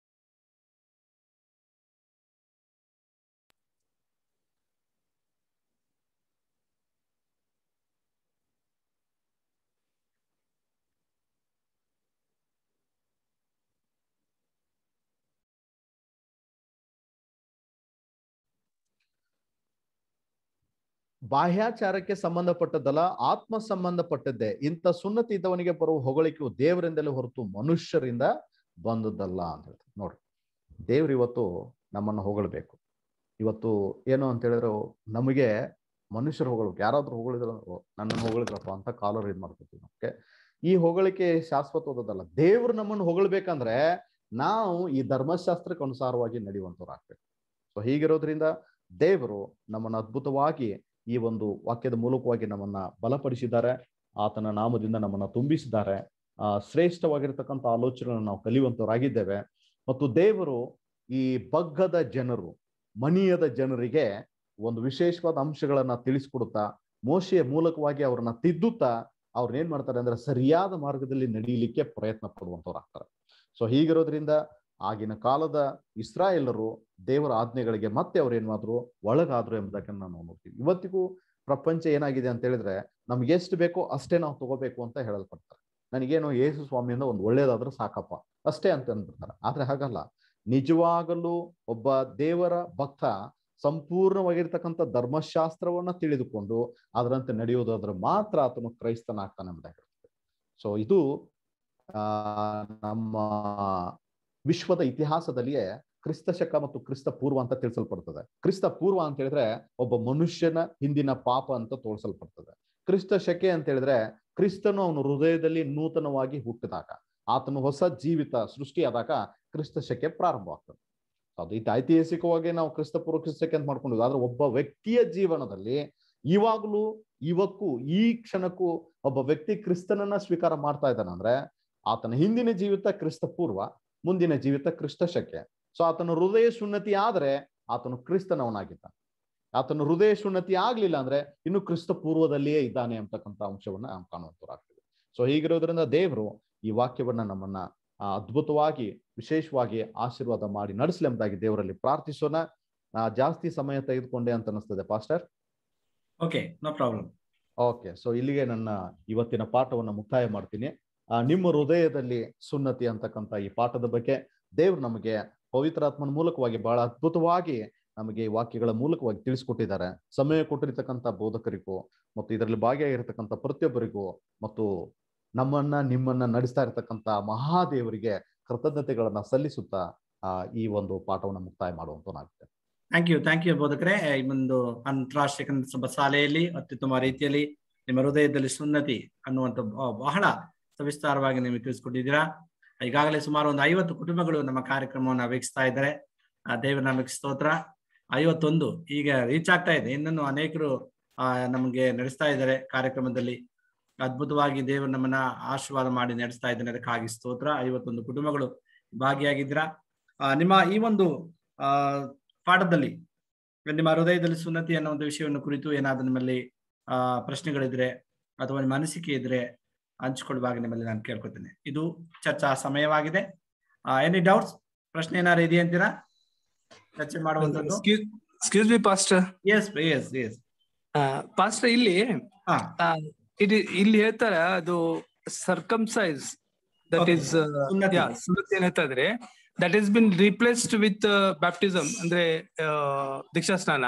ಬಾಹ್ಯಾಚಾರಕ್ಕೆ ಸಂಬಂಧಪಟ್ಟದ್ದಲ್ಲ ಆತ್ಮ ಸಂಬಂಧಪಟ್ಟದ್ದೇ ಇಂಥ ಸುನ್ನತಿ ಇದ್ದವನಿಗೆ ಬರುವ ಹೊಗಳಿಕೆಯು ದೇವರಿಂದಲೇ ಹೊರತು ಮನುಷ್ಯರಿಂದ ಬಂದದ್ದಲ್ಲ ಅಂತ ಹೇಳ್ತಾರೆ ನೋಡ್ರಿ ದೇವ್ರು ಇವತ್ತು ನಮ್ಮನ್ನು ಹೊಗಳ್ಬೇಕು ಇವತ್ತು ಏನು ಅಂತ ಹೇಳಿದ್ರೆ ನಮಗೆ ಮನುಷ್ಯರು ಹೊಗಳ್ಬೇಕು ಯಾರಾದ್ರೂ ಹೊಗಳಿದ್ರು ನನ್ನನ್ನು ಹೊಗಳಿದ್ರಪ್ಪ ಅಂತ ಕಾಲರ್ ಇದು ಮಾಡ್ಕೊತೀವಿ ಓಕೆ ಈ ಹೊಗಳಿಕೆ ಶಾಶ್ವತವಾದದ್ದಲ್ಲ ದೇವ್ರು ನಮ್ಮನ್ನು ಹೊಗಳ್ಬೇಕಂದ್ರೆ ನಾವು ಈ ಧರ್ಮಶಾಸ್ತ್ರಕ್ಕೆ ಅನುಸಾರವಾಗಿ ನಡೆಯುವಂಥವ್ರು ಆಗ್ಬೇಕು ಸೊ ಹೀಗಿರೋದ್ರಿಂದ ದೇವರು ನಮ್ಮನ್ನು ಅದ್ಭುತವಾಗಿ ಈ ಒಂದು ವಾಕ್ಯದ ಮೂಲಕವಾಗಿ ನಮ್ಮನ್ನ ಬಲಪಡಿಸಿದ್ದಾರೆ ಆತನ ನಾಮದಿಂದ ನಮ್ಮನ್ನ ತುಂಬಿಸಿದ್ದಾರೆ ಆ ಶ್ರೇಷ್ಠವಾಗಿರ್ತಕ್ಕಂಥ ಆಲೋಚನೆಗಳನ್ನು ನಾವು ಕಲಿಯುವಂತವರಾಗಿದ್ದೇವೆ ಮತ್ತು ದೇವರು ಈ ಬಗ್ಗದ ಜನರು ಮನಿಯದ ಜನರಿಗೆ ಒಂದು ವಿಶೇಷವಾದ ಅಂಶಗಳನ್ನ ತಿಳಿಸ್ಕೊಡುತ್ತಾ ಮೋಶೆಯ ಮೂಲಕವಾಗಿ ಅವ್ರನ್ನ ತಿದ್ದುತ್ತಾ ಅವ್ರನ್ನ ಏನ್ ಮಾಡ್ತಾರೆ ಅಂದ್ರೆ ಸರಿಯಾದ ಮಾರ್ಗದಲ್ಲಿ ನಡೀಲಿಕ್ಕೆ ಪ್ರಯತ್ನ ಪಡುವಂತವ್ರು ಆಗ್ತಾರೆ ಸೊ ಹೀಗಿರೋದ್ರಿಂದ ಆಗಿನ ಕಾಲದ ಇಸ್ರಾಯೇಲರು ದೇವರ ಆಜ್ಞೆಗಳಿಗೆ ಮತ್ತೆ ಅವ್ರು ಏನ್ ಮಾಡಿದ್ರು ಒಳಗಾದ್ರು ಎಂಬುದಕ್ಕೆ ನಾವು ನೋಡ್ತೀವಿ ಇವತ್ತಿಗೂ ಪ್ರಪಂಚ ಏನಾಗಿದೆ ಅಂತ ಹೇಳಿದ್ರೆ ನಮ್ಗೆ ಎಷ್ಟು ಬೇಕೋ ಅಷ್ಟೇ ನಾವು ತಗೋಬೇಕು ಅಂತ ಹೇಳಲ್ಪಡ್ತಾರೆ ನನಗೇನು ಯೇಸು ಸ್ವಾಮಿಯಿಂದ ಒಂದು ಒಳ್ಳೇದಾದ್ರೂ ಸಾಕಪ್ಪ ಅಷ್ಟೇ ಅಂತ ಅಂದ್ಬಿಡ್ತಾರೆ ಆದ್ರೆ ಹಾಗಲ್ಲ ನಿಜವಾಗಲೂ ಒಬ್ಬ ದೇವರ ಭಕ್ತ ಸಂಪೂರ್ಣವಾಗಿರ್ತಕ್ಕಂಥ ಧರ್ಮಶಾಸ್ತ್ರವನ್ನ ತಿಳಿದುಕೊಂಡು ಅದರಂತೆ ನಡೆಯುವುದಾದ್ರೆ ಮಾತ್ರ ಆತನು ಕ್ರೈಸ್ತನಾಗ್ತಾನೆ ಎಂಬುದಾಗಿ ಹೇಳ್ತದೆ ಸೊ ಇದು ಆ ನಮ್ಮ ವಿಶ್ವದ ಇತಿಹಾಸದಲ್ಲಿಯೇ ಕ್ರಿಸ್ತ ಶಕ ಮತ್ತು ಕ್ರಿಸ್ತ ಪೂರ್ವ ಅಂತ ತಿಳಿಸಲ್ಪಡ್ತದೆ ಕ್ರಿಸ್ತ ಪೂರ್ವ ಅಂತ ಹೇಳಿದ್ರೆ ಒಬ್ಬ ಮನುಷ್ಯನ ಹಿಂದಿನ ಪಾಪ ಅಂತ ತೋರಿಸಲ್ಪಡ್ತದೆ ಕ್ರಿಸ್ತ ಶಕೆ ಅಂತ ಹೇಳಿದ್ರೆ ಕ್ರಿಸ್ತನು ಅವನು ಹೃದಯದಲ್ಲಿ ನೂತನವಾಗಿ ಹುಟ್ಟಿದಾಗ ಆತನು ಹೊಸ ಜೀವಿತ ಸೃಷ್ಟಿಯಾದಾಗ ಕ್ರಿಸ್ತ ಶಕೆ ಪ್ರಾರಂಭವಾಗ್ತದೆ ಅದು ಇದು ಐತಿಹಾಸಿಕವಾಗಿ ನಾವು ಕ್ರಿಸ್ತ ಪೂರ್ವ ಕ್ರಿಸ್ತ ಶಕೆ ಅಂತ ಮಾಡ್ಕೊಂಡಿದ್ವಿ ಆದ್ರೆ ಒಬ್ಬ ವ್ಯಕ್ತಿಯ ಜೀವನದಲ್ಲಿ ಇವಾಗಲೂ ಇವಕ್ಕೂ ಈ ಕ್ಷಣಕ್ಕೂ ಒಬ್ಬ ವ್ಯಕ್ತಿ ಕ್ರಿಸ್ತನನ್ನ ಸ್ವೀಕಾರ ಮಾಡ್ತಾ ಇದ್ದಾನೆ ಅಂದ್ರೆ ಆತನ ಹಿಂದಿನ ಜೀವಿತ ಕ್ರಿಸ್ತ ಪೂರ್ವ ಮುಂದಿನ ಜೀವಿತ ಕ್ರಿಸ್ತ ಶಕೆ ಸೊ ಆತನ ಹೃದಯ ಶೂನ್ಯತಿ ಆದ್ರೆ ಆತನು ಕ್ರಿಸ್ತನವನಾಗಿದ್ದ ಆತನ ಹೃದಯ ಶೂನ್ಯತಿ ಆಗ್ಲಿಲ್ಲ ಅಂದ್ರೆ ಇನ್ನು ಕ್ರಿಸ್ತ ಪೂರ್ವದಲ್ಲಿಯೇ ಇದ್ದಾನೆ ಅಂತಕ್ಕಂಥ ಅಂಶವನ್ನ ನಾವು ಕಾಣುವಂತರಾಗ್ತದೆ ಸೊ ಹೀಗಿರೋದ್ರಿಂದ ದೇವರು ಈ ವಾಕ್ಯವನ್ನ ನಮ್ಮನ್ನ ಆ, ಅದ್ಭುತವಾಗಿ ವಿಶೇಷವಾಗಿ ಆಶೀರ್ವಾದ ಮಾಡಿ ನಡೆಸಲಿ ಎಂಬುದಾಗಿ ದೇವರಲ್ಲಿ ಪ್ರಾರ್ಥಿಸೋಣ ಆ, ಜಾಸ್ತಿ ಸಮಯ ತೆಗೆದುಕೊಂಡೆ ಅಂತ ಅನಿಸ್ತದೆ pastor okay no problem okay so ಇಲ್ಲಿಗೆ ನನ್ನ ಇವತ್ತಿನ ಪಾಠವನ್ನ ಮುಕ್ತಾಯ ಮಾಡ್ತೀನಿ ಆ, ನಿಮ್ಮ ಹೃದಯದಲ್ಲಿ ಸುನ್ನತಿ ಅಂತಕ್ಕಂಥ ಈ ಪಾಠದ ಬಗ್ಗೆ ದೇವ್ರು ನಮಗೆ ಪವಿತ್ರಾತ್ಮನ ಮೂಲಕವಾಗಿ ಬಹಳ ಅದ್ಭುತವಾಗಿ ನಮಗೆ ಈ ವಾಕ್ಯಗಳ ಮೂಲಕವಾಗಿ ತಿಳಿಸ್ಕೊಟ್ಟಿದ್ದಾರೆ ಸಮಯ ಕೊಟ್ಟಿರ್ತಕ್ಕಂಥ ಬೋಧಕರಿಗೂ ಮತ್ತು ಇದರಲ್ಲಿ ಭಾಗಿಯಾಗಿರ್ತಕ್ಕಂಥ ಪ್ರತಿಯೊಬ್ಬರಿಗೂ ಮತ್ತು ನಮ್ಮನ್ನ ನಿಮ್ಮನ್ನ ನಡೆಸ್ತಾ ಇರತಕ್ಕಂಥ ಮಹಾದೇವರಿಗೆ ಕೃತಜ್ಞತೆಗಳನ್ನ ಸಲ್ಲಿಸುತ್ತಾ ಆ, ಈ ಒಂದು ಪಾಠವನ್ನ ಮುಕ್ತಾಯ ಮಾಡುವಂತನಾಗುತ್ತೆ ಥ್ಯಾಂಕ್ ಯು ಥ್ಯಾಂಕ್ ಯು ಬೋಧಕರೇ ಈ ಒಂದು ಅಂತಾರಾಷ್ಟ್ರೀಯ ಕನ್ನಡ ಸಭಾ ಶಾಲೆಯಲ್ಲಿ ಅತ್ಯುತ್ತಮ ರೀತಿಯಲ್ಲಿ ನಿಮ್ಮ ಹೃದಯದಲ್ಲಿ ಸುನ್ನತಿ ಅನ್ನುವಂಥ ಬ- ಬಹಳ ಸವಿಸ್ತಾರವಾಗಿ ನಿಮಗೆ ತಿಳಿಸ್ಕೊಟ್ಟಿದ್ದೀರಾ ಈಗಾಗಲೇ ಸುಮಾರು ಒಂದು ಐವತ್ತು ಕುಟುಂಬಗಳು ನಮ್ಮ ಕಾರ್ಯಕ್ರಮವನ್ನು ವೀಕ್ಷಿಸ್ತಾ ಇದ್ದಾರೆ ಆ ದೇವರ ನಮಗೆ ಸ್ತೋತ್ರ ಐವತ್ತೊಂದು ಈಗ ರೀಚ್ ಆಗ್ತಾ ಇದೆ ಇನ್ನೂ ಅನೇಕರು ಆ ನಮಗೆ ನಡೆಸ್ತಾ ಇದ್ದಾರೆ ಕಾರ್ಯಕ್ರಮದಲ್ಲಿ ಅದ್ಭುತವಾಗಿ ದೇವರು ನಮ್ಮನ್ನ ಆಶೀರ್ವಾದ ಮಾಡಿ ನಡೆಸ್ತಾ ಇದ್ದಾನೆ ಅದಕ್ಕಾಗಿ ಸ್ತೋತ್ರ ಐವತ್ತೊಂದು ಕುಟುಂಬಗಳು ಭಾಗಿಯಾಗಿದ್ದೀರಾ ಆ, ನಿಮ್ಮ ಈ ಒಂದು ಆ ಪಾಠದಲ್ಲಿ ನಿಮ್ಮ ಹೃದಯದಲ್ಲಿ ಸುನ್ನತಿ ಅನ್ನೋ ಒಂದು ವಿಷಯವನ್ನು ಕುರಿತು ಏನಾದ್ರೂ ನಿಮ್ಮಲ್ಲಿ ಆ ಪ್ರಶ್ನೆಗಳಿದ್ರೆ ಅಥವಾ ನಿಮ್ಮ ಅನಿಸಿಕೆ ಇದ್ರೆ ಹಂಚಿಕೊಳ್ಳುವಾಗ ನಿಮ್ಮಲ್ಲಿ ನಾನು ಕೇಳ್ಕೊತೇನೆ ಇದು ಚರ್ಚಾ ಸಮಯವಾಗಿದೆ ಎನಿ ಡೌಟ್ಸ್ ಪ್ರಶ್ನೆ ಏನಾರು ಇದೆ ಅಂತೀರಾ ಚರ್ಚೆ ಮಾಡುವಂತದ್ದು excuse me pastor yes yes yes pastor ಇಲ್ಲಿ ಹಾ ಆ, ಇದು ಇಲ್ಲಿ ಹೇಳ್ತಾರ ಅದು ಸರ್ಕಮ್ಸೈಸ್ ದಟ್ Okay. ಈಸ್ ಸುನ್ನತಿ. ಸುನ್ನತಿ ಏನ್ ಹೇಳ್ತಾ ಇದ್ರೆ that is been replaced with baptism ಅಂದ್ರೆ ಆ, ದೀಕ್ಷಾ ಸ್ನಾನ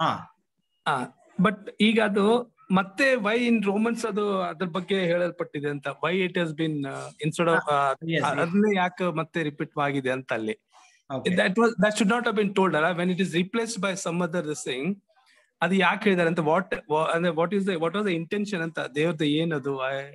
ಹಾ ಬಟ್ ಈಗ ಅದು ಮತ್ತೆ ವೈ ಇನ್ ರೋಮನ್ಸ್ ಅದು ಅದ್ರ ಬಗ್ಗೆ ಹೇಳಲ್ಪಟ್ಟಿದೆ ಅಂತ why it has been instead of yes, yes. ಅದನ್ನೇ ಯಾಕೆ ಮತ್ತೆ ರಿಪೀಟ್ ಆಗಿದೆ ಅಂತ ಅಲ್ಲಿ Okay. that was that should not have been told ಅಲ್ಲ when it is replaced by some other this thing ಅದು ಯಾಕೆ ಹೇಳಿದಾರೆ ಅಂತ ವಾಟ್ ಅಂದ್ರೆ what is the what was the intention ಅಂತ ದೇವ್ರದ್ದು ಏನದು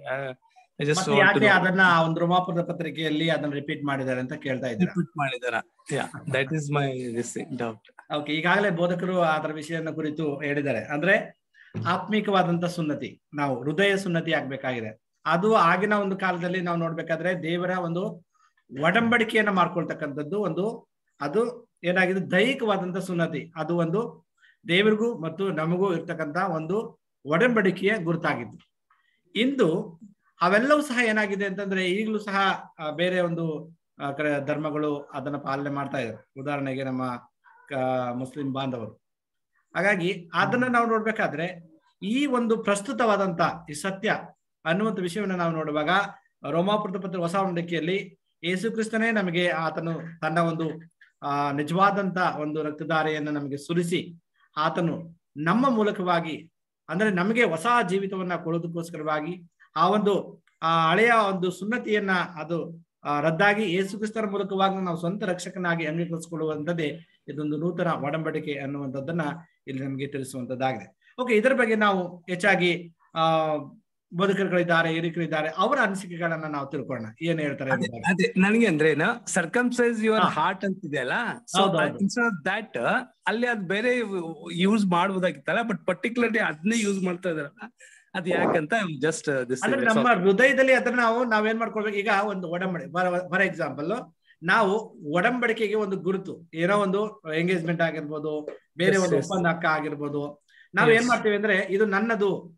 ಐ ಜಸ್ಟ್ ಮತ್ತೆ ಯಾಕೆ ಅದನ್ನ ಒಂದು ರೋಮಾಪುರದ ಪತ್ರಿಕೆಯಲ್ಲಿ ಅದನ್ನ ರಿಪೀಟ್ ಮಾಡಿದ್ದಾರೆ ಅಂತ ಕೇಳ್ತಾ ಇದ್ದೀರಾ ರಿಪೀಟ್ ಮಾಡಿದಾರ yeah that is my this doubt okay ಈಗಾಗಲೇ ಬೋಧಕರು ಅದರ ವಿಷಯನ ಕುರಿತು ಹೇಳಿದ್ದಾರೆ ಅಂದ್ರೆ ಆತ್ಮಿಕವಾದಂತ ಸುನ್ನತಿ ನಾವು ಹೃದಯ ಸುನ್ನತಿ ಆಗ್ಬೇಕಾಗಿದೆ ಅದು ಆಗಿನ ಒಂದು ಕಾಲದಲ್ಲಿ ನಾವು ನೋಡ್ಬೇಕಾದ್ರೆ ದೇವರ ಒಂದು ಒಡಂಬಡಿಕೆಯನ್ನ ಮಾಡ್ಕೊಳ್ತಕ್ಕಂಥದ್ದು ಒಂದು ಅದು ಏನಾಗಿದೆ ದೈಹಿಕವಾದಂತ ಸುನ್ನತಿ ಅದು ಒಂದು ದೇವರಿಗೂ ಮತ್ತು ನಮಗೂ ಇರ್ತಕ್ಕಂಥ ಒಂದು ಒಡಂಬಡಿಕೆಯ ಗುರುತಾಗಿದ್ದು ಇಂದು ಅವೆಲ್ಲವೂ ಸಹ ಏನಾಗಿದೆ ಅಂತಂದ್ರೆ ಈಗಲೂ ಸಹ ಆ, ಬೇರೆ ಒಂದು ಆ, ಕಡೆ ಧರ್ಮಗಳು ಅದನ್ನ ಪಾಲನೆ ಮಾಡ್ತಾ ಇದ್ದಾರೆ ಉದಾಹರಣೆಗೆ ನಮ್ಮ ಕ- ಮುಸ್ಲಿಂ ಬಾಂಧವರು ಹಾಗಾಗಿ ಅದನ್ನ ನಾವು ನೋಡ್ಬೇಕಾದ್ರೆ ಈ ಒಂದು ಪ್ರಸ್ತುತವಾದಂತ ಈ ಸತ್ಯ ಅನ್ನುವಂಥ ವಿಷಯವನ್ನ ನಾವು ನೋಡುವಾಗ ರೋಮಾಪುರದ ಪತ್ರ ಹೊಸ ಒಡಂಬಡಿಕೆಯಲ್ಲಿ ಯೇಸು ಕ್ರಿಸ್ತನೇ ನಮಗೆ ಆತನು ತನ್ನ ಒಂದು ಆ ನಿಜವಾದಂತ ಒಂದು ರಕ್ತಧಾರೆಯನ್ನು ನಮಗೆ ಸುರಿಸಿ ಆತನು ನಮ್ಮ ಮೂಲಕವಾಗಿ ಅಂದ್ರೆ ನಮಗೆ ಹೊಸ ಜೀವಿತವನ್ನ ಕೊಡೋದಕ್ಕೋಸ್ಕರವಾಗಿ ಆ ಒಂದು ಆ ಹಳೆಯ ಒಂದು ಸುನ್ನತಿಯನ್ನ ಅದು ಆ, ರದ್ದಾಗಿ ಯೇಸು ಕ್ರಿಸ್ತರ ಮೂಲಕವಾಗಿ ನಾವು ಸ್ವಂತ ರಕ್ಷಕನಾಗಿ ಅಂಗೀಕರಿಸಿಕೊಳ್ಳುವಂಥದ್ದೇ ಇದೊಂದು ನೂತನ ಒಡಂಬಡಿಕೆ ಅನ್ನುವಂಥದ್ದನ್ನ ಇಲ್ಲಿ ನಮಗೆ ತಿಳಿಸುವಂತದ್ದಾಗಿದೆ ಓಕೆ ಇದರ ಬಗ್ಗೆ ನಾವು ಹೆಚ್ಚಾಗಿ ಆ ಬೋಧಕರುಗಳಿದ್ದಾರೆ ಹಿರಿಕರಿದ್ದಾರೆ ಅವರ ಅನಿಸಿಕೆಗಳನ್ನ ನಾವು ತಿಳ್ಕೊಳ್ಳೋಣ ಏನ್ ಹೇಳ್ತಾರೆ ಅದೇ ಅನ್ನೋದ್ರ ಬಗ್ಗೆ. ಅದೇ ನನಗೆ ಅಂದ್ರೆ ಏನು ಸರ್ಕಮ್ಸೈಸ್ ಯುವರ್ ಹಾ. ಹಾರ್ಟ್ ಅಂತಿದೆಯಲ್ಲ ಸೊ ಹೌದು, ಹೌದು. ಇನ್ಸ್ಟೆಡ್ ಆಫ್ ದಟ್ ಅಲ್ಲಿ ಅದು ಬೇರೆ ಯೂಸ್ ಮಾಡಬಹುದಾಗಿತ್ತಲ್ಲ ಬಟ್ ಪರ್ಟಿಕ್ಯುಲರ್ಲಿ ಅದನ್ನೇ ಯೂಸ್ ಮಾಡ್ತಾ ಇದಾರಲ್ಲ ಅದ್ ಯಾಕಂತ ಜಸ್ಟ್ ದಿಸ್ ಅಂದ್ರೆ ನಮ್ಮ ಹೃದಯದಲ್ಲಿ ಅದನ್ನ ನಾವು ನಾವೇನ್ ಮಾಡ್ಕೊಳ್ಬೇಕು ಈಗ ಒಂದು ಒಡಂಬಡಿ ಫಾರ್ ಎಕ್ಸಾಂಪಲ್ ನಾವು ಒಡಂಬಡಿಕೆಗೆ ಒಂದು ಗುರುತು ಏನೋ ಒಂದು ಎಂಗೇಜ್ಮೆಂಟ್ ಆಗಿರ್ಬೋದು ಬೇರೆ Yes, ಒಂದು yes. ಒಪ್ಪಂದ ಹಕ್ಕ ಆಗಿರ್ಬೋದು ನಾವ್ Yes. ಏನ್ ಮಾಡ್ತೀವಿ ಅಂದ್ರೆ ಇದು ನನ್ನದು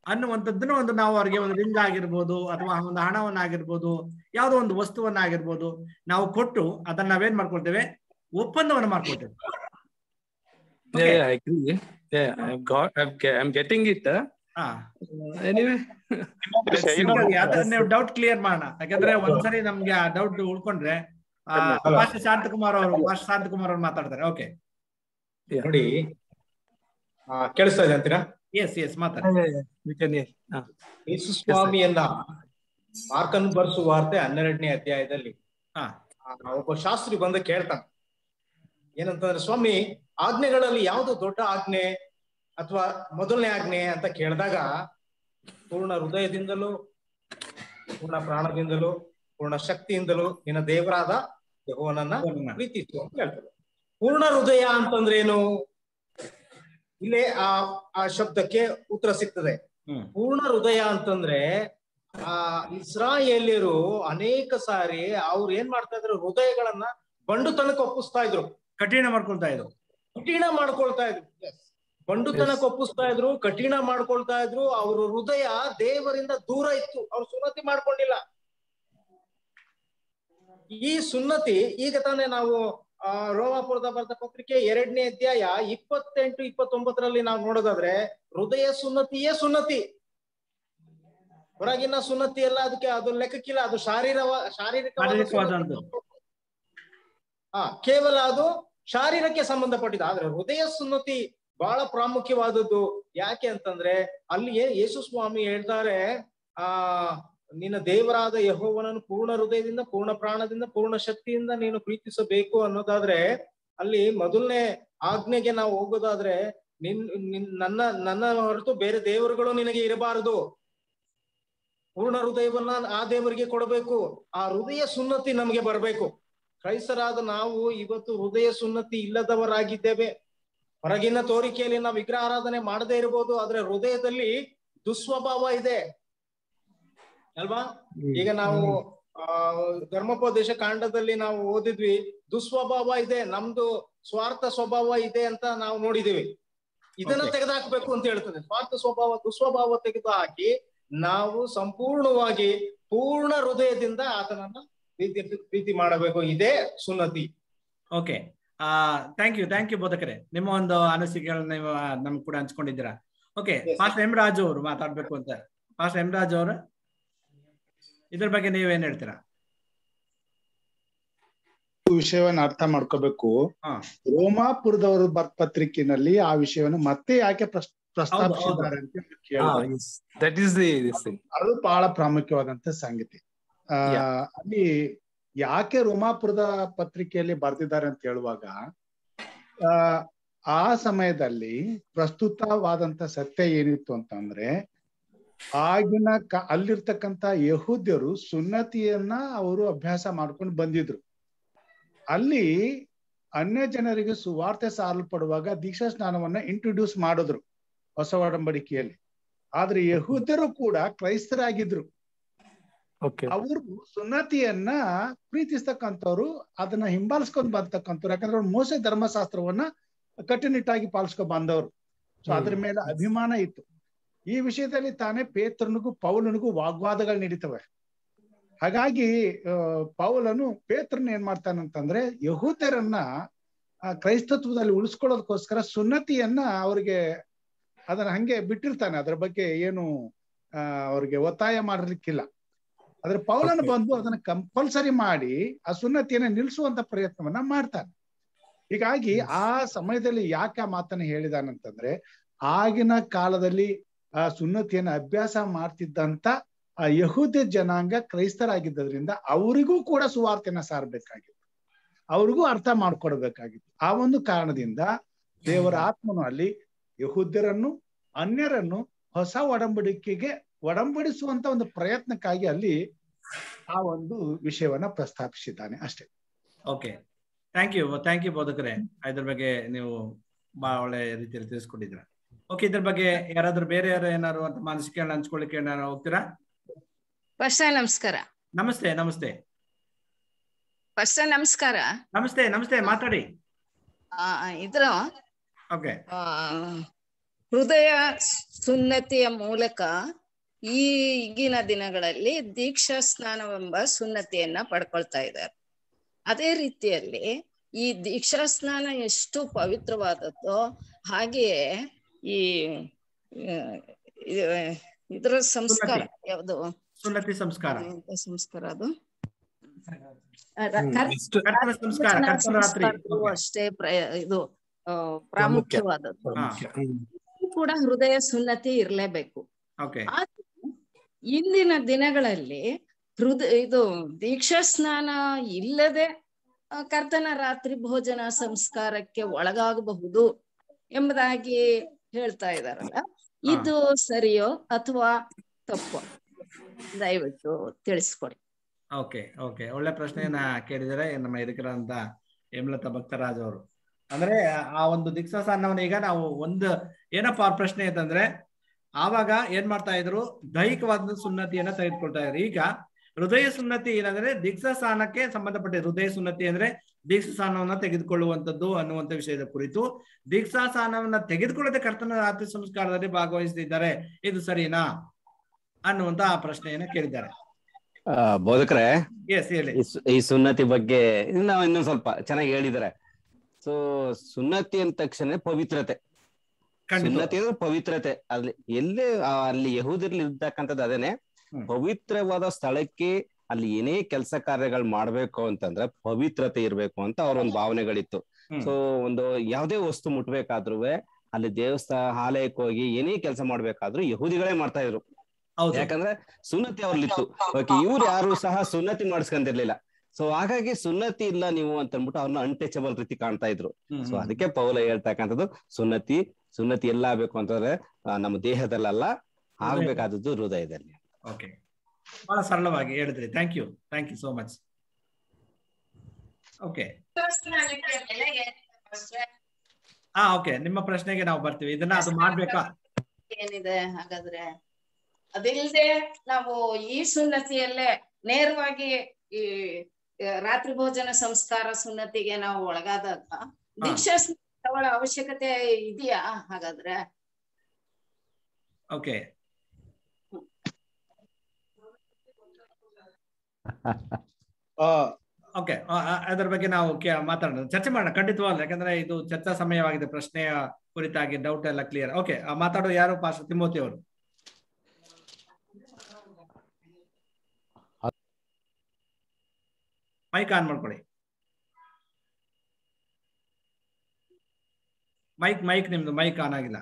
ಅನ್ನುವಂಥದ್ದನ್ನ ಒಂದು ನಾವು ಅವ್ರಿಗೆ ಒಂದು ರಿಂಗ್ ಆಗಿರ್ಬೋದು ಅಥವಾ ಒಂದು ಹಣವನ್ನಾಗಿರ್ಬೋದು ಯಾವುದೋ ಒಂದು ವಸ್ತುವನ್ನಾಗಿರ್ಬೋದು ನಾವು ಕೊಟ್ಟು ಅದನ್ನ ನಾವೇನ್ ಮಾಡ್ಕೊಳ್ತೇವೆ ಒಪ್ಪಂದವನ್ನು ಮಾಡ್ಕೊಳ್ತೇವೆ Yeah, yeah, I agree. Yeah, I've got, I've, ge- I'm getting it. Uh, ಹಾ anyway, let's see. ಹೀಗಾಗಿ ಅದನ್ನ ನೀವು ಡೌಟ್ ಕ್ಲಿಯರ್ ಮಾಡೋಣ ಯಾಕಂದ್ರೆ ಒಂದ್ಸರಿ ನಮ್ಗೆ ಆ ಡೌಟ್ ಉಳ್ಕೊಂಡ್ರೆ ಆ, ಮಾಸ್ಟರ್ ಶಾಂತಕುಮಾರ್ ಅವರು ಮಾಸ್ಟರ್ ಶಾಂತಕುಮಾರ್ ಅವರು ಮಾತಾಡ್ತಾರೆ ಓಕೆ Yeah. ನೋಡಿ ಆ, ಕೇಳಿಸ್ತಾ ಇದೆ ಅಂತೀರಾ ಎಸ್ ಎಸ್ ಮಾತಾಡಿ Yeah, yeah, yeah. We can hear. Ah. Yesu ಸ್ವಾಮಿಯನ್ನ ಮಾರ್ಕನ್ ಬರ್ಸು ವಾರ್ತೆ ಹನ್ನೆರಡನೇ ಅಧ್ಯಾಯದಲ್ಲಿ ಹಾ ಆ, ಒಬ್ಬ ಶಾಸ್ತ್ರಿ ಬಂದು ಕೇಳ್ತಾನೆ ಏನಂತಂದ್ರೆ ಸ್ವಾಮಿ ಆಜ್ಞೆಗಳಲ್ಲಿ ಯಾವ್ದು ದೊಡ್ಡ ಆಜ್ಞೆ ಅಥವಾ ಮೊದಲನೇ ಆಜ್ಞೆ ಅಂತ ಕೇಳಿದಾಗ ಪೂರ್ಣ ಹೃದಯದಿಂದಲೂ ಪೂರ್ಣ ಪ್ರಾಣದಿಂದಲೂ ಪೂರ್ಣ ಶಕ್ತಿಯಿಂದಲೂ ನಿನ್ನ ದೇವರಾದ ಯೆಹೋವನನ್ನ ಪ್ರೀತಿಸು ಅಂತ ಹೇಳ್ತಾರೆ ಪೂರ್ಣ ಹೃದಯ ಅಂತಂದ್ರೆ ಏನು ಇಲ್ಲೇ ಆ ಆ ಶಬ್ದಕ್ಕೆ ಉತ್ತರ ಸಿಗ್ತದೆ ಹ್ಮ್ ಪೂರ್ಣ ಹೃದಯ ಅಂತಂದ್ರೆ ಆ ಇಸ್ರಾಯೇಲ್ಯರು ಅನೇಕ ಸಾರಿ ಅವ್ರು ಏನ್ ಮಾಡ್ತಾ ಇದ್ರು ಹೃದಯಗಳನ್ನ ಬಂಡುತನಕ್ಕೆ ಒಪ್ಪಿಸ್ತಾ ಇದ್ರು ಕಠಿಣ ಮಾಡ್ಕೊಳ್ತಾ ಇದ್ರು ಕಠಿಣ ಮಾಡ್ಕೊಳ್ತಾ ಇದ್ರು ಬಂಡುತನಕ್ಕೆ ಒಪ್ಪಿಸ್ತಾ ಇದ್ರು ಕಠಿಣ ಮಾಡ್ಕೊಳ್ತಾ ಇದ್ರು ಅವ್ರ ಹೃದಯ ದೇವರಿಂದ ದೂರ ಇತ್ತು ಅವ್ರು ಸುನ್ನತಿ ಮಾಡ್ಕೊಂಡಿಲ್ಲ ಈ ಸುನ್ನತಿ ಈಗ ತಾನೇ ನಾವು ಆ ರೋಮಾಪುರದ ಬರ್ದ ಪತ್ರಿಕೆ ಎರಡನೇ ಅಧ್ಯಾಯ ಇಪ್ಪತ್ತೆಂಟು ಇಪ್ಪತ್ತೊಂಬತ್ತರಲ್ಲಿ ನಾವು ನೋಡೋದಾದ್ರೆ ಹೃದಯ ಸುನ್ನತಿಯೇ ಸುನ್ನತಿ ಹೊರಗಿನ ಸುನ್ನತಿ ಎಲ್ಲ ಅದಕ್ಕೆ ಅದು ಲೆಕ್ಕಕ್ಕಿಲ್ಲ ಅದು ಶಾರೀರವ ಶಾರೀರಿಕವಾದ ಶಾರೀರಿಕವಾದಂಥದ್ದು. ಸುನ್ನತಿ. ಹಾ ಕೇವಲ ಅದು ಶಾರೀರಕ್ಕೆ ಸಂಬಂಧಪಟ್ಟಿದ್ದು ಆದ್ರೆ ಹೃದಯ ಸುನ್ನತಿ ಬಹಳ ಪ್ರಾಮುಖ್ಯವಾದದ್ದು ಯಾಕೆ ಅಂತಂದ್ರೆ ಅಲ್ಲಿ ಏ- ಯೇಸು ಸ್ವಾಮಿ ಹೇಳ್ತಾರೆ ಆ ನಿನ್ನ ದೇವರಾದ ಯಹೋವನನ್ನು ಪೂರ್ಣ ಹೃದಯದಿಂದ ಪೂರ್ಣ ಪ್ರಾಣದಿಂದ ಪೂರ್ಣ ಶಕ್ತಿಯಿಂದ ನೀನು ಪ್ರೀತಿಸಬೇಕು ಅನ್ನೋದಾದ್ರೆ ಅಲ್ಲಿ ಮೊದಲನೇ ಆಜ್ಞೆಗೆ ನಾವು ಹೋಗೋದಾದ್ರೆ ನಿನ್ ನಿನ್ ನನ್ನ ನನ್ನ ಹೊರತು ಬೇರೆ ದೇವರುಗಳು ನಿನಗೆ ಇರಬಾರದು ಪೂರ್ಣ ಹೃದಯವನ್ನ ಆ ದೇವರಿಗೆ ಕೊಡಬೇಕು ಆ ಹೃದಯ ಸುನ್ನತಿ ನಮಗೆ ಬರಬೇಕು ಕ್ರೈಸ್ತರಾದ ನಾವು ಇವತ್ತು ಹೃದಯ ಸುನ್ನತಿ ಇಲ್ಲದವರಾಗಿದ್ದೇವೆ ಹೊರಗಿನ ತೋರಿಕೆಯಲ್ಲಿ ನಾವು ವಿಗ್ರಹಾರಾಧನೆ ಮಾಡದೇ ಇರಬಹುದು ಆದ್ರೆ ಹೃದಯದಲ್ಲಿ ದುಸ್ವಭಾವ ಇದೆ ಅಲ್ವಾ ಈಗ ನಾವು ಆ ಧರ್ಮೋಪದೇಶ ಕಾಂಡದಲ್ಲಿ ನಾವು ಓದಿದ್ವಿ ದುಸ್ವಭಾವ ಇದೆ ನಮ್ದು ಸ್ವಾರ್ಥ ಸ್ವಭಾವ ಇದೆ ಅಂತ ನಾವು ನೋಡಿದೀವಿ ಇದನ್ನ Okay. ತೆಗೆದುಹಾಕ್ಬೇಕು ಅಂತ ಹೇಳ್ತದೆ ಸ್ವಾರ್ಥ ಸ್ವಭಾವ ದುಸ್ವಭಾವ ತೆಗೆದು ಹಾಕಿ ನಾವು ಸಂಪೂರ್ಣವಾಗಿ ಪೂರ್ಣ ಹೃದಯದಿಂದ ಆತನನ್ನ ಪ್ರೀತಿ ಪ್ರೀತಿ ಮಾಡಬೇಕು ಇದೇ ಸುನ್ನತಿ ಓಕೆ ಆ ಥ್ಯಾಂಕ್ ಯು ಥ್ಯಾಂಕ್ ಯು ಬೋಧಕರೇ ನಿಮ್ಮ ಒಂದು ಅನಿಸಿಕೆಗಳನ್ನ ನೀವು ನಮ್ ಕೂಡ ಹಂಚ್ಕೊಂಡಿದ್ದೀರಾ okay Yes. Pastor M Raju ಅವರು ಮಾತಾಡ್ಬೇಕು ಅಂತ ಪಾಸ್ಟರ್ ಎಂ ರಾಜು ಅವರು ಇದ್ರ ಬಗ್ಗೆ ನೀವೇನ್ ಹೇಳ್ತೀರಾ ವಿಷಯವನ್ನ ಅರ್ಥ ಮಾಡ್ಕೋಬೇಕು ಹಾ ರೋಮಾಪುರದವರು ಬರ್ ಪತ್ರಿಕೆನಲ್ಲಿ ಆ ವಿಷಯವನ್ನು ಮತ್ತೆ ಯಾಕೆ ಪ್ರಸ್- ಪ್ರಸ್ತಾಪಿಸಿದ್ದಾರೆ ಅಂತ Ah, ಕೇಳಿದ್ರೆ yes. That is the this thing. ಅದು ಬಹಳ ಪ್ರಾಮುಖ್ಯವಾದಂತ ಸಂಗತಿ ಆ Yeah. ಅಲ್ಲಿ ಯಾಕೆ ರೋಮಾಪುರದ ಪತ್ರಿಕೆಯಲ್ಲಿ ಬರ್ದಿದ್ದಾರೆ ಅಂತ ಹೇಳುವಾಗ ಆ ಆ ಸಮಯದಲ್ಲಿ ಪ್ರಸ್ತುತವಾದಂತ ಸತ್ಯ ಏನಿತ್ತು ಅಂತಂದ್ರೆ ಆಗಿನ ಕ ಅಲ್ಲಿರ್ತಕ್ಕಂತ ಯಹೂದ್ಯರು ಸುನ್ನತಿಯನ್ನ ಅವರು ಅಭ್ಯಾಸ ಮಾಡ್ಕೊಂಡು ಬಂದಿದ್ರು ಅಲ್ಲಿ ಅನ್ಯ ಜನರಿಗೆ ಸುವಾರ್ತೆ ಸಾರಲ್ಪಡುವಾಗ ದೀಕ್ಷಾ ಸ್ನಾನವನ್ನ ಇಂಟ್ರೊಡ್ಯೂಸ್ ಮಾಡಿದ್ರು ಹೊಸ ಒಡಂಬಡಿಕೆಯಲ್ಲಿ ಆದ್ರೆ ಯಹೂದ್ಯರು ಕೂಡ ಕ್ರೈಸ್ತರಾಗಿದ್ರು Okay. ಅವರು ಸುನ್ನತಿಯನ್ನ ಪ್ರೀತಿಸ್ತಕ್ಕಂಥವ್ರು ಅದನ್ನ ಹಿಂಬಾಲಿಸ್ಕೊಂಡ್ ಬರ್ತಕ್ಕಂಥವ್ರು ಯಾಕಂದ್ರೆ ಅವ್ರು ಮೋಸೆ ಧರ್ಮಶಾಸ್ತ್ರವನ್ನ ಕಟ್ಟುನಿಟ್ಟಾಗಿ ಪಾಲಿಸ್ಕೊಂಡ್ ಬಂದವರು ಸೊ ಅದ್ರ ಮೇಲೆ ಅಭಿಮಾನ ಇತ್ತು ಈ ವಿಷಯದಲ್ಲಿ ತಾನೇ ಪೇತ್ರನಿಗೂ ಪೌಲನಿಗೂ ವಾಗ್ವಾದಗಳು ನಡೀತವೆ ಹಾಗಾಗಿ ಆ, ಪೌಲನು ಪೇತ್ರನ ಏನ್ ಮಾಡ್ತಾನಂತಂದ್ರೆ ಯಹೂದ್ಯರನ್ನ ಆ, ಕ್ರೈಸ್ತತ್ವದಲ್ಲಿ ಉಳಿಸ್ಕೊಳ್ಳೋದಕ್ಕೋಸ್ಕರ ಸುನ್ನತಿಯನ್ನ ಅವ್ರಿಗೆ ಅದನ್ನ ಹಂಗೆ ಬಿಟ್ಟಿರ್ತಾನೆ ಅದ್ರ ಬಗ್ಗೆ ಏನು ಆ, ಅವ್ರಿಗೆ ಒತ್ತಾಯ ಮಾಡಿರ್ಲಿಕ್ಕಿಲ್ಲ ಆದ್ರೆ ಪೌಲನು ಬಂದು ಅದನ್ನ ಕಂಪಲ್ಸರಿ ಮಾಡಿ ಆ ಸುನ್ನತಿಯನ್ನ ನಿಲ್ಲಿಸುವಂತ ಪ್ರಯತ್ನವನ್ನ ಮಾಡ್ತಾನೆ ಹೀಗಾಗಿ ಆ ಸಮಯದಲ್ಲಿ ಯಾಕೆ ಆ ಮಾತನ್ನ ಹೇಳಿದಾನಂತಂದ್ರೆ ಆಗಿನ ಕಾಲದಲ್ಲಿ ಆ ಸುನ್ನತಿಯನ್ನ ಅಭ್ಯಾಸ ಮಾಡ್ತಿದ್ದಂತ ಆ ಯಹೂದ್ಯ ಜನಾಂಗ ಕ್ರೈಸ್ತರಾಗಿದ್ದರಿಂದ ಅವರಿಗೂ ಕೂಡ ಸುವಾರ್ತೆನ ಸಾರಬೇಕಾಗಿತ್ತು ಅವ್ರಿಗೂ ಅರ್ಥ ಮಾಡ್ಕೊಡ್ಬೇಕಾಗಿತ್ತು ಆ ಒಂದು ಕಾರಣದಿಂದ ದೇವರ ಆತ್ಮನು ಅಲ್ಲಿ ಯಹೂದ್ಯರನ್ನು ಅನ್ಯರನ್ನು ಹೊಸ ಒಡಂಬಡಿಕೆಗೆ ಒಡಂಬಡಿಸುವಂತ ಒಂದು ಪ್ರಯತ್ನಕ್ಕಾಗಿ ಅಲ್ಲಿ ಆ ಒಂದು ವಿಷಯವನ್ನ ಪ್ರಸ್ತಾಪಿಸಿದ್ದಾನೆ ಅಷ್ಟೇ okay thank you thank you ಬೋಧಕರೇ ಇದ್ರ ಬಗ್ಗೆ ನೀವು ಬಹಳ ಒಳ್ಳೆ ರೀತಿಯಲ್ಲಿ ತಿಳಿಸ್ಕೊಟ್ಟಿದ್ದೀರಾ ಓಕೆ ಇದ್ರ ಬಗ್ಗೆ ಯಾರಾದ್ರೂ ಬೇರೆ ಯಾರು ಏನಾದ್ರು ಅಂತ ಮಾನಸಿಕೆಗಳನ್ನ ಹಂಚ್ಕೊಳ್ಳಿಕ್ಕೆ ಏನಾರು ಹೋಗ್ತೀರಾ ಫಸ್ಟ್ ನಮಸ್ಕಾರ ನಮಸ್ತೆ ನಮಸ್ತೆ ಫಸ್ಟ್ ನಮಸ್ಕಾರ ನಮಸ್ತೆ ನಮಸ್ತೆ ಮಾತಾಡಿ ಆ, ಇದ್ರ ಓಕೆ ಆ, ಹೃದಯ ಸುನ್ನತಿಯ ಮೂಲಕ ಈಗಿನ ದಿನಗಳಲ್ಲಿ ದೀಕ್ಷಾ ಸ್ನಾನವೆಂಬ ಸುನ್ನತಿಯನ್ನ ಪಡ್ಕೊಳ್ತಾ ಇದ್ದಾರೆ ಅದೇ ರೀತಿಯಲ್ಲಿ ಈ ದೀಕ್ಷಾ ಸ್ನಾನ ಎಷ್ಟು ಪವಿತ್ರವಾದದ್ದೋ ಹಾಗೆಯೇ ಈ ಆ, ಇ- ಇದರ ಸಂಸ್ಕಾರ ಸುನ್ನತಿ. ಯಾವುದು ಸುನ್ನತಿ ಸಂಸ್ಕಾರ ಎಂತ ಸಂಸ್ಕಾರ ಅದು ಆ, ರ- ಹ್ಮ್, ಕರ್- ಎಷ್ಟು- ಕರ್ತನ ಸಂಸ್ಕಾರ ಕರ್ತನ ಕರ್ತನ ರಾತ್ರಿ ಸಂಸ್ಕಾರವು ಅಷ್ಟೇ ಪ್ರಯ ಇದು ಆ, ಪ್ರಾಮುಖ್ಯವಾದದ್ದು ಪ್ರಾಮುಖ್ಯ. ಹ್ಮ್. ಇದು ಕೂಡ ಹೃದಯ ಸುನ್ನತಿ ಇರ್ಲೇಬೇಕು ಓಕೆ ಆದ್ರೆ ಇಂದಿನ ದಿನಗಳಲ್ಲಿ ಹೃದಯ ಇದು ದೀಕ್ಷಾ ಸ್ನಾನ ಇಲ್ಲದೆ ಆ, ಕರ್ತನ ರಾತ್ರಿ ಭೋಜನ ಸಂಸ್ಕಾರಕ್ಕೆ ಒಳಗಾಗಬಹುದು ಎಂಬುದಾಗಿ ಹೇಳ್ತಾ ಇದಾರಲ್ಲ ಇದು ಸರಿಯೋ ಅಥವಾ ತಪ್ಪೋ ದಯವಿಟ್ಟು ತಿಳಿಸ್ಕೊಡಿ ಓಕೆ ಓಕೆ ಒಳ್ಳೆ ಪ್ರಶ್ನೆಯನ್ನ ಕೇಳಿದರೆ ನಮ್ಮ ಹಿರಿಕರಂತ ಹೇಮಲತಾ ಭಕ್ತರಾಜ್ ಅವರು ಅಂದ್ರೆ ಆ ಒಂದು ದಿಕ್ಸಾಸನವನ್ನ ಈಗ ನಾವು ಒಂದು ಏನಪ್ಪಾ ಅವ್ರ ಪ್ರಶ್ನೆ ಅಂತಂದ್ರೆ ಆವಾಗ ಏನ್ ಮಾಡ್ತಾ ಇದ್ರು ದೈಹಿಕವಾದ ಸುನ್ನತಿಯನ್ನ ತೆಗೆದುಕೊಳ್ತಾ ಇದ್ರು ಈಗ ಹೃದಯ ಸುನ್ನತಿ ಏನಂದ್ರೆ ದೀಕ್ಷಾಸ್ಥಾನಕ್ಕೆ ಸಂಬಂಧಪಟ್ಟ ಹೃದಯ ಸುನ್ನತಿ ಅಂದ್ರೆ ದೀಕ್ಷಾಸ್ಥಾನವನ್ನ ತೆಗೆದುಕೊಳ್ಳುವಂತದ್ದು ಅನ್ನುವಂತ ವಿಷಯದ ಕುರಿತು ದೀಕ್ಷಾಸ್ಥಾನವನ್ನ ತೆಗೆದುಕೊಳ್ಳದೆ ಕರ್ತನ ರಾತ್ರಿ ಸಂಸ್ಕಾರದಲ್ಲಿ ಭಾಗವಹಿಸ್ತಿದ್ದಾರೆ ಇದು ಸರಿನಾ ಅನ್ನುವಂತ ಆ ಪ್ರಶ್ನೆಯನ್ನ ಕೇಳಿದ್ದಾರೆ ಆ, ಬೋಧಕರೇ ಎಸ್ ಹೇಳಿ ಈ ಸು- ಈ ಸುನ್ನತಿ ಬಗ್ಗೆ ಇನ್ನು ಇನ್ನೊಂದ್ ಸ್ವಲ್ಪ ಚೆನ್ನಾಗಿ ಹೇಳಿದ್ದಾರೆ ಸೊ ಸುನ್ನತಿ ಅಂದ ತಕ್ಷಣ ಪವಿತ್ರತೆ ಖಂಡಿತ. ಸುನ್ನತಿ ಅಂದ್ರೆ ಪವಿತ್ರತೆ ಅಲ್ಲಿ ಎಲ್ಲಿ ಆ, ಅಲ್ಲಿ ಯಹೂದಿರ್ಲಿ ಇರ್ತಕ್ಕಂಥದ್ದು ಅದೇನೆ ಪವಿತ್ರವಾದ ಸ್ಥಳಕ್ಕೆ ಅಲ್ಲಿ ಏನೇ ಕೆಲಸ ಕಾರ್ಯಗಳು ಮಾಡ್ಬೇಕು ಅಂತಂದ್ರೆ ಪವಿತ್ರತೆ ಇರ್ಬೇಕು ಅಂತ ಅವ್ರ ಒಂದು ಭಾವನೆಗಳಿತ್ತು ಹ್ಮ್. ಸೊ ಒಂದು ಯಾವ್ದೇ ವಸ್ತು ಮುಟ್ಬೇಕಾದ್ರೂ ಅಲ್ಲಿ ದೇವಸ್ಥಾನ ಆಲಯಕ್ಕೆ ಹೋಗಿ ಏನೇ ಕೆಲಸ ಮಾಡ್ಬೇಕಾದ್ರೂ ಯಹೂದಿಗಳೇ ಮಾಡ್ತಾ ಇದ್ರು ಹೌದು. ಯಾಕಂದ್ರೆ ಸುನ್ನತಿ ಅವ್ರಲ್ಲಿತ್ತು ಓಕೆ ಇವ್ರು ಯಾರು ಸಹ ಸುನ್ನತಿ ಮಾಡಿಸ್ಕೊಂತಿರ್ಲಿಲ್ಲ ಸೊ ಹಾಗಾಗಿ ಸುನ್ನತಿ ಇಲ್ಲ ನೀವು ಅಂತ ಅಂದ್ಬಿಟ್ಟು ಅವ್ರನ್ನ ಅನ್ಟಚಬಲ್ ರೀತಿ ಕಾಣ್ತಾ ಇದ್ರು ಹ್ಮ್, ಸೊ ಹ್ಮ್. ಅದಕ್ಕೆ ಪೌಲ ಹೇಳ್ತಕ್ಕಂಥದ್ದು ಸುನ್ನತಿ ಸುನ್ನತಿ ಎಲ್ಲ ಆಗ್ಬೇಕು ಅಂತಂದ್ರೆ ಆ, ನಮ್ಮ ದೇಹದಲ್ಲಲ್ಲ ಆಗ್ಬೇಕಾದದ್ದು ಹೃದಯದಲ್ಲಿ ಓಕೆ ಬಹಳ ಸರಳವಾಗಿ ಹೇಳಿದ್ರಿ thank you thank you so much okay ಹಾ ಓಕೆ ನಿಮ್ಮ ಪ್ರಶ್ನೆಗೆ ನಾವು ಬರ್ತೀವಿ ಇದನ್ನ ಅದು ಮಾಡ್ಬೇಕಾ ಏನಿದೆ ಹಾಗಾದ್ರೆ ಅದಿಲ್ಲದೆ ನಾವು ಈ ಸುನ್ನತಿಯಲ್ಲೇ ನೇರವಾಗಿ ಈ ಆ, ರಾತ್ರಿ ಭೋಜನ ಸಂಸ್ಕಾರ ಸುನ್ನತಿಗೆ ನಾವು ಒಳಗಾದಾಗ ದೀಕ್ಷಾ ಸ್ನಾನ ತಗೊಳ್ಳೋ ಅವಶ್ಯಕತೆ ಇದೆಯಾ ಹಾಗಾದ್ರೆ ಓಕೆ ಓಕೆ ಅದರ ಬಗ್ಗೆ ನಾವು ಕೇ- ಮಾತಾಡೋಣ ಚರ್ಚೆ ಮಾಡೋಣ ಖಂಡಿತವಾಗ್ಲು ಯಾಕಂದ್ರೆ ಇದು ಚರ್ಚಾ ಸಮಯವಾಗಿದೆ ಪ್ರಶ್ನೆಯ ಕುರಿತಾಗಿ ಡೌಟ್ ಎಲ್ಲ ಕ್ಲಿಯರ್ ಓಕೆ ಮಾತಾಡೋ ಯಾರು ಪಾಸ್ ತಿಮೋತಿ ಅವರು ಮೈಕ್ ಆನ್ ಮಾಡ್ಕೊಳ್ಳಿ ಮೈಕ್ ಮೈಕ್ ನಿಮ್ದು ಮೈಕ್ ಆನ್ ಆಗಿಲ್ಲ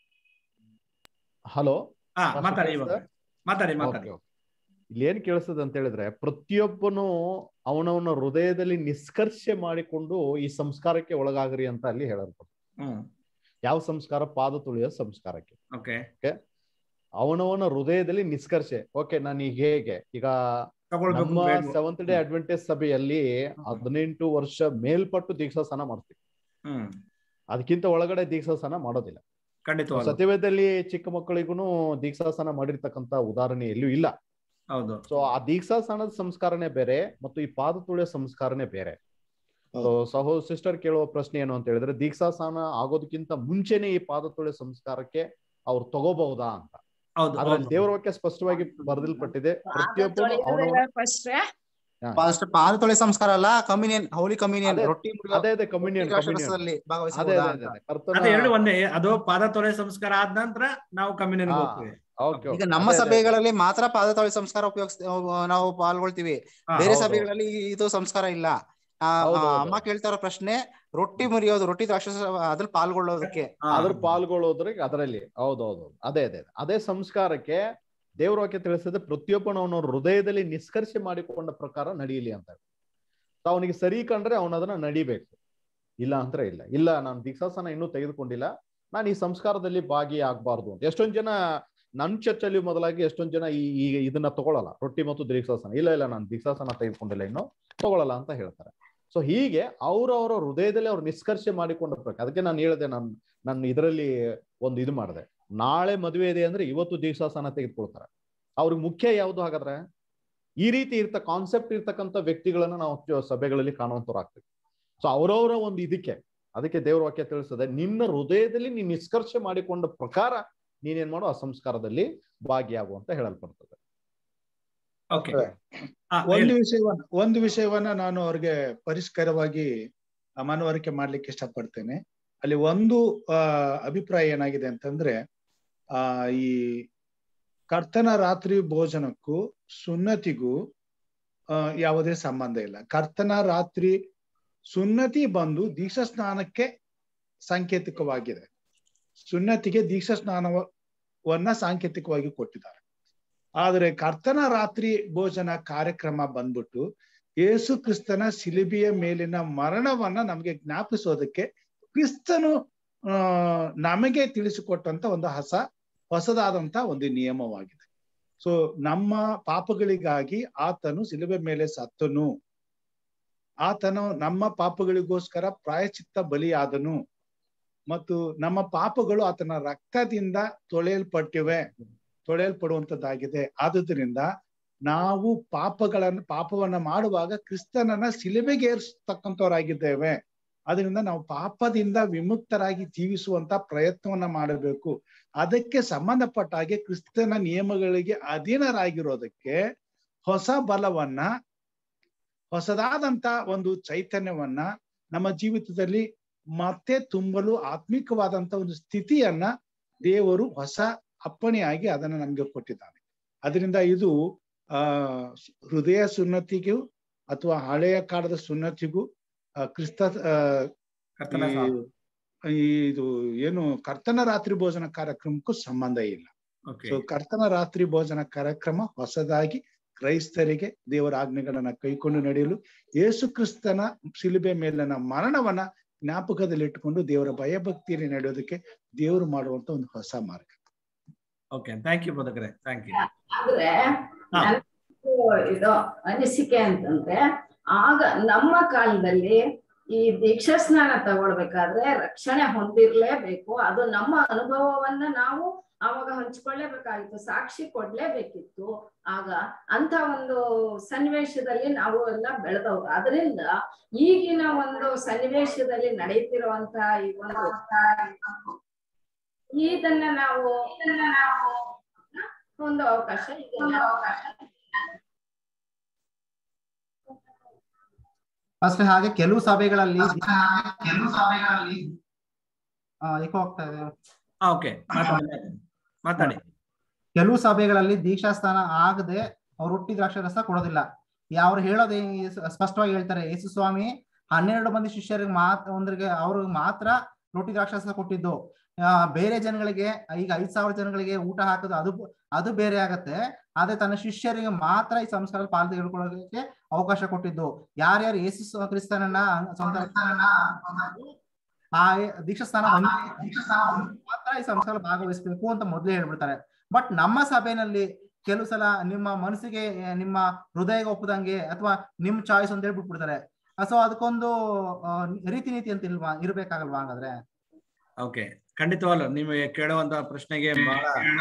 ಹಲೋ ಹಾ ಮಾತಾಡಿ ಇವಾಗ ಮಾತಾಡಿ ಮಾತಾಡಿ ಇಲ್ಲಿ ಏನ್ ಕೇಳಿಸ್ತದೆ ಅಂತ ಹೇಳಿದ್ರೆ ಪ್ರತಿಯೊಬ್ಬನು ಅವನವನ ಹೃದಯದಲ್ಲಿ ನಿಷ್ಕರ್ಷೆ ಮಾಡಿಕೊಂಡು ಈ ಸಂಸ್ಕಾರಕ್ಕೆ ಒಳಗಾಗ್ರಿ ಅಂತ ಅಲ್ಲಿ ಹೇಳಲ್ಪಡ್ತಾರೆ ಹ್ಮ್ ಯಾವ ಸಂಸ್ಕಾರ ಪಾದ ತುಳಿಯೋ ಸಂಸ್ಕಾರಕ್ಕೆ ಓಕೆ ಓಕೆ ಅವನವನ ಹೃದಯದಲ್ಲಿ ನಿಷ್ಕರ್ಷೆ ಓಕೆ ನಾನು ಈಗ ಹೇಗೆ ಈಗ ತಗೊಳ್ಬೇಕು ನಮ್ಮ ಬೇಡ್ವೋ? ಸೆವೆಂತ್ ಡೇ ಅಡ್ವೆಂಟೇಜ್ ಸಭೆಯಲ್ಲಿ ಹದಿನೆಂಟು ವರ್ಷ ಮೇಲ್ಪಟ್ಟು ದೀಕ್ಷಾಸನ ಮಾಡ್ತೀವಿ ಹ್ಮ್ ಅದಕ್ಕಿಂತ ಒಳಗಡೆ ದೀಕ್ಷಾಸನ ಮಾಡೋದಿಲ್ಲ ಖಂಡಿತವಾಗ್ಲು. ಸತ್ಯವೇದದಲ್ಲಿ ಚಿಕ್ಕ ಮಕ್ಕಳಿಗೂ ದೀಕ್ಷಾಸನ ಮಾಡಿರ್ತಕ್ಕಂತ ಉದಾಹರಣೆ ಎಲ್ಲೂ ಇಲ್ಲ ಹೌದು ಸೊ ಆ ದೀಕ್ಷಾಸನದ ಸಂಸ್ಕಾರನೇ ಬೇರೆ ಮತ್ತು ಈ ಪಾದ ತುಳಿಯೋ ಸಂಸ್ಕಾರನೇ ಬೇರೆ ಸೊ ಸಹೋ ಸಿಸ್ಟರ್ ಕೇಳುವ ಪ್ರಶ್ನೆ ಏನು ಅಂತ ಹೇಳಿದ್ರೆ ದೀಕ್ಷಾಸನ ಆಗೋದಕ್ಕಿಂತ ಮುಂಚೆನೆ ಈ ಪಾದ ತುಳಿಯೋ ಸಂಸ್ಕಾರಕ್ಕೆ ಅವ್ರು ತಗೋಬಹುದಾ ಅಂತ ಹೌದು ಅದ್ರಲ್ಲಿ ಹೌದು. ದೇವರ ವಾಕ್ಯ ಸ್ಪಷ್ಟವಾಗಿ ಬರೆದಲ್ಪಟ್ಟಿದೆ ಪ್ರತಿಯೊಬ್ಬನು ಅವನವನ ಫಸ್ಟ್ ಫಸ್ಟ್ ಪಾದ ತೊಳೆ ಸಂಸ್ಕಾರ ಅಲ್ಲ ಕಮ್ಯುನಿಯನ್ ಹೋಲಿ ಕಮ್ಯುನಿಯನ್ ಅದೇ- ರೊಟ್ಟಿ ಮುರಿಯೋ- ಅದೇ ಅದೇ communion, ದ್ರಾಕ್ಷಾರಸದಲ್ಲಿ communion. ಅದೇ ಭಾಗವಹಿಸಬಹುದಾ ಅದೇ ಅಂತ. ಅದೇ ಕರ್ತನ ಅದೇ ಎರಡು ಒಂದೇ ಅದು ಪಾದ ತೊಳೆ ಸಂಸ್ಕಾರ ಆದ ನಂತರ ನಾವು ಕಮ್ಯುನಿಯನ್ ಹಾ, ಹೋಗ್ತೀವಿ ಓಕೆ ಈಗ ನಮ್ಮ ಸಭೆಗಳಲ್ಲಿ ಮಾತ್ರ ಪಾದ ತೊಳೆ ಸಂಸ್ಕಾರ ಉಪಯೋಗಿಸ್ ನಾವು ಪಾಲ್ಗೊಳ್ತೀವಿ ಹಾ, ಬೇರೆ ಹೌದು. ಸಭೆಗಳಲ್ಲಿ ಇದು ಸಂಸ್ಕಾರ ಇಲ್ಲ ಆ, ಹೌದು, ಆ, ಹೌದು. ಅಮ್ಮ ಕೇಳ್ತಾ ಇರೋ ಪ್ರಶ್ನೆ ರೊಟ್ಟಿ ಮುರಿಯೋದು ರೊಟ್ಟಿ ದ್ರಾಕ್ಷಸ ಅದ್ರಲ್ಲಿ ಪಾಲ್ಗೊಳ್ಳೋದಕ್ಕೆ ಅದ್ರ ಪಾಲ್ಗೊಳ್ಳೋದ್ರಿಗೆ ಅದರಲ್ಲಿ ಹೌದೌದು ಅದೇ ಅದೇ ಅದೇ ಸಂಸ್ಕಾರಕ್ಕೆ ದೇವ್ರ ವಾಕ್ಯ ತಿಳಿಸಿದ್ರೆ ಪ್ರತಿಯೊಬ್ಬನು ಅವನ ಹೃದಯದಲ್ಲಿ ನಿಷ್ಕರ್ಷೆ ಮಾಡಿಕೊಂಡ ಪ್ರಕಾರ ನಡೀಲಿ ಅಂತ So ಅವನಿಗೆ ಸರಿ ಕಂಡ್ರೆ ಅವನ ಅದನ್ನ ನಡಿಬೇಕು ಇಲ್ಲ ಅಂದ್ರೆ ಇಲ್ಲ ಇಲ್ಲ ನಾನು ದೀಕ್ಷಾಸನ ಇನ್ನೂ ತೆಗೆದುಕೊಂಡಿಲ್ಲ ನಾನು ಈ ಸಂಸ್ಕಾರದಲ್ಲಿ ಭಾಗಿಯಾಗಬಾರ್ದು ಅಂತ ಎಷ್ಟೊಂದ್ ಜನ ನನ್ ಚರ್ಚಲ್ಲಿ ಮೊದಲಾಗಿ ಎಷ್ಟೊಂದ್ ಜನ ಈ ಈ ಇದನ್ನ ತಗೊಳಲ್ಲ ರೊಟ್ಟಿ ಮತ್ತು ದೀಕ್ಷಾಸನ ಇಲ್ಲ ಇಲ್ಲ ನಾನು ದೀಕ್ಷಾಸನ ತೆಗೆದುಕೊಂಡಿಲ್ಲ ಇನ್ನು ತಗೊಳಲ್ಲ ಅಂತ ಹೇಳ್ತಾರೆ ಸೊ ಹೀಗೆ ಅವ್ರವರ ಹೃದಯದಲ್ಲಿ ಅವ್ರು ನಿಷ್ಕರ್ಷೆ ಮಾಡಿಕೊಂಡ ಪ್ರಕಾರ ಅದಕ್ಕೆ ನಾನು ಹೇಳಿದೆ ನಾನು ನಾನು ಇದರಲ್ಲಿ ಒಂದು ಇದು ಮಾಡಿದೆ ನಾಳೆ ಮದುವೆ ಇದೆ ಅಂದ್ರೆ ಇವತ್ತು ದೀಕ್ಷಾಸನ ತೆಗೆದುಕೊಳ್ತಾರೆ ಅವ್ರಿಗೆ ಮುಖ್ಯ ಯಾವುದು ಹಾಗಾದ್ರೆ ಈ ರೀತಿ ಇರ್ತ ಕಾನ್ಸೆಪ್ಟ್ ಇರ್ತಕ್ಕಂಥ ವ್ಯಕ್ತಿಗಳನ್ನ ನಾವು ಚ- ಸಭೆಗಳಲ್ಲಿ ಕಾಣುವಂತವ್ರು ಆಗ್ತೀವಿ ಸೊ ಅವರವರ ಒಂದು ಇದಕ್ಕೆ ಅದಕ್ಕೆ ದೇವರ ವಾಕ್ಯ ತಿಳಿಸ್ತದೆ ನಿನ್ನ ಹೃದಯದಲ್ಲಿ ನೀನ್ ನಿಷ್ಕರ್ಷೆ ಮಾಡಿಕೊಂಡ ಪ್ರಕಾರ ನೀನೇನ್ ಮಾಡು ಆ ಸಂಸ್ಕಾರದಲ್ಲಿ ಭಾಗಿಯಾಗು ಅಂತ ಹೇಳಲ್ಪಡ್ತದೆ ಓಕೆ ಒಂದು ವಿಷಯವನ್ನ ಒಂದು ವಿಷಯವನ್ನ ನಾನು ಅವ್ರಿಗೆ ಪರಿಷ್ಕರವಾಗಿ ಮನವರಿಕೆ ಮಾಡ್ಲಿಕ್ಕೆ ಇಷ್ಟಪಡ್ತೇನೆ ಅಲ್ಲಿ ಒಂದು ಆ ಅಭಿಪ್ರಾಯ ಏನಾಗಿದೆ ಅಂತಂದ್ರೆ ಆ ಈ ಕರ್ತನ ರಾತ್ರಿ ಭೋಜನಕ್ಕೂ ಸುನ್ನತಿಗೂ ಆ ಯಾವುದೇ ಸಂಬಂಧ ಇಲ್ಲ ಕರ್ತನ ರಾತ್ರಿ ಸುನ್ನತಿ ಬಂದು ದೀಕ್ಷಾ ಸ್ನಾನಕ್ಕೆ ಸಾಂಕೇತಿಕವಾಗಿದೆ ಸುನ್ನತಿಗೆ ದೀಕ್ಷಾ ಸ್ನಾನವನ್ನ ಸಾಂಕೇತಿಕವಾಗಿ ಕೊಟ್ಟಿದ್ದಾರೆ ಆದರೆ ಕರ್ತನ ರಾತ್ರಿ ಭೋಜನ ಕಾರ್ಯಕ್ರಮ ಬಂದ್ಬಿಟ್ಟು ಯೇಸು ಕ್ರಿಸ್ತನ ಶಿಲಿಬಿಯ ಮೇಲಿನ ಮರಣವನ್ನ ನಮಗೆ ಜ್ಞಾಪಿಸೋದಕ್ಕೆ ಕ್ರಿಸ್ತನು ಆ ನಮಗೆ ತಿಳಿಸಿಕೊಟ್ಟಂತ ಒಂದು ಹೊಸ ಹೊಸದಾದಂತ ಒಂದು ನಿಯಮವಾಗಿದೆ ಸೊ ನಮ್ಮ ಪಾಪಗಳಿಗಾಗಿ ಆತನು ಶಿಲುಬೆ ಮೇಲೆ ಸತ್ತನು ಆತನು ನಮ್ಮ ಪಾಪಗಳಿಗೋಸ್ಕರ ಪ್ರಾಯಚಿತ್ತ ಬಲಿಯಾದನು ಮತ್ತು ನಮ್ಮ ಪಾಪಗಳು ಆತನ ರಕ್ತದಿಂದ ತೊಳೆಯಲ್ಪಟ್ಟಿವೆ ತೊಳೆಯಲ್ಪಡುವಂತದ್ದಾಗಿದೆ ಆದುದರಿಂದ ನಾವು ಪಾಪಗಳನ್ನ ಪಾಪವನ್ನ ಮಾಡುವಾಗ ಕ್ರಿಸ್ತನನ್ನ ಶಿಲುಬೆಗೆ ಏರಿಸ್ತಕ್ಕಂಥವರಾಗಿದ್ದೇವೆ ಅದರಿಂದ ನಾವು ಪಾಪದಿಂದ ವಿಮುಕ್ತರಾಗಿ ಜೀವಿಸುವಂತ ಪ್ರಯತ್ನವನ್ನ ಮಾಡಬೇಕು ಅದಕ್ಕೆ ಸಂಬಂಧಪಟ್ಟ ಹಾಗೆ ಕ್ರಿಸ್ತನ ನಿಯಮಗಳಿಗೆ ಅಧೀನರಾಗಿರೋದಕ್ಕೆ ಹೊಸ ಬಲವನ್ನ ಹೊಸದಾದಂತ ಒಂದು ಚೈತನ್ಯವನ್ನ ನಮ್ಮ ಜೀವಿತದಲ್ಲಿ ಮತ್ತೆ ತುಂಬಲು ಆತ್ಮಿಕವಾದಂತ ಒಂದು ಸ್ಥಿತಿಯನ್ನ ದೇವರು ಹೊಸ ಅಪ್ಪಣೆಯಾಗಿ ಅದನ್ನ ನಮ್ಗೆ ಕೊಟ್ಟಿದ್ದಾನೆ ಅದರಿಂದ ಇದು ಆ ಹೃದಯ ಸುನ್ನತಿಗೂ ಅಥವಾ ಹಳೆಯ ಕಾಲದ ಸುನ್ನತಿಗೂ ಆ, ಕ್ರಿಸ್ತ ಆ, ಕರ್ತನ ಈ- ಈ ಇದು ಏನು ಕರ್ತನ ರಾತ್ರಿ ಭೋಜನ ಕಾರ್ಯಕ್ರಮಕ್ಕೂ ಸಂಬಂಧ ಇಲ್ಲ ಓಕೆ ಸೊ ಕರ್ತನ ರಾತ್ರಿ ಭೋಜನ ಕಾರ್ಯಕ್ರಮ ಹೊಸದಾಗಿ ಕ್ರೈಸ್ತರಿಗೆ ದೇವರ ಆಜ್ಞೆಗಳನ್ನ ಕೈಕೊಂಡು ನಡೆಯಲು ಯೇಸು ಕ್ರಿಸ್ತನ ಶಿಲುಬೆ ಮೇಲಿನ ಮರಣವನ್ನ ಜ್ಞಾಪಕದಲ್ಲಿಟ್ಟುಕೊಂಡು ದೇವರ ಭಯಭಕ್ತಿಯಲ್ಲಿ ನಡೆಯೋದಕ್ಕೆ ದೇವರು ಮಾಡುವಂತ ಒಂದು ಹೊಸ ಮಾರ್ಗ ಓಕೆ ಥ್ಯಾಂಕ್ ಯು ಬೋಧಕರೇ ಥ್ಯಾಂಕ್ ಯು ಆದ್ರೆ ಹಾ. ನನ್ಗೂ ಇದು ಅನಿಸಿಕೆ ಅಂತಂದ್ರೆ ಆಗ ನಮ್ಮ ಕಾಲದಲ್ಲಿ ಈ ದೀಕ್ಷಾ ಸ್ನಾನ ತಗೊಳ್ಬೇಕಾದ್ರೆ ರಕ್ಷಣೆ ಹೊಂದಿರ್ಲೇಬೇಕು ಅದು ನಮ್ಮ ಅನುಭವವನ್ನ ನಾವು ಅವಾಗ ಹಂಚ್ಕೊಳ್ಳೇಬೇಕಾಗಿತ್ತು ಸಾಕ್ಷಿ ಕೊಡ್ಲೇಬೇಕಿತ್ತು ಆಗ ಅಂತ ಒಂದು ಸನ್ನಿವೇಶದಲ್ಲಿ ನಾವು ಎಲ್ಲ ಬೆಳೆದವ್ರು ಅದರಿಂದ ಈಗಿನ ಒಂದು ಸನ್ನಿವೇಶದಲ್ಲಿ ನಡೆಯುತ್ತಿರುವಂತ ಈ ಒಂದು ಇದನ್ನ ನಾವು ಇದನ್ನ ನಾವು ಒಂದು ಅವಕಾಶ ಇದೆ ಅವಕಾಶ ಅಷ್ಟೇ ಹಾಗೆ ಕೆಲವು ಸಭೆಗಳಲ್ಲಿ ಕೆಲವು ಸಭೆಗಳಲ್ಲಿ ಏಕೋ ಹೋಗ್ತಾ ಇದೆ ಓಕೆ ಮಾತಾಡಿ ಮಾತಾಡಿ ಕೆಲವು ಸಭೆಗಳಲ್ಲಿ ದೀಕ್ಷಾ ಸ್ನಾನ ಆಗದೆ ಅವ್ರು ಹುಟ್ಟಿ ದ್ರಾಕ್ಷರಸ ಕೊಡೋದಿಲ್ಲ ಅವ್ರು ಹೇಳೋದೇ ಸ್ಪಷ್ಟವಾಗಿ ಹೇಳ್ತಾರೆ ಯೇಸು ಸ್ವಾಮಿ ಹನ್ನೆರಡು ಮಂದಿ ಶಿಷ್ಯರಿಗೆ ಮಾತ್ರ ಒಂದ್ರಿಗೆ ಅವ್ರಿಗೆ ಮಾತ್ರ ರೊಟ್ಟಿ ದ್ರಾಕ್ಷರಸ ಕೊಟ್ಟಿದ್ದು ಆ, ಬೇರೆ ಜನಗಳಿಗೆ ಈಗ ಐದ್ ಸಾವಿರ ಜನಗಳಿಗೆ ಊಟ ಹಾಕೋದು ಅದು ಅದು ಬೇರೆ ಆಗತ್ತೆ ಆದ್ರೆ ತನ್ನ ಶಿಷ್ಯರಿಗೆ ಮಾತ್ರ ಈ ಸಂಸ್ಕಾರ ಪಾಲು ತೆಗೆದುಕೊಳ್ಳೋದಕ್ಕೆ ಅವಕಾಶ ಕೊಟ್ಟಿದ್ದು ಯಾರ್ಯಾರು ಯೇಸು ಸ- ಕ್ರಿಸ್ತನನ್ನ ಸ್ವಂತ ಆ ದೀಕ್ಷಾ ಸ್ಥಾನ ಮಾತ್ರ ಈ ಸಂಸ್ಕಾರ ಭಾಗವಹಿಸಬೇಕು ಅಂತ ಮೊದಲೇ ಹೇಳ್ಬಿಡ್ತಾರೆ ಬಟ್ ನಮ್ಮ ಸಭೆಯಲ್ಲಿ ಕೆಲವು ಸಲ ನಿಮ್ಮ ಮನಸ್ಸಿಗೆ ಆ, ನಿಮ್ಮ ಹೃದಯಗೆ ಒಪ್ಪದಂಗೆ ಅಥವಾ ನಿಮ್ ಚಾಯ್ಸ್ ಅಂತ ಹೇಳ್ಬಿಟ್ಬಿಡ್ತಾರೆ ಸೊ ಅದಕ್ಕೊಂದು ಆ, ರೀತಿ ನೀತಿ ಅಂತ ಇಲ್ವಾ ಇರ್ಬೇಕಾಗಲ್ವಾ ಹಂಗಾದ್ರೆ ಓಕೆ ಖಂಡಿತವಲ್ಲ ನಿಮಗೆ ಕೇಳುವಂತ ಪ್ರಶ್ನೆಗೆ ಬಹಳ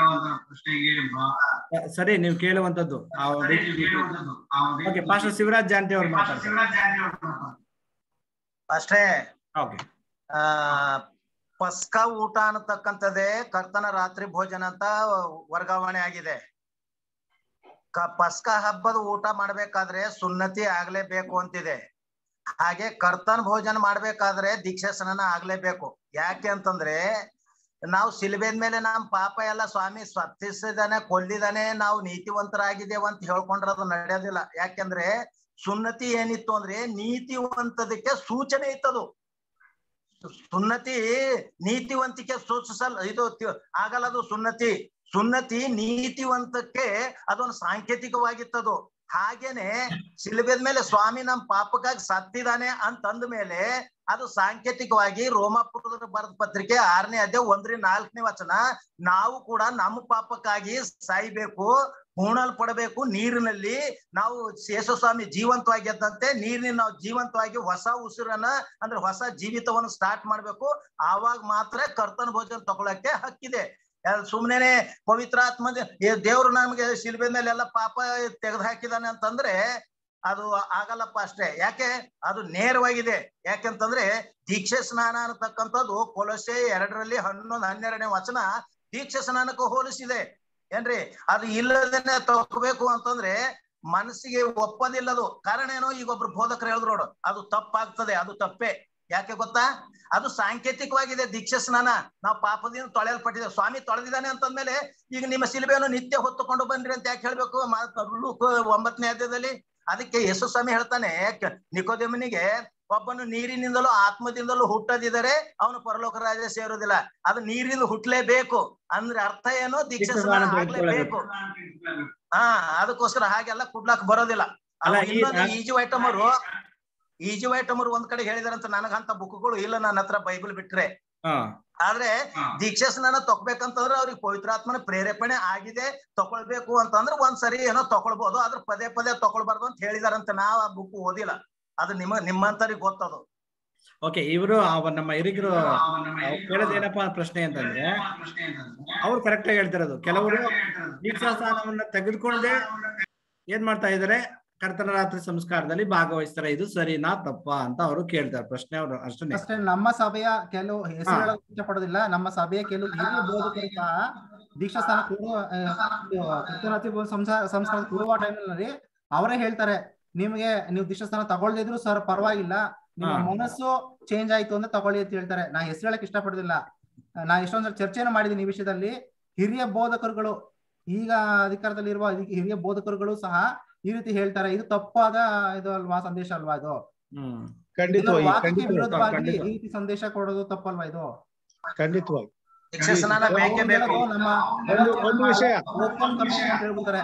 ಸ- ಸರಿ ನೀವು ಕೇಳುವಂತದ್ದು ಆ ರೀತಿ ಓಕೆ ಪಾಸ್ಟರ್ ಶಿವರಾಜ್ ಜಾಂಟಿ ಅವರು ಮಾತಾಡ್ತಾರೆ ಅಷ್ಟೇ ಓಕೆ ಆ ಪಸ್ಕ ಊಟ ಅನ್ನತಕ್ಕಂಥದ್ದೇ ಕರ್ತನ ರಾತ್ರಿ ಭೋಜನ ಅಂತ ವರ್ಗಾವಣೆ ಆಗಿದೆ ಕ ಪಸ್ಕ ಹಬ್ಬದ ಊಟ ಮಾಡ್ಬೇಕಾದ್ರೆ ಸುನ್ನತಿ ಆಗ್ಲೇಬೇಕು ಅಂತಿದೆ ಹಾಗೆ ಕರ್ತನ ಭೋಜನ ಮಾಡ್ಬೇಕಾದ್ರೆ ದೀಕ್ಷಾ ಸ್ನಾನ ಆಗ್ಲೇಬೇಕು ಯಾಕೆ ಅಂತಂದ್ರೆ ನಾವು ಸಿಲುಬೆದ ಮೇಲೆ ನಮ್ ಪಾಪ ಎಲ್ಲ ಸ್ವಾಮಿ ಸ್ವತ್ತಿಸಿದಾನೆ ಕೊಲ್ಲಿದಾನೆ ನಾವು ನೀತಿವಂತರಾಗಿದ್ದೇವೆ ಅಂತ ಹೇಳ್ಕೊಂಡ್ರೆ ಅದು ನಡೆಯೋದಿಲ್ಲ ಯಾಕೆಂದ್ರೆ ಸುನ್ನತಿ ಏನಿತ್ತು ಅಂದ್ರೆ ನೀತಿವಂತದಕ್ಕೆ ಸೂಚನೆ ಇತ್ತದು ಸುನ್ನತಿ ನೀತಿವಂತಿಕೆ ಸೂಚಿಸಲ್ ಇದು ತಿ- ಆಗಲ್ಲ ಅದು ಸುನ್ನತಿ ಸುನ್ನತಿ ನೀತಿವಂತಕ್ಕೆ ಅದೊಂದು ಸಾಂಕೇತಿಕವಾಗಿತ್ತದು ಹಾಗೇನೆ ಸಿಲುಬೆದ ಮೇಲೆ ಸ್ವಾಮಿ ನಮ್ ಪಾಪಕ್ಕಾಗಿ ಸತ್ತಿದಾನೆ ಅಂತಂದ ಮೇಲೆ ಅದು ಸಾಂಕೇತಿಕವಾಗಿ ರೋಮಾಪುರದ ಬರೆದ ಪತ್ರಿಕೆ ಆರನೇ ಅಧ್ಯಾಯ ಒಂದ್ರಿ ನಾಲ್ಕನೇ ವಚನ ನಾವು ಕೂಡ ನಮ್ಮ ಪಾಪಕ್ಕಾಗಿ ಸಾಯ್ಬೇಕು ಹೂಣಲ್ಪಡಬೇಕು ನೀರಿನಲ್ಲಿ ನಾವು ಸ್ವಾಮಿ ಜೀವಂತವಾಗಿ ಎದ್ದಂತೆ ನೀರಿನ ನಾವು ಜೀವಂತವಾಗಿ ಹೊಸ ಉಸಿರನ್ನ ಅಂದ್ರೆ ಹೊಸ ಜೀವಿತವನ್ನು ಸ್ಟಾರ್ಟ್ ಮಾಡ್ಬೇಕು ಆವಾಗ ಮಾತ್ರ ಕರ್ತನ ಭೋಜನ ತಗೊಳಕ್ಕೆ ಹಕ್ಕಿದೆ ಎಲ್ ಸುಮ್ನೆನೆ ಪವಿತ್ರಾತ್ಮ ದೇವ್ರು ನಮ್ಗೆ ಶಿಲ್ಬೆ ಮೇಲೆ ಎಲ್ಲ ಪಾಪ ತೆಗೆದು ಹಾಕಿದಾನೆ ಅಂತಂದ್ರೆ ಅದು ಆಗಲ್ಲಪ್ಪ ಅಷ್ಟೇ ಯಾಕೆ ಅದು ನೇರವಾಗಿದೆ ಯಾಕೆಂತಂದ್ರೆ ದೀಕ್ಷೆ ಸ್ನಾನ ಅನ್ನತಕ್ಕಂಥದ್ದು ಕೊಲಸೆ ಎರಡರಲ್ಲಿ ಹನ್ನೊಂದು ಹನ್ನೆರಡನೇ ವಚನ ದೀಕ್ಷೆ ಸ್ನಾನಕ್ಕೂ ಹೋಲಿಸಿದೆ ಏನ್ರಿ ಅದು ಇಲ್ಲದೇನೆ ತಗೋಬೇಕು ಅಂತಂದ್ರೆ ಮನಸ್ಸಿಗೆ ಒಪ್ಪದಿಲ್ಲದು ಕಾರಣ ಏನೋ ಈಗ ಒಬ್ರು ಬೋಧಕರು ಹೇಳಿದ್ರು ನೋಡು ಅದು ತಪ್ಪಾಗ್ತದೆ ಅದು ತಪ್ಪೇ ಯಾಕೆ ಗೊತ್ತಾ ಅದು ಸಾಂಕೇತಿಕವಾಗಿದೆ ದೀಕ್ಷೆ ಸ್ನಾನ ನಾವು ಪಾಪದಿಂದ ತೊಳೆಯಲ್ಪಟ್ಟಿದ್ದೇವೆ ಸ್ವಾಮಿ ತೊಳೆದಿದ್ದಾನೆ ಅಂತಂದ್ಮೇಲೆ ಈಗ ನಿಮ್ಮ ಸಿಲುಬೆಯನ್ನು ನಿತ್ಯ ಹೊತ್ತುಕೊಂಡು ಬನ್ರಿ ಅಂತ ಯಾಕೆ ಹೇಳ್ಬೇಕು ಮ- ಲೂಕ್ ಒಂಬತ್ತನೇ ಅಧ್ಯಾಯದಲ್ಲಿ ಅದಕ್ಕೆ ಯೇಸು ಸ್ವಾಮಿ ಹೇಳ್ತಾನೆ ಕ- ನಿಕೋದೇಮನಿಗೆ ಒಬ್ಬನು ನೀರಿನಿಂದಲೂ ಆತ್ಮದಿಂದಲೂ ಹುಟ್ಟದಿದರೆ ಅವನು ಪರಲೋಕ ರಾಜ್ಯ ಸೇರುವುದಿಲ್ಲ ಅದು ನೀರಿಂದ ಹುಟ್ಲೇಬೇಕು ಅಂದ್ರೆ ಅರ್ಥ ಏನು ದೀಕ್ಷೆ ದೀಕ್ಷೆ ಸ್ನಾನ ಸ್ನಾನ ಆಗ್ಲೇಬೇಕು ಹಾ ಅದಕ್ಕೋಸ್ಕರ ಹಾಗೆಲ್ಲ ಕುಡ್ಲಾಕ್ ಬರೋದಿಲ್ಲ ಅಲ್ಲ, ಅಲ್ಲ ಈ ಇನ್ನೊಂದು ನಾ- ಈಜು ಐಟಮ್ ಅವರು ಈಜು ಐಟಮ್ ಅವರು ಒಂದ್ ಕಡೆ ಹೇಳಿದಾರಂತ ನನಗಂತ ಬುಕ್ಗಳು ಇಲ್ಲ ನನ್ನ ಹತ್ರ ಬೈಬಲ್ ಬಿಟ್ರೆ ಹಾ ಆದ್ರೆ ದೀಕ್ಷಾ ಸ್ನಾನ ತಗೋಬೇಕಂತಂದ್ರೆ ಅವ್ರಿಗೆ ಪವಿತ್ರಾತ್ಮನ ಪ್ರೇರೇಪಣೆ ಆಗಿದೆ ತಗೊಳ್ಬೇಕು ಅಂತಂದ್ರೆ ಒಂದ್ ಸರಿ ಏನೋ ತಗೊಳ್ಬಹುದು ಆದ್ರೆ ಪದೇ ಪದೇ ತಗೊಳ್ಬಾರ್ದು ಅಂತ ಹೇಳಿದಾರಂತ ನಾವ್ ಆ ಬುಕ್ ಓದಿಲ್ಲ ಅದು ನಿಮ್ಮ ನಿಮ್ಮಂತರಿಗೆ ಗೊತ್ತದು ಓಕೆ ಇವರು ನಮ್ಮ ಹಿರಿಕರು ಕೇಳೋದೇನಪ್ಪ ಪ್ರಶ್ನೆ ಅಂತಂದ್ರೆ ಅವ್ರು ಕರೆಕ್ಟ್ ಆಗಿ ಹೇಳ್ತಿರೋದು ಕೆಲವರು ದೀಕ್ಷಾ ಸ್ಥಾನವನ್ನ ತೆಗೆದುಕೊಳ್ಳದೆ ಏನ್ ಮಾಡ್ತಾ ಇದಾರೆ ಕರ್ತನ ರಾತ್ರಿ ಸಂಸ್ಕಾರದಲ್ಲಿ ಭಾಗವಹಿಸ್ತಾರೆ ಇದು ಸರಿನಾ ತಪ್ಪಾ ಅಂತ ಅವರು ಕೇಳ್ತಾರೆ ಪ್ರಶ್ನೆ ಅವರು ಅಷ್ಟೇ ಅಷ್ಟೇ ನಮ್ಮ ಸಭೆಯ ಕೆಲವು ಹೆಸರು ಹೇಳೋಕೆ ಇಷ್ಟಪಡೋದಿಲ್ಲ ನಮ್ಮ ಸಭೆಯ ಕೆಲವು ಹಿರಿಯ ಬೋಧಕರು ಸಹ ದೀಕ್ಷಾ ಸ್ಥಾನ ಕೊಡುವ ಕರ್ತನಾತಿ ಸಂಸಾರ ಸಂಸ್ಕಾರ ಕೊಡುವ ಟೈಮ್ನಲ್ಲಿ ಅವರೇ ಹೇಳ್ತಾರೆ ನಿಮಗೆ ನೀವು ದೀಕ್ಷಾ ಸ್ಥಾನ ತಗೊಳ್ದಿದ್ರು ಸರ್ ಪರವಾಗಿಲ್ಲ ನಿಮ್ಮ ಹಾ. ಮನಸ್ಸು ಚೇಂಜ್ ಆಯ್ತು ಅಂದ್ರೆ ತಗೊಳ್ಳಿ ಅಂತ ಹೇಳ್ತಾರೆ ನಾ ಹೆಸರು ಹೇಳಕ್ ಇಷ್ಟಪಡೋದಿಲ್ಲ ನಾ ಎಷ್ಟೊಂದು ಸಲ ಚರ್ಚೆಯನ್ನು ಮಾಡಿದ್ದೀನಿ ಈ ವಿಷಯದಲ್ಲಿ ಹಿರಿಯ ಬೋಧಕರುಗಳು ಈಗ ಅಧಿಕಾರದಲ್ಲಿರುವ ಅಧಿ- ಹಿರಿಯ ಬೋಧಕರುಗಳು ಸಹ ಈ ರೀತಿ ಹೇಳ್ತಾರೆ ಇದು ತಪ್ಪಾದ ಇದು ಅಲ್ವಾ ಸಂದೇಶ ಅಲ್ವಾ ಇದು ಹ್ಮ್ ಖಂಡಿತವಾಗಿ ಇದು ವಾಕ್ಯಕ್ಕೆ ಖಂಡಿತವಾಗಿ ವಿರುದ್ಧವಾಗಿ ಖಂಡಿತ ಈ ರೀತಿ ಸಂದೇಶ ಕೊಡೋದು ತಪ್ಪಲ್ವಾ ಇದು ಖಂಡಿತವಾಗಿ ದೀಕ್ಷಾ ಸ್ನಾನ ಅವ್ರು ಬೇಕೇ ಬೇಕು ಹೇಳೋದು ನಮ್ಮ ಒಂದು ಒಂದು ವಿಷಯ ಓಪನ್ ಕಮಿಷನ್ ಅಂತ ಹೇಳ್ಬಿಡ್ತಾರೆ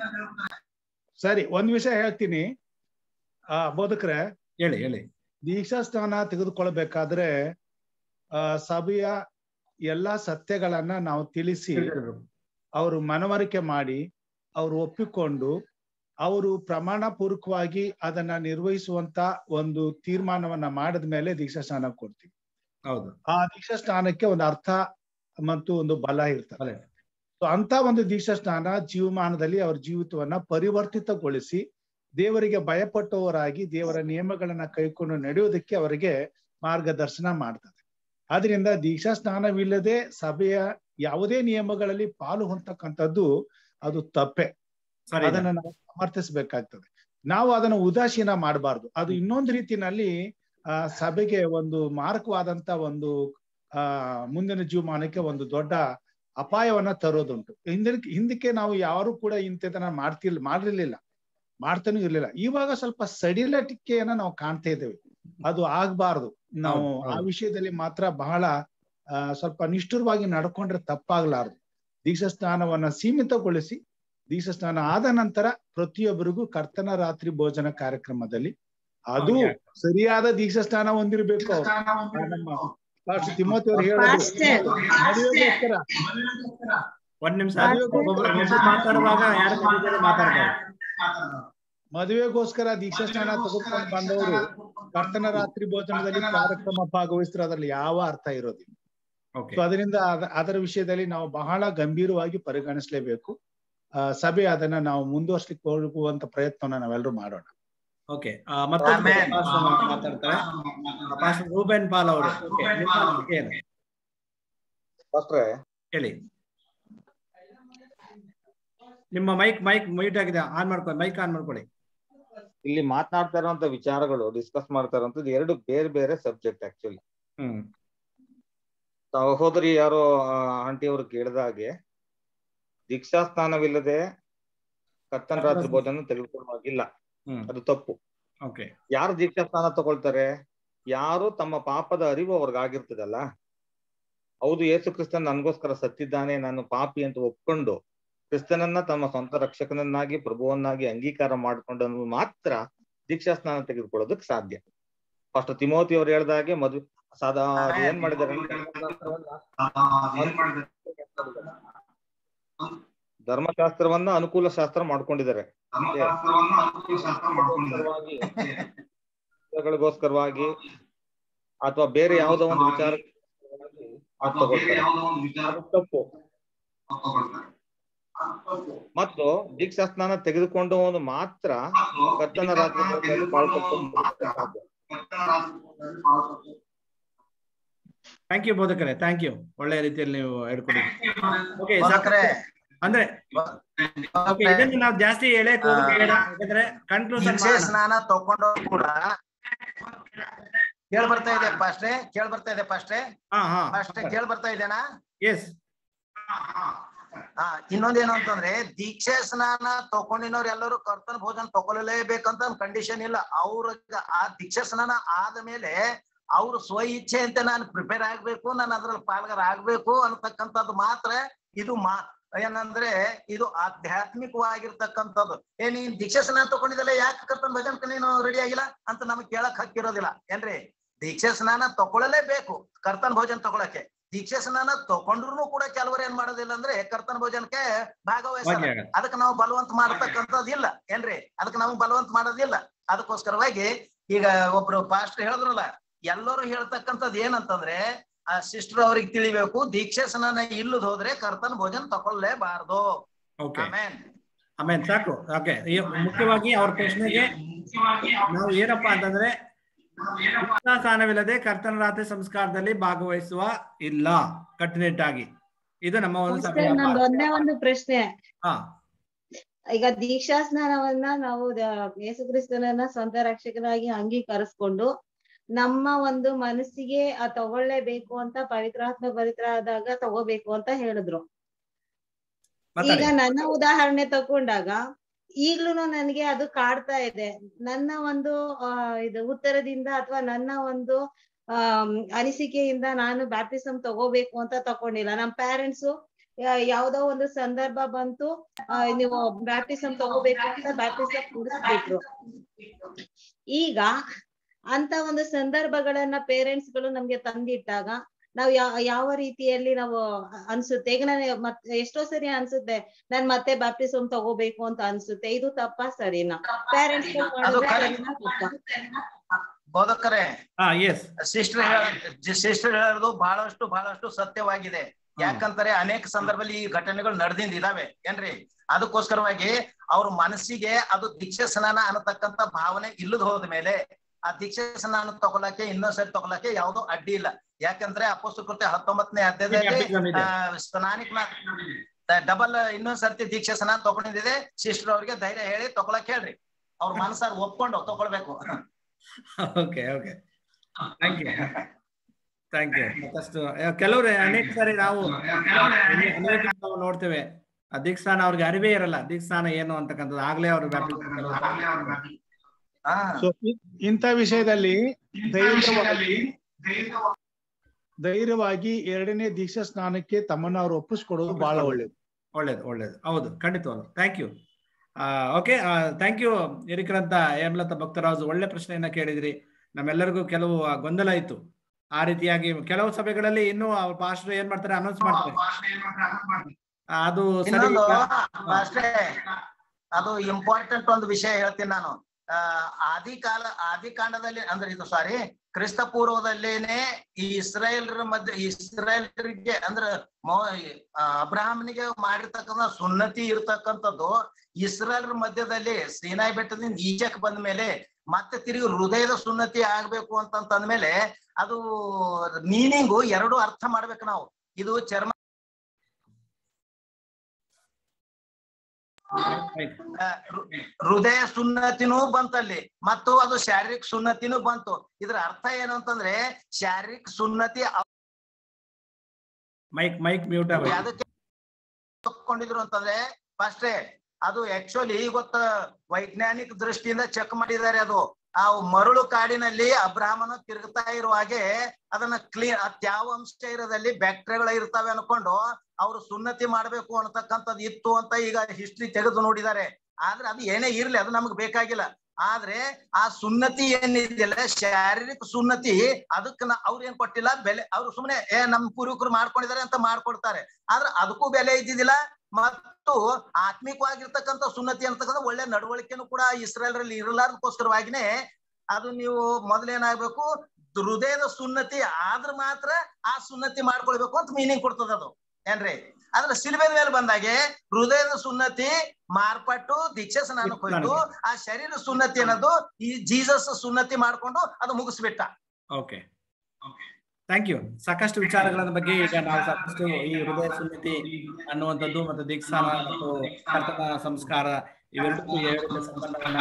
ಸರಿ ಒಂದ್ ವಿಷಯ ಹೇಳ್ತೀನಿ ಆ ಬೋಧಕರೇ ಹೇಳಿ ಹೇಳಿ ದೀಕ್ಷಾ ಸ್ಥಾನ ತೆಗೆದುಕೊಳ್ಬೇಕಾದ್ರೆ ಆ ಸಭೆಯ ಎಲ್ಲಾ ಸತ್ಯಗಳನ್ನ ನಾವು ತಿಳಿಸಿ ಅವರು ಮನವರಿಕೆ ಮಾಡಿ ಅವರು ಒಪ್ಪಿಕೊಂಡು ಅವರು ಪ್ರಮಾಣ ಪೂರ್ವಕವಾಗಿ ಅದನ್ನ ನಿರ್ವಹಿಸುವಂತ ಒಂದು ತೀರ್ಮಾನವನ್ನ ಮಾಡಿದ ಮೇಲೆ ದೀಕ್ಷಾ ಸ್ನಾನ ಕೊಡ್ತೀವಿ ಹೌದು ಆ ದೀಕ್ಷಾ ಸ್ನಾನಕ್ಕೆ ಒಂದು ಅರ್ಥ ಮತ್ತು ಒಂದು ಬಲ ಇರ್ತದೆ ಬಲ. ಸೊ ಅಂತ ಒಂದು ದೀಕ್ಷಾ ಸ್ನಾನ ಜೀವಮಾನದಲ್ಲಿ ಅವ್ರ ಜೀವಿತವನ್ನ ಪರಿವರ್ತಿತಗೊಳಿಸಿ ದೇವರಿಗೆ ಭಯಪಟ್ಟವರಾಗಿ ದೇವರ ನಿಯಮಗಳನ್ನ ಕೈಕೊಂಡು ನಡೆಯೋದಕ್ಕೆ ಅವರಿಗೆ ಮಾರ್ಗದರ್ಶನ ಮಾಡ್ತದೆ ಆದ್ರಿಂದ ದೀಕ್ಷಾ ಸ್ನಾನವಿಲ್ಲದೆ ಸಭೆಯ ಯಾವುದೇ ನಿಯಮಗಳಲ್ಲಿ ಪಾಲು ಹೊಂದತಕ್ಕಂಥದ್ದು ಅದು ತಪ್ಪೆ ಸರಿ ಅದನ್ನ ನಾವು ಸಮರ್ಥಿಸಬೇಕಾಗ್ತದೆ ನಾವು ಅದನ್ನ ಉದಾಸೀನ ಮಾಡಬಾರ್ದು ಅದು ಇನ್ನೊಂದು ರೀತಿನಲ್ಲಿ ಆ ಸಭೆಗೆ ಒಂದು ಮಾರಕವಾದಂತ ಒಂದು ಆ ಮುಂದಿನ ಜೀವಮಾನಕ್ಕೆ ಒಂದು ದೊಡ್ಡ ಅಪಾಯವನ್ನ ತರೋದುಂಟು ಹಿಂದಿನ ಹಿಂದಕ್ಕೆ ನಾವು ಯಾರು ಕೂಡ ಇಂಥದನ್ನ ಮಾಡ್ತಿಲ್ ಮಾಡಿರ್ಲಿಲ್ಲ ಮಾಡ್ತಾನೂ ಇರ್ಲಿಲ್ಲ ಇವಾಗ ಸ್ವಲ್ಪ ಸಡಿಲಟಿಕೆಯನ್ನ ನಾವು ಕಾಣ್ತಾ ಇದ್ದೇವೆ ಅದು ಆಗ್ಬಾರ್ದು ನಾವು ಹೌದು, ಆ ಹೌದು. ವಿಷಯದಲ್ಲಿ ಮಾತ್ರ ಬಹಳ ಆ, ಸ್ವಲ್ಪ ನಿಷ್ಠುರವಾಗಿ ನಡ್ಕೊಂಡ್ರೆ ತಪ್ಪಾಗ್ಲಾರ್ದು ದೀಕ್ಷಾ ಸ್ನಾನವನ್ನ ಸೀಮಿತಗೊಳಿಸಿ ದೀಕ್ಷಾ ಸ್ನಾನ ಆದ ನಂತರ ಪ್ರತಿಯೊಬ್ಬರಿಗೂ ಕರ್ತನ ರಾತ್ರಿ ಭೋಜನ ಕಾರ್ಯಕ್ರಮದಲ್ಲಿ ಅದು ಹೌದು. ಸರಿಯಾದ ದೀಕ್ಷಾ ಸ್ನಾನ ಹೊಂದಿರ್ಬೇಕು ಆ ನಮ್ಮ ಪಾಸ್ಟರ್ ತಿಮೋತಿ ಅವರು ಹೇಳೋದು ಪಾಸ್ಟರ್. ಮದುವೆಗೋಸ್ಕರ ಒಂದ್ ನಿಮಿಷ ಪಾಸ್ಟರ್. ಒಬ್ಬೊಬ್ರು ಒಬ್ಬೊಬ್ರು ಮಾತಾಡುವಾಗ ಯಾರು ಕರೀತಾರೆ ಮಾತಾಡ್ತಾರೆ ಮದುವೆಗೋಸ್ಕರ ದೀಕ್ಷಾ ಸ್ನಾನ ತೆಗೆದುಕೊಂಡು ಬಂದವರು ಕರ್ತನ ರಾತ್ರಿ ಭೋಜನದಲ್ಲಿ ಕಾರ್ಯಕ್ರಮ ಭಾಗವಹಿಸಿದ್ರೆ ಅದ್ರಲ್ಲಿ ಯಾವ ಅರ್ಥ ಇರೋದಿಲ್ಲ ಓಕೆ ಸೊ ಅದರಿಂದ ಅದ- ಅದರ ವಿಷಯದಲ್ಲಿ ನಾವು ಬಹಳ ಗಂಭೀರವಾಗಿ ಪರಿಗಣಿಸಲೇಬೇಕು ಆ, ಸಭೆ ಅದನ್ನ ನಾವು ಮುಂದುವರ್ಸ್ಲಿಕ್ಕೆ ಹೋಗುವಂತ ಪ್ರಯತ್ನವನ್ನ ನಾವೆಲ್ಲರೂ ಮಾಡೋಣ ಓಕೆ ಮತ್ತೊಂದು Amen. ಪಾಸ್ಟರ್ ಮಾತಾಡ್ತಾರೆ ಪಾಸ್ಟರ್ ರೂಬೆನ್ ಪಾಲ್ ಅವರು ಓಕೆ ನಿಮ್ಮ ಅನಿಸಿಕೆ ಏನು? ಪಾಸ್ಟ್ರೆ ಹೇಳಿ ನಿಮ್ಮ ಮೈಕ್ ಮೈಕ್ ಮ್ಯೂಟ್ ಆಗಿದೆ ಆನ್ ಮಾಡ್ಕೊಳ್ಳಿ ಮೈಕ್ ಆನ್ ಮಾಡ್ಕೊಳ್ಳಿ ಇಲ್ಲಿ ಮಾತನಾಡ್ತಾ ಇರುವಂತ ವಿಚಾರಗಳು ಡಿಸ್ಕಸ್ ಮಾಡ್ತಾ ಇರುವಂತದ್ದು ಎರಡು ಬೇರೆ ಬೇರೆ ಸಬ್ಜೆಕ್ಟ್ ಆಕ್ಚುಲಿ ಹ್ಮ್ ಸಹೋದರಿ ಯಾರೋ ಆಂಟಿ ಅವರು ಕೇಳಿದ ಹಾಗೆ ದೀಕ್ಷಾ ಸ್ನಾನವಿಲ್ಲದೆ ಕರ್ತನ ರಾತ್ರಿ ಭೋಜನ ತೆಗೆದುಕೊಳ್ಳುವಾಗಿಲ್ಲ ಹ್ಮ್ ಅದು ತಪ್ಪು ಓಕೆ ಯಾರು ದೀಕ್ಷಾ ಸ್ನಾನ ತಗೊಳ್ತಾರೆ ಯಾರು ತಮ್ಮ ಪಾಪದ ಅರಿವು ಅವ್ರಿಗಾಗಿರ್ತದಲ್ಲ ಹೌದು ಯೇಸು ಕ್ರಿಸ್ತನ್ ನನ್ಗೋಸ್ಕರ ಸತ್ತಿದ್ದಾನೆ ನಾನು ಪಾಪಿ ಅಂತ ಒಪ್ಕೊಂಡು ಕ್ರಿಸ್ತನನ್ನ ತಮ್ಮ ಸ್ವಂತ ರಕ್ಷಕನನ್ನಾಗಿ ಪ್ರಭುವನ್ನಾಗಿ ಅಂಗೀಕಾರ ಮಾಡ್ಕೊಂಡನ್ನು ಮಾತ್ರ ದೀಕ್ಷಾ ಸ್ನಾನ ತೆಗೆದುಕೊಳ್ಳೋದಕ್ಕೆ ಸಾಧ್ಯ ಫಸ್ಟ್ ತಿಮೋತಿ ಅವ್ರು ಹೇಳ್ದ ಹಾಗೆ ಮದ್ವೆ ಸಾದಾ ಏನ್ ಮಾಡಿದಾರೆ ಅಂದ್ರೆ ಧರ್ಮಶಾಸ್ತ್ರವನ್ನ ಅನುಕೂಲ ಶಾಸ್ತ್ರ ಮಾಡ್ಕೊಂಡಿದ್ದಾರೆ ಗಳಿಗೋಸ್ಕರವಾಗಿ ಅಥವಾ ಬೇರೆ ಯಾವುದೋ ಒಂದು ವಿಚಾರ ಅದು ತಗೊಳ್ತಾರೆ ಅದು ತಪ್ಪು ಮತ್ತು ದೀಕ್ಷಾ ಸ್ನಾನ ತೆಗೆದುಕೊಂಡವನು ಮಾತ್ರ ಕರ್ತನ ರಾತ್ರಿ ಭೋಜನದಲ್ಲಿ ಪಾಲ್ಗೊಳ್ಳುವುದು ಸಾಧ್ಯ. ಥ್ಯಾಂಕ್ ಯು ಬೋಧಕರೇ ಥ್ಯಾಂಕ್ ಯು ಒಳ್ಳೆ ರೀತಿಯಲ್ಲಿ ನೀವು ಹೇಳ್ಕೊಡಿ ಓಕೆ ಬೋಧಕರೇ, ಅಂದ್ರೆ ಓಕೆ ಇದನ್ನು ನಾವು ಜಾಸ್ತಿ ಎಳೆಕ್ ಹೋಗೋದು ಬೇಡ ಯಾಕಂದ್ರೆ ಕನ್ಕ್ಲೂಷನ್ ದೀಕ್ಷೆ ಸ್ನಾನ ತಗೊಂಡವ್ರು ಕೂಡ ಕೇಳ್ ಬರ್ತಾ ಇದೆ ಪಾಸ್ಟ್ರೆ ಕೇಳ್ ಬರ್ತಾ ಇದೆ ಪಾಸ್ಟ್ರೆ ಹಾ ಹಾ ಪಾಸ್ಟ್ರೆ ಕೇಳ್ ಬರ್ತಾ ಇದೆನಾ ಎಸ್ ಹಾ ಇನ್ನೊಂದೇನು ಅಂತಂದ್ರೆ ದೀಕ್ಷೆ ಸ್ನಾನ ತಕೊಂಡಿನವ್ರು ಎಲ್ಲರೂ ಕರ್ತನ ಭೋಜನ ತಗೊಳ್ಳಲೇಬೇಕಂತ ಕಂಡೀಷನ್ ಇಲ್ಲ ಅವ್ರಿಗೆ ಆ ದೀಕ್ಷೆ ಸ್ನಾನ ಆದ ಮೇಲೆ ಅವ್ರ ಸ್ವ ಇಚ್ಛೆ ಅಂತ ನಾನು ಪ್ರಿಪೇರ್ ಆಗ್ಬೇಕು ನಾನು ಅದ್ರಲ್ಲಿ ಪಾಲ್ಗಾರ ಆಗ್ಬೇಕು ಅನ್ನತಕ್ಕಂಥದ್ದು ಮಾತ್ರ ಇದು ಮಾ ಏನಂದ್ರೆ ಇದು ಆಧ್ಯಾತ್ಮಿಕವಾಗಿರ್ತಕ್ಕಂಥದ್ದು ಏ ನೀನ್ ದೀಕ್ಷೆ ಸ್ನಾನ ತಗೊಂಡಿದ್ದಲ್ಲ ಯಾಕೆ ಕರ್ತನ ಭಜನಕ್ಕೆ ನೀನು ರೆಡಿ ಆಗಿಲ್ಲ ಅಂತ ನಮಗ್ ಕೇಳಕ್ ಹಕ್ಕಿರೋದಿಲ್ಲ ಏನ್ರಿ ದೀಕ್ಷೆ ಸ್ನಾನ ತಗೊಳ್ಳಲೇಬೇಕು ಕರ್ತನ ಭೋಜನ ತಗೊಳಕ್ಕೆ ದೀಕ್ಷೆ ಸ್ನಾನ ತಗೊಂಡ್ರು ಕೂಡ ಕೆಲವರು ಏನ್ ಮಾಡೋದಿಲ್ಲ ಅಂದ್ರೆ ಕರ್ತನ ಭೋಜನಕ್ಕೆ ಭಾಗವಹಿಸಲ್ಲ ಭಾಗಿಯಾಗಲ್ಲ. ಅದಕ್ಕೆ ನಾವು ಬಲವಂತ ಮಾಡತಕ್ಕಂಥದ್ದು ಇಲ್ಲ ಏನ್ರಿ ಅದಕ್ಕೆ ನಾವು ಬಲವಂತ ಮಾಡೋದಿಲ್ಲ ಅದಕ್ಕೋಸ್ಕರವಾಗಿ ಈಗ ಒಬ್ರು ಪಾಸ್ಟ್ ಹೇಳಿದ್ರಲ್ಲ ಎಲ್ಲರೂ ಹೇಳ್ತಕ್ಕಂಥದ್ದು ಏನಂತಂದ್ರೆ ಆ ಸಿಸ್ಟರ್ ಅವ್ರಿಗೆ ತಿಳಿಬೇಕು ದೀಕ್ಷೆ ಸ್ನಾನ ಇಲ್ಲದ ಹೋದ್ರೆ ಕರ್ತನ ಭೋಜನ ತಗೊಳ್ಳೇಬಾರ್ದು ಓಕೆ ಆಮೇನ್ ಆಮೇಲೆ ಸಾಕು ಓಕೆ ಮುಖ್ಯವಾಗಿ ಅವ್ರ ಪ್ರಶ್ನೆಗೆ ನಾವು ಏನಪ್ಪಾ ಅಂತಂದ್ರೆ ಸ್ಥಾನವಿಲ್ಲದೆ ಕರ್ತನ ರಾತ್ರಿ ಸಂಸ್ಕಾರದಲ್ಲಿ ಭಾಗವಹಿಸುವ ಇಲ್ಲ ಕಟ್ಟುನಿಟ್ಟಾಗಿ ಇದು ನಮ್ಮ ಒಂದು ಅಷ್ಟೇ ಸಭೆಯ ನಂದು ಒಂದೇ ಒಂದು ಪ್ರಶ್ನೆ ಹಾ ಈಗ ದೀಕ್ಷಾ ಸ್ನಾನವನ್ನ ನಾವು ದ- ಯೇಸು ಕ್ರಿಸ್ತನನ್ನ ಸ್ವಂತ ರಕ್ಷಕನಾಗಿ ಅಂಗೀಕರಿಸ್ಕೊಂಡು ನಮ್ಮ ಒಂದು ಮನಸ್ಸಿಗೆ ಆ ತಗೊಳ್ಳೇಬೇಕು ಅಂತ ಪವಿತ್ರಾತ್ಮ ಭರಿತರಾದಾಗ ತಗೋಬೇಕು ಅಂತ ಹೇಳಿದ್ರು ಈಗ ಮಾತಾಡಿ ನನ್ನ ಉದಾಹರಣೆ ತಕೊಂಡಾಗ ಈಗ್ಲೂ ನನಗೆ ಅದು ಕಾಡ್ತಾ ಇದೆ ನನ್ನ ಒಂದು ಆ ಇದು ಉತ್ತರದಿಂದ ಅಥವಾ ನನ್ನ ಒಂದು ಆಮ್, ಅನಿಸಿಕೆಯಿಂದ ನಾನು ಬ್ಯಾಪ್ಟಿಸಮ್ ತಗೋಬೇಕು ಅಂತ ತಕೊಂಡಿಲ್ಲ ನಮ್ಮ ಪ್ಯಾರೆಂಟ್ಸ್ ಯಾವ್ದೋ ಒಂದು ಸಂದರ್ಭ ಬಂತು ಆ, ನೀವು ಬ್ಯಾಪ್ಟಿಸಮ್ ತಗೋಬೇಕು ಅಂತ ಬ್ಯಾಪ್ಟಿಸಮ್ ಕುಡಿಸ್ಬಿಟ್ರು ಈಗ ಅಂತ ಒಂದು ಸಂದರ್ಭಗಳನ್ನ ಪೇರೆಂಟ್ಸ್ ಗಳು ನಮ್ಗೆ ತಂದಿಟ್ಟಾಗ ನಾವ್ ಯಾವ ಯಾವ ರೀತಿಯಲ್ಲಿ ನಾವು ಅನ್ಸುತ್ತೆ ಈಗ ನಾನು ಮತ್ ಎಷ್ಟೋ ಸರಿ ಅನ್ಸುತ್ತೆ ನಾನ್ ಮತ್ತೆ ಬ್ಯಾಪ್ಟಿಸಮ್ ತಗೋಬೇಕು ಅಂತ ಅನ್ಸುತ್ತೆ ಇದು ತಪ್ಪಾ ಸರಿನಾ ಪ್ಯಾರೆಂಟ್ಸ್ ಅದು correct. ಬೋಧಕರೇ ಹಾ ಎಸ್ ಸಿಸ್ಟರ್ ಸಿಸ್ಟರ್ ಹೇಳೋದು ಬಹಳಷ್ಟು ಬಹಳಷ್ಟು ಸತ್ಯವಾಗಿದೆ ಯಾಕಂತಾರೆ ಅನೇಕ ಸಂದರ್ಭದಲ್ಲಿ ಈ ಘಟನೆಗಳು ನಡೆದಿಂದ ಇದಾವೆ ಏನ್ರಿ ಅದಕ್ಕೋಸ್ಕರವಾಗಿ ಅವ್ರ ಮನಸ್ಸಿಗೆ ಅದು ದೀಕ್ಷೆ ಸ್ನಾನ ಅನ್ನತಕ್ಕಂತ ಭಾವನೆ ಇಲ್ಲದ ಹೋದ ಮೇಲೆ ಆ ದೀಕ್ಷೆ ಸ್ನಾನ ತಗೊಳಕ್ಕೆ ಇನ್ನೊಂದ್ ಸರಿ ತಗೊಳಕ್ಕೆ ಯಾವ್ದೋ ಅಡ್ಡಿ ಇಲ್ಲ ಯಾಕಂದ್ರೆ ಅಪೋಸ್ತಕೃತ್ಯ ಹತ್ತೊಂಬತ್ತನೇ ಅಧ್ಯಾಯದಲ್ಲಿ Baptism ಇದೆ. ಆ, ಸ್ನಾನಿಕ ಡಬಲ್ ಇನ್ನೊಂದ್ ಸರ್ತಿ ದೀಕ್ಷೆ ಸ್ನಾನ ತಗೊಂಡಿದೆ ಸಿಸ್ಟರ್ ಅವ್ರಿಗೆ ಧೈರ್ಯ ಹೇಳಿ ತಗೊಳಕ್ ಹೇಳ್ರಿ ಅವ್ರ ಮನಸ್ಸಾರ ಒಪ್ಕೊಂಡು ತಗೊಳ್ಬೇಕು okay okay thank you thank you ಮತ್ತಷ್ಟು ಕೆಲವರು ಅನೇಕ ಸಾರಿ ನಾವು ಅನೇಕ ನಾವು ನೋಡ್ತೇವೆ ಆ ದೀಕ್ಷಾನ ಅವ್ರಿಗೆ ಅರಿವೇ ಇರಲ್ಲ ದೀಕ್ಷಾನ ಏನು ಅಂತಕ್ಕಂಥದ್ದು ಆಗ್ಲೇ ಅವ್ರು baptism ಸೊ ಇಂಥ ವಿಷಯದಲ್ಲಿ ಧೈರ್ಯವಾಗಿ ಧೈರ್ಯವಾಗಿ ಎರಡನೇ ದೀಕ್ಷಾ ಸ್ನಾನಕ್ಕೆ ತಮ್ಮನ್ನ ಅವ್ರು ಒಪ್ಪಿಸ್ಕೊಡೋದು ಬಹಳ ಒಳ್ಳೇದು ಒಳ್ಳೇದು ಒಳ್ಳೇದು ಹೌದು ಖಂಡಿತವಾಗ್ಲು thank you okay thank you ಹಿರಿಕರಂತ ಹೇಮಲತಾ ಭಕ್ತರಾಜು ಒಳ್ಳೆ ಪ್ರಶ್ನೆಯನ್ನ ಕೇಳಿದ್ರಿ ನಮ್ಮೆಲ್ಲರಿಗೂ ಕೆಲವು ಆ, ಗೊಂದಲ ಇತ್ತು ಆ ರೀತಿಯಾಗಿ ಕೆಲವು ಸಭೆಗಳಲ್ಲಿ ಇನ್ನೂ ಪಾಸ್ಟರ್ ಏನ್ ಮಾಡ್ತಾರೆ ಅನೌನ್ಸ್ ಮಾಡ್ತಾರೆ ಆ, ಅದು ಸರಿ ಇನ್ನೊಂದು ಇಲ್ಲ. ಅಷ್ಟೇ ಅದು ಇಂಪಾರ್ಟೆಂಟ್ ಒಂದು ವಿಷಯ ಹೇಳ್ತೀನಿ ನಾನು ಆ, ಆದಿಕಾಲ ಆದಿಕಾಂಡದಲ್ಲಿ ಅಂದ್ರೆ ಇದು ಸಾರಿ ಕ್ರಿಸ್ತ ಪೂರ್ವದಲ್ಲೇನೆ ಈ ಇಸ್ರಾಯೇಲ್ರ ಮಧ್ಯೆ ಇಸ್ರಾಯೇಲ್ರಿಗೆ ಅಂದ್ರೆ ಮೋ- ಆ, ಅಬ್ರಹಾಮನಿಗೆ ಮಾಡಿರ್ತಕ್ಕಂಥ ಸುನ್ನತಿ ಇರ್ತಕ್ಕಂಥದ್ದು ಇಸ್ರಾಯೇಲ್ರ ಮಧ್ಯದಲ್ಲಿ ಸೀನಾಯಿ ಬೆಟ್ಟದಿಂದ ಈಚೆಕ್ ಬಂದ ಮೇಲೆ ಮತ್ತೆ ತಿರುಗಿ ಹೃದಯದ ಸುನ್ನತಿ ಆಗ್ಬೇಕು ಅಂತಂತಂದ್ಮೇಲೆ ಅದು ಮೀನಿಂಗು ಎರಡು ಅರ್ಥ ಮಾಡ್ಬೇಕು ನಾವು ಇದು ಚರ್ಮ ಆ, ಹೃ- ಹೃದಯ ಸುನ್ನತಿನೂ ಬಂತಲ್ಲಿ ಮತ್ತು ಅದು ಶಾರೀರಿಕ ಸುನ್ನತಿನೂ ಬಂತು ಇದ್ರ ಅರ್ಥ ಏನು ಅಂತಂದ್ರೆ ಶಾರೀರಿಕ ಸುನ್ನತಿ ಮೈಕ್ ಮೈಕ್ ಮ್ಯೂಟ್ ಆಗ ಅದಕ್ಕೆ ತಕ್ಕೊಂಡಿದ್ರು ಅಂತಂದ್ರೆ ಫಸ್ಟೇ ಅದು ಆಕ್ಚುಲಿ ಗೊತ್ತ ವೈಜ್ಞಾನಿಕ ದೃಷ್ಟಿಯಿಂದ ಚೆಕ್ ಮಾಡಿದ್ದಾರೆ ಅದು ಆ ಮರಳು ಕಾಡಿನಲ್ಲಿ ಅಬ್ರಾಹ್ಮನ ತಿರುಗ್ತಾ ಇರುವ ಹಾಗೆ ಅದನ್ನ ಕ್ಲೀನ್ ಯಾವ ಅಂಶ ಇರೋದಲ್ಲಿ ಬ್ಯಾಕ್ಟೀರಿಯಾಗಳು ಇರ್ತಾವೆ ಅನ್ಕೊಂಡು ಅವ್ರು ಸುನ್ನತಿ ಮಾಡ್ಬೇಕು ಅನ್ನತಕ್ಕಂಥದ್ದು ಇತ್ತು ಅಂತ ಈಗ ಹಿಸ್ಟ್ರಿ ತೆಗೆದು ನೋಡಿದ್ದಾರೆ ಆದ್ರೆ ಅದು ಏನೇ ಇರ್ಲಿ ಅದು ನಮ್ಗೆ ಬೇಕಾಗಿಲ್ಲ ಆದ್ರೆ ಆ ಸುನ್ನತಿ ಏನಿದೆಯಲ್ಲ ಶಾರೀರಿಕ ಸುನ್ನತಿ ಅದಕ್ಕೆ ನಾ- ಅವ್ರು ಏನ್ ಕೊಟ್ಟಿಲ್ಲ ಬೆಲೆ ಅವ್ರು ಸುಮ್ನೆ ಏ ನಮ್ ಪೂರ್ವಿಕರು ಮಾಡ್ಕೊಂಡಿದ್ದಾರೆ ಅಂತ ಮಾಡ್ಕೊಡ್ತಾರೆ ಆದ್ರೆ ಅದಕ್ಕೂ ಬೆಲೆ ಇದ್ದಿದ್ದಿಲ್ಲ ಮತ್ತು ಆತ್ಮಿಕವಾಗಿರ್ತಕ್ಕಂಥ ಸುನ್ನತಿ ಅಂತಕ್ಕಂಥ ಒಳ್ಳೆ ನಡವಳಿಕೆನೂ ಕೂಡ ಇಸ್ರೇಲ್ರಲ್ಲಿ ಇರಲಾರ್ದಕ್ಕೋಸ್ಕರವಾಗಿನೇ ಅದು ನೀವು ಮೊದಲೇನಾಗ್ಬೇಕು ಹೃದಯದ ಸುನ್ನತಿ ಆದ್ರ ಮಾತ್ರ ಆ ಸುನ್ನತಿ ಮಾಡ್ಕೊಳ್ಬೇಕು ಅಂತ ಮೀನಿಂಗ್ ಕೊಡ್ತದ ಅದು ಏನ್ರಿ ಆದ್ರೆ ಸಿಲುಬೆ ಮೇಲೆ ಬಂದಾಗೆ ಹೃದಯದ ಸುನ್ನತಿ ಮಾರ್ಪಟ್ಟು ದೀಕ್ಷೆ ಸ್ನಾನ ಕೊಯ್ದು ಆ ಶರೀರ ಸುನ್ನತಿ ಅನ್ನೋದು ಈ ಜೀಸಸ್ ಸುನ್ನತಿ ಮಾಡ್ಕೊಂಡು ಅದು ಮುಗಿಸ್ಬಿಟ್ಟ ಓಕೆ ಥ್ಯಾಂಕ್ ಯು ಸಾಕಷ್ಟು ವಿಚಾರಗಳ ಬಗ್ಗೆ ಈಗ ನಾವು ಸಾಕಷ್ಟು ಈ ಹೃದಯ ಸುನ್ನತಿ ಅನ್ನುವಂಥದ್ದು ಮತ್ತು ದೀಕ್ಷಾನ ಮತ್ತು ಕರ್ತನ ಸಂಸ್ಕಾರ ಇವೆರಡಕ್ಕೂ ಎರಡು ಸಂಬಂಧವನ್ನ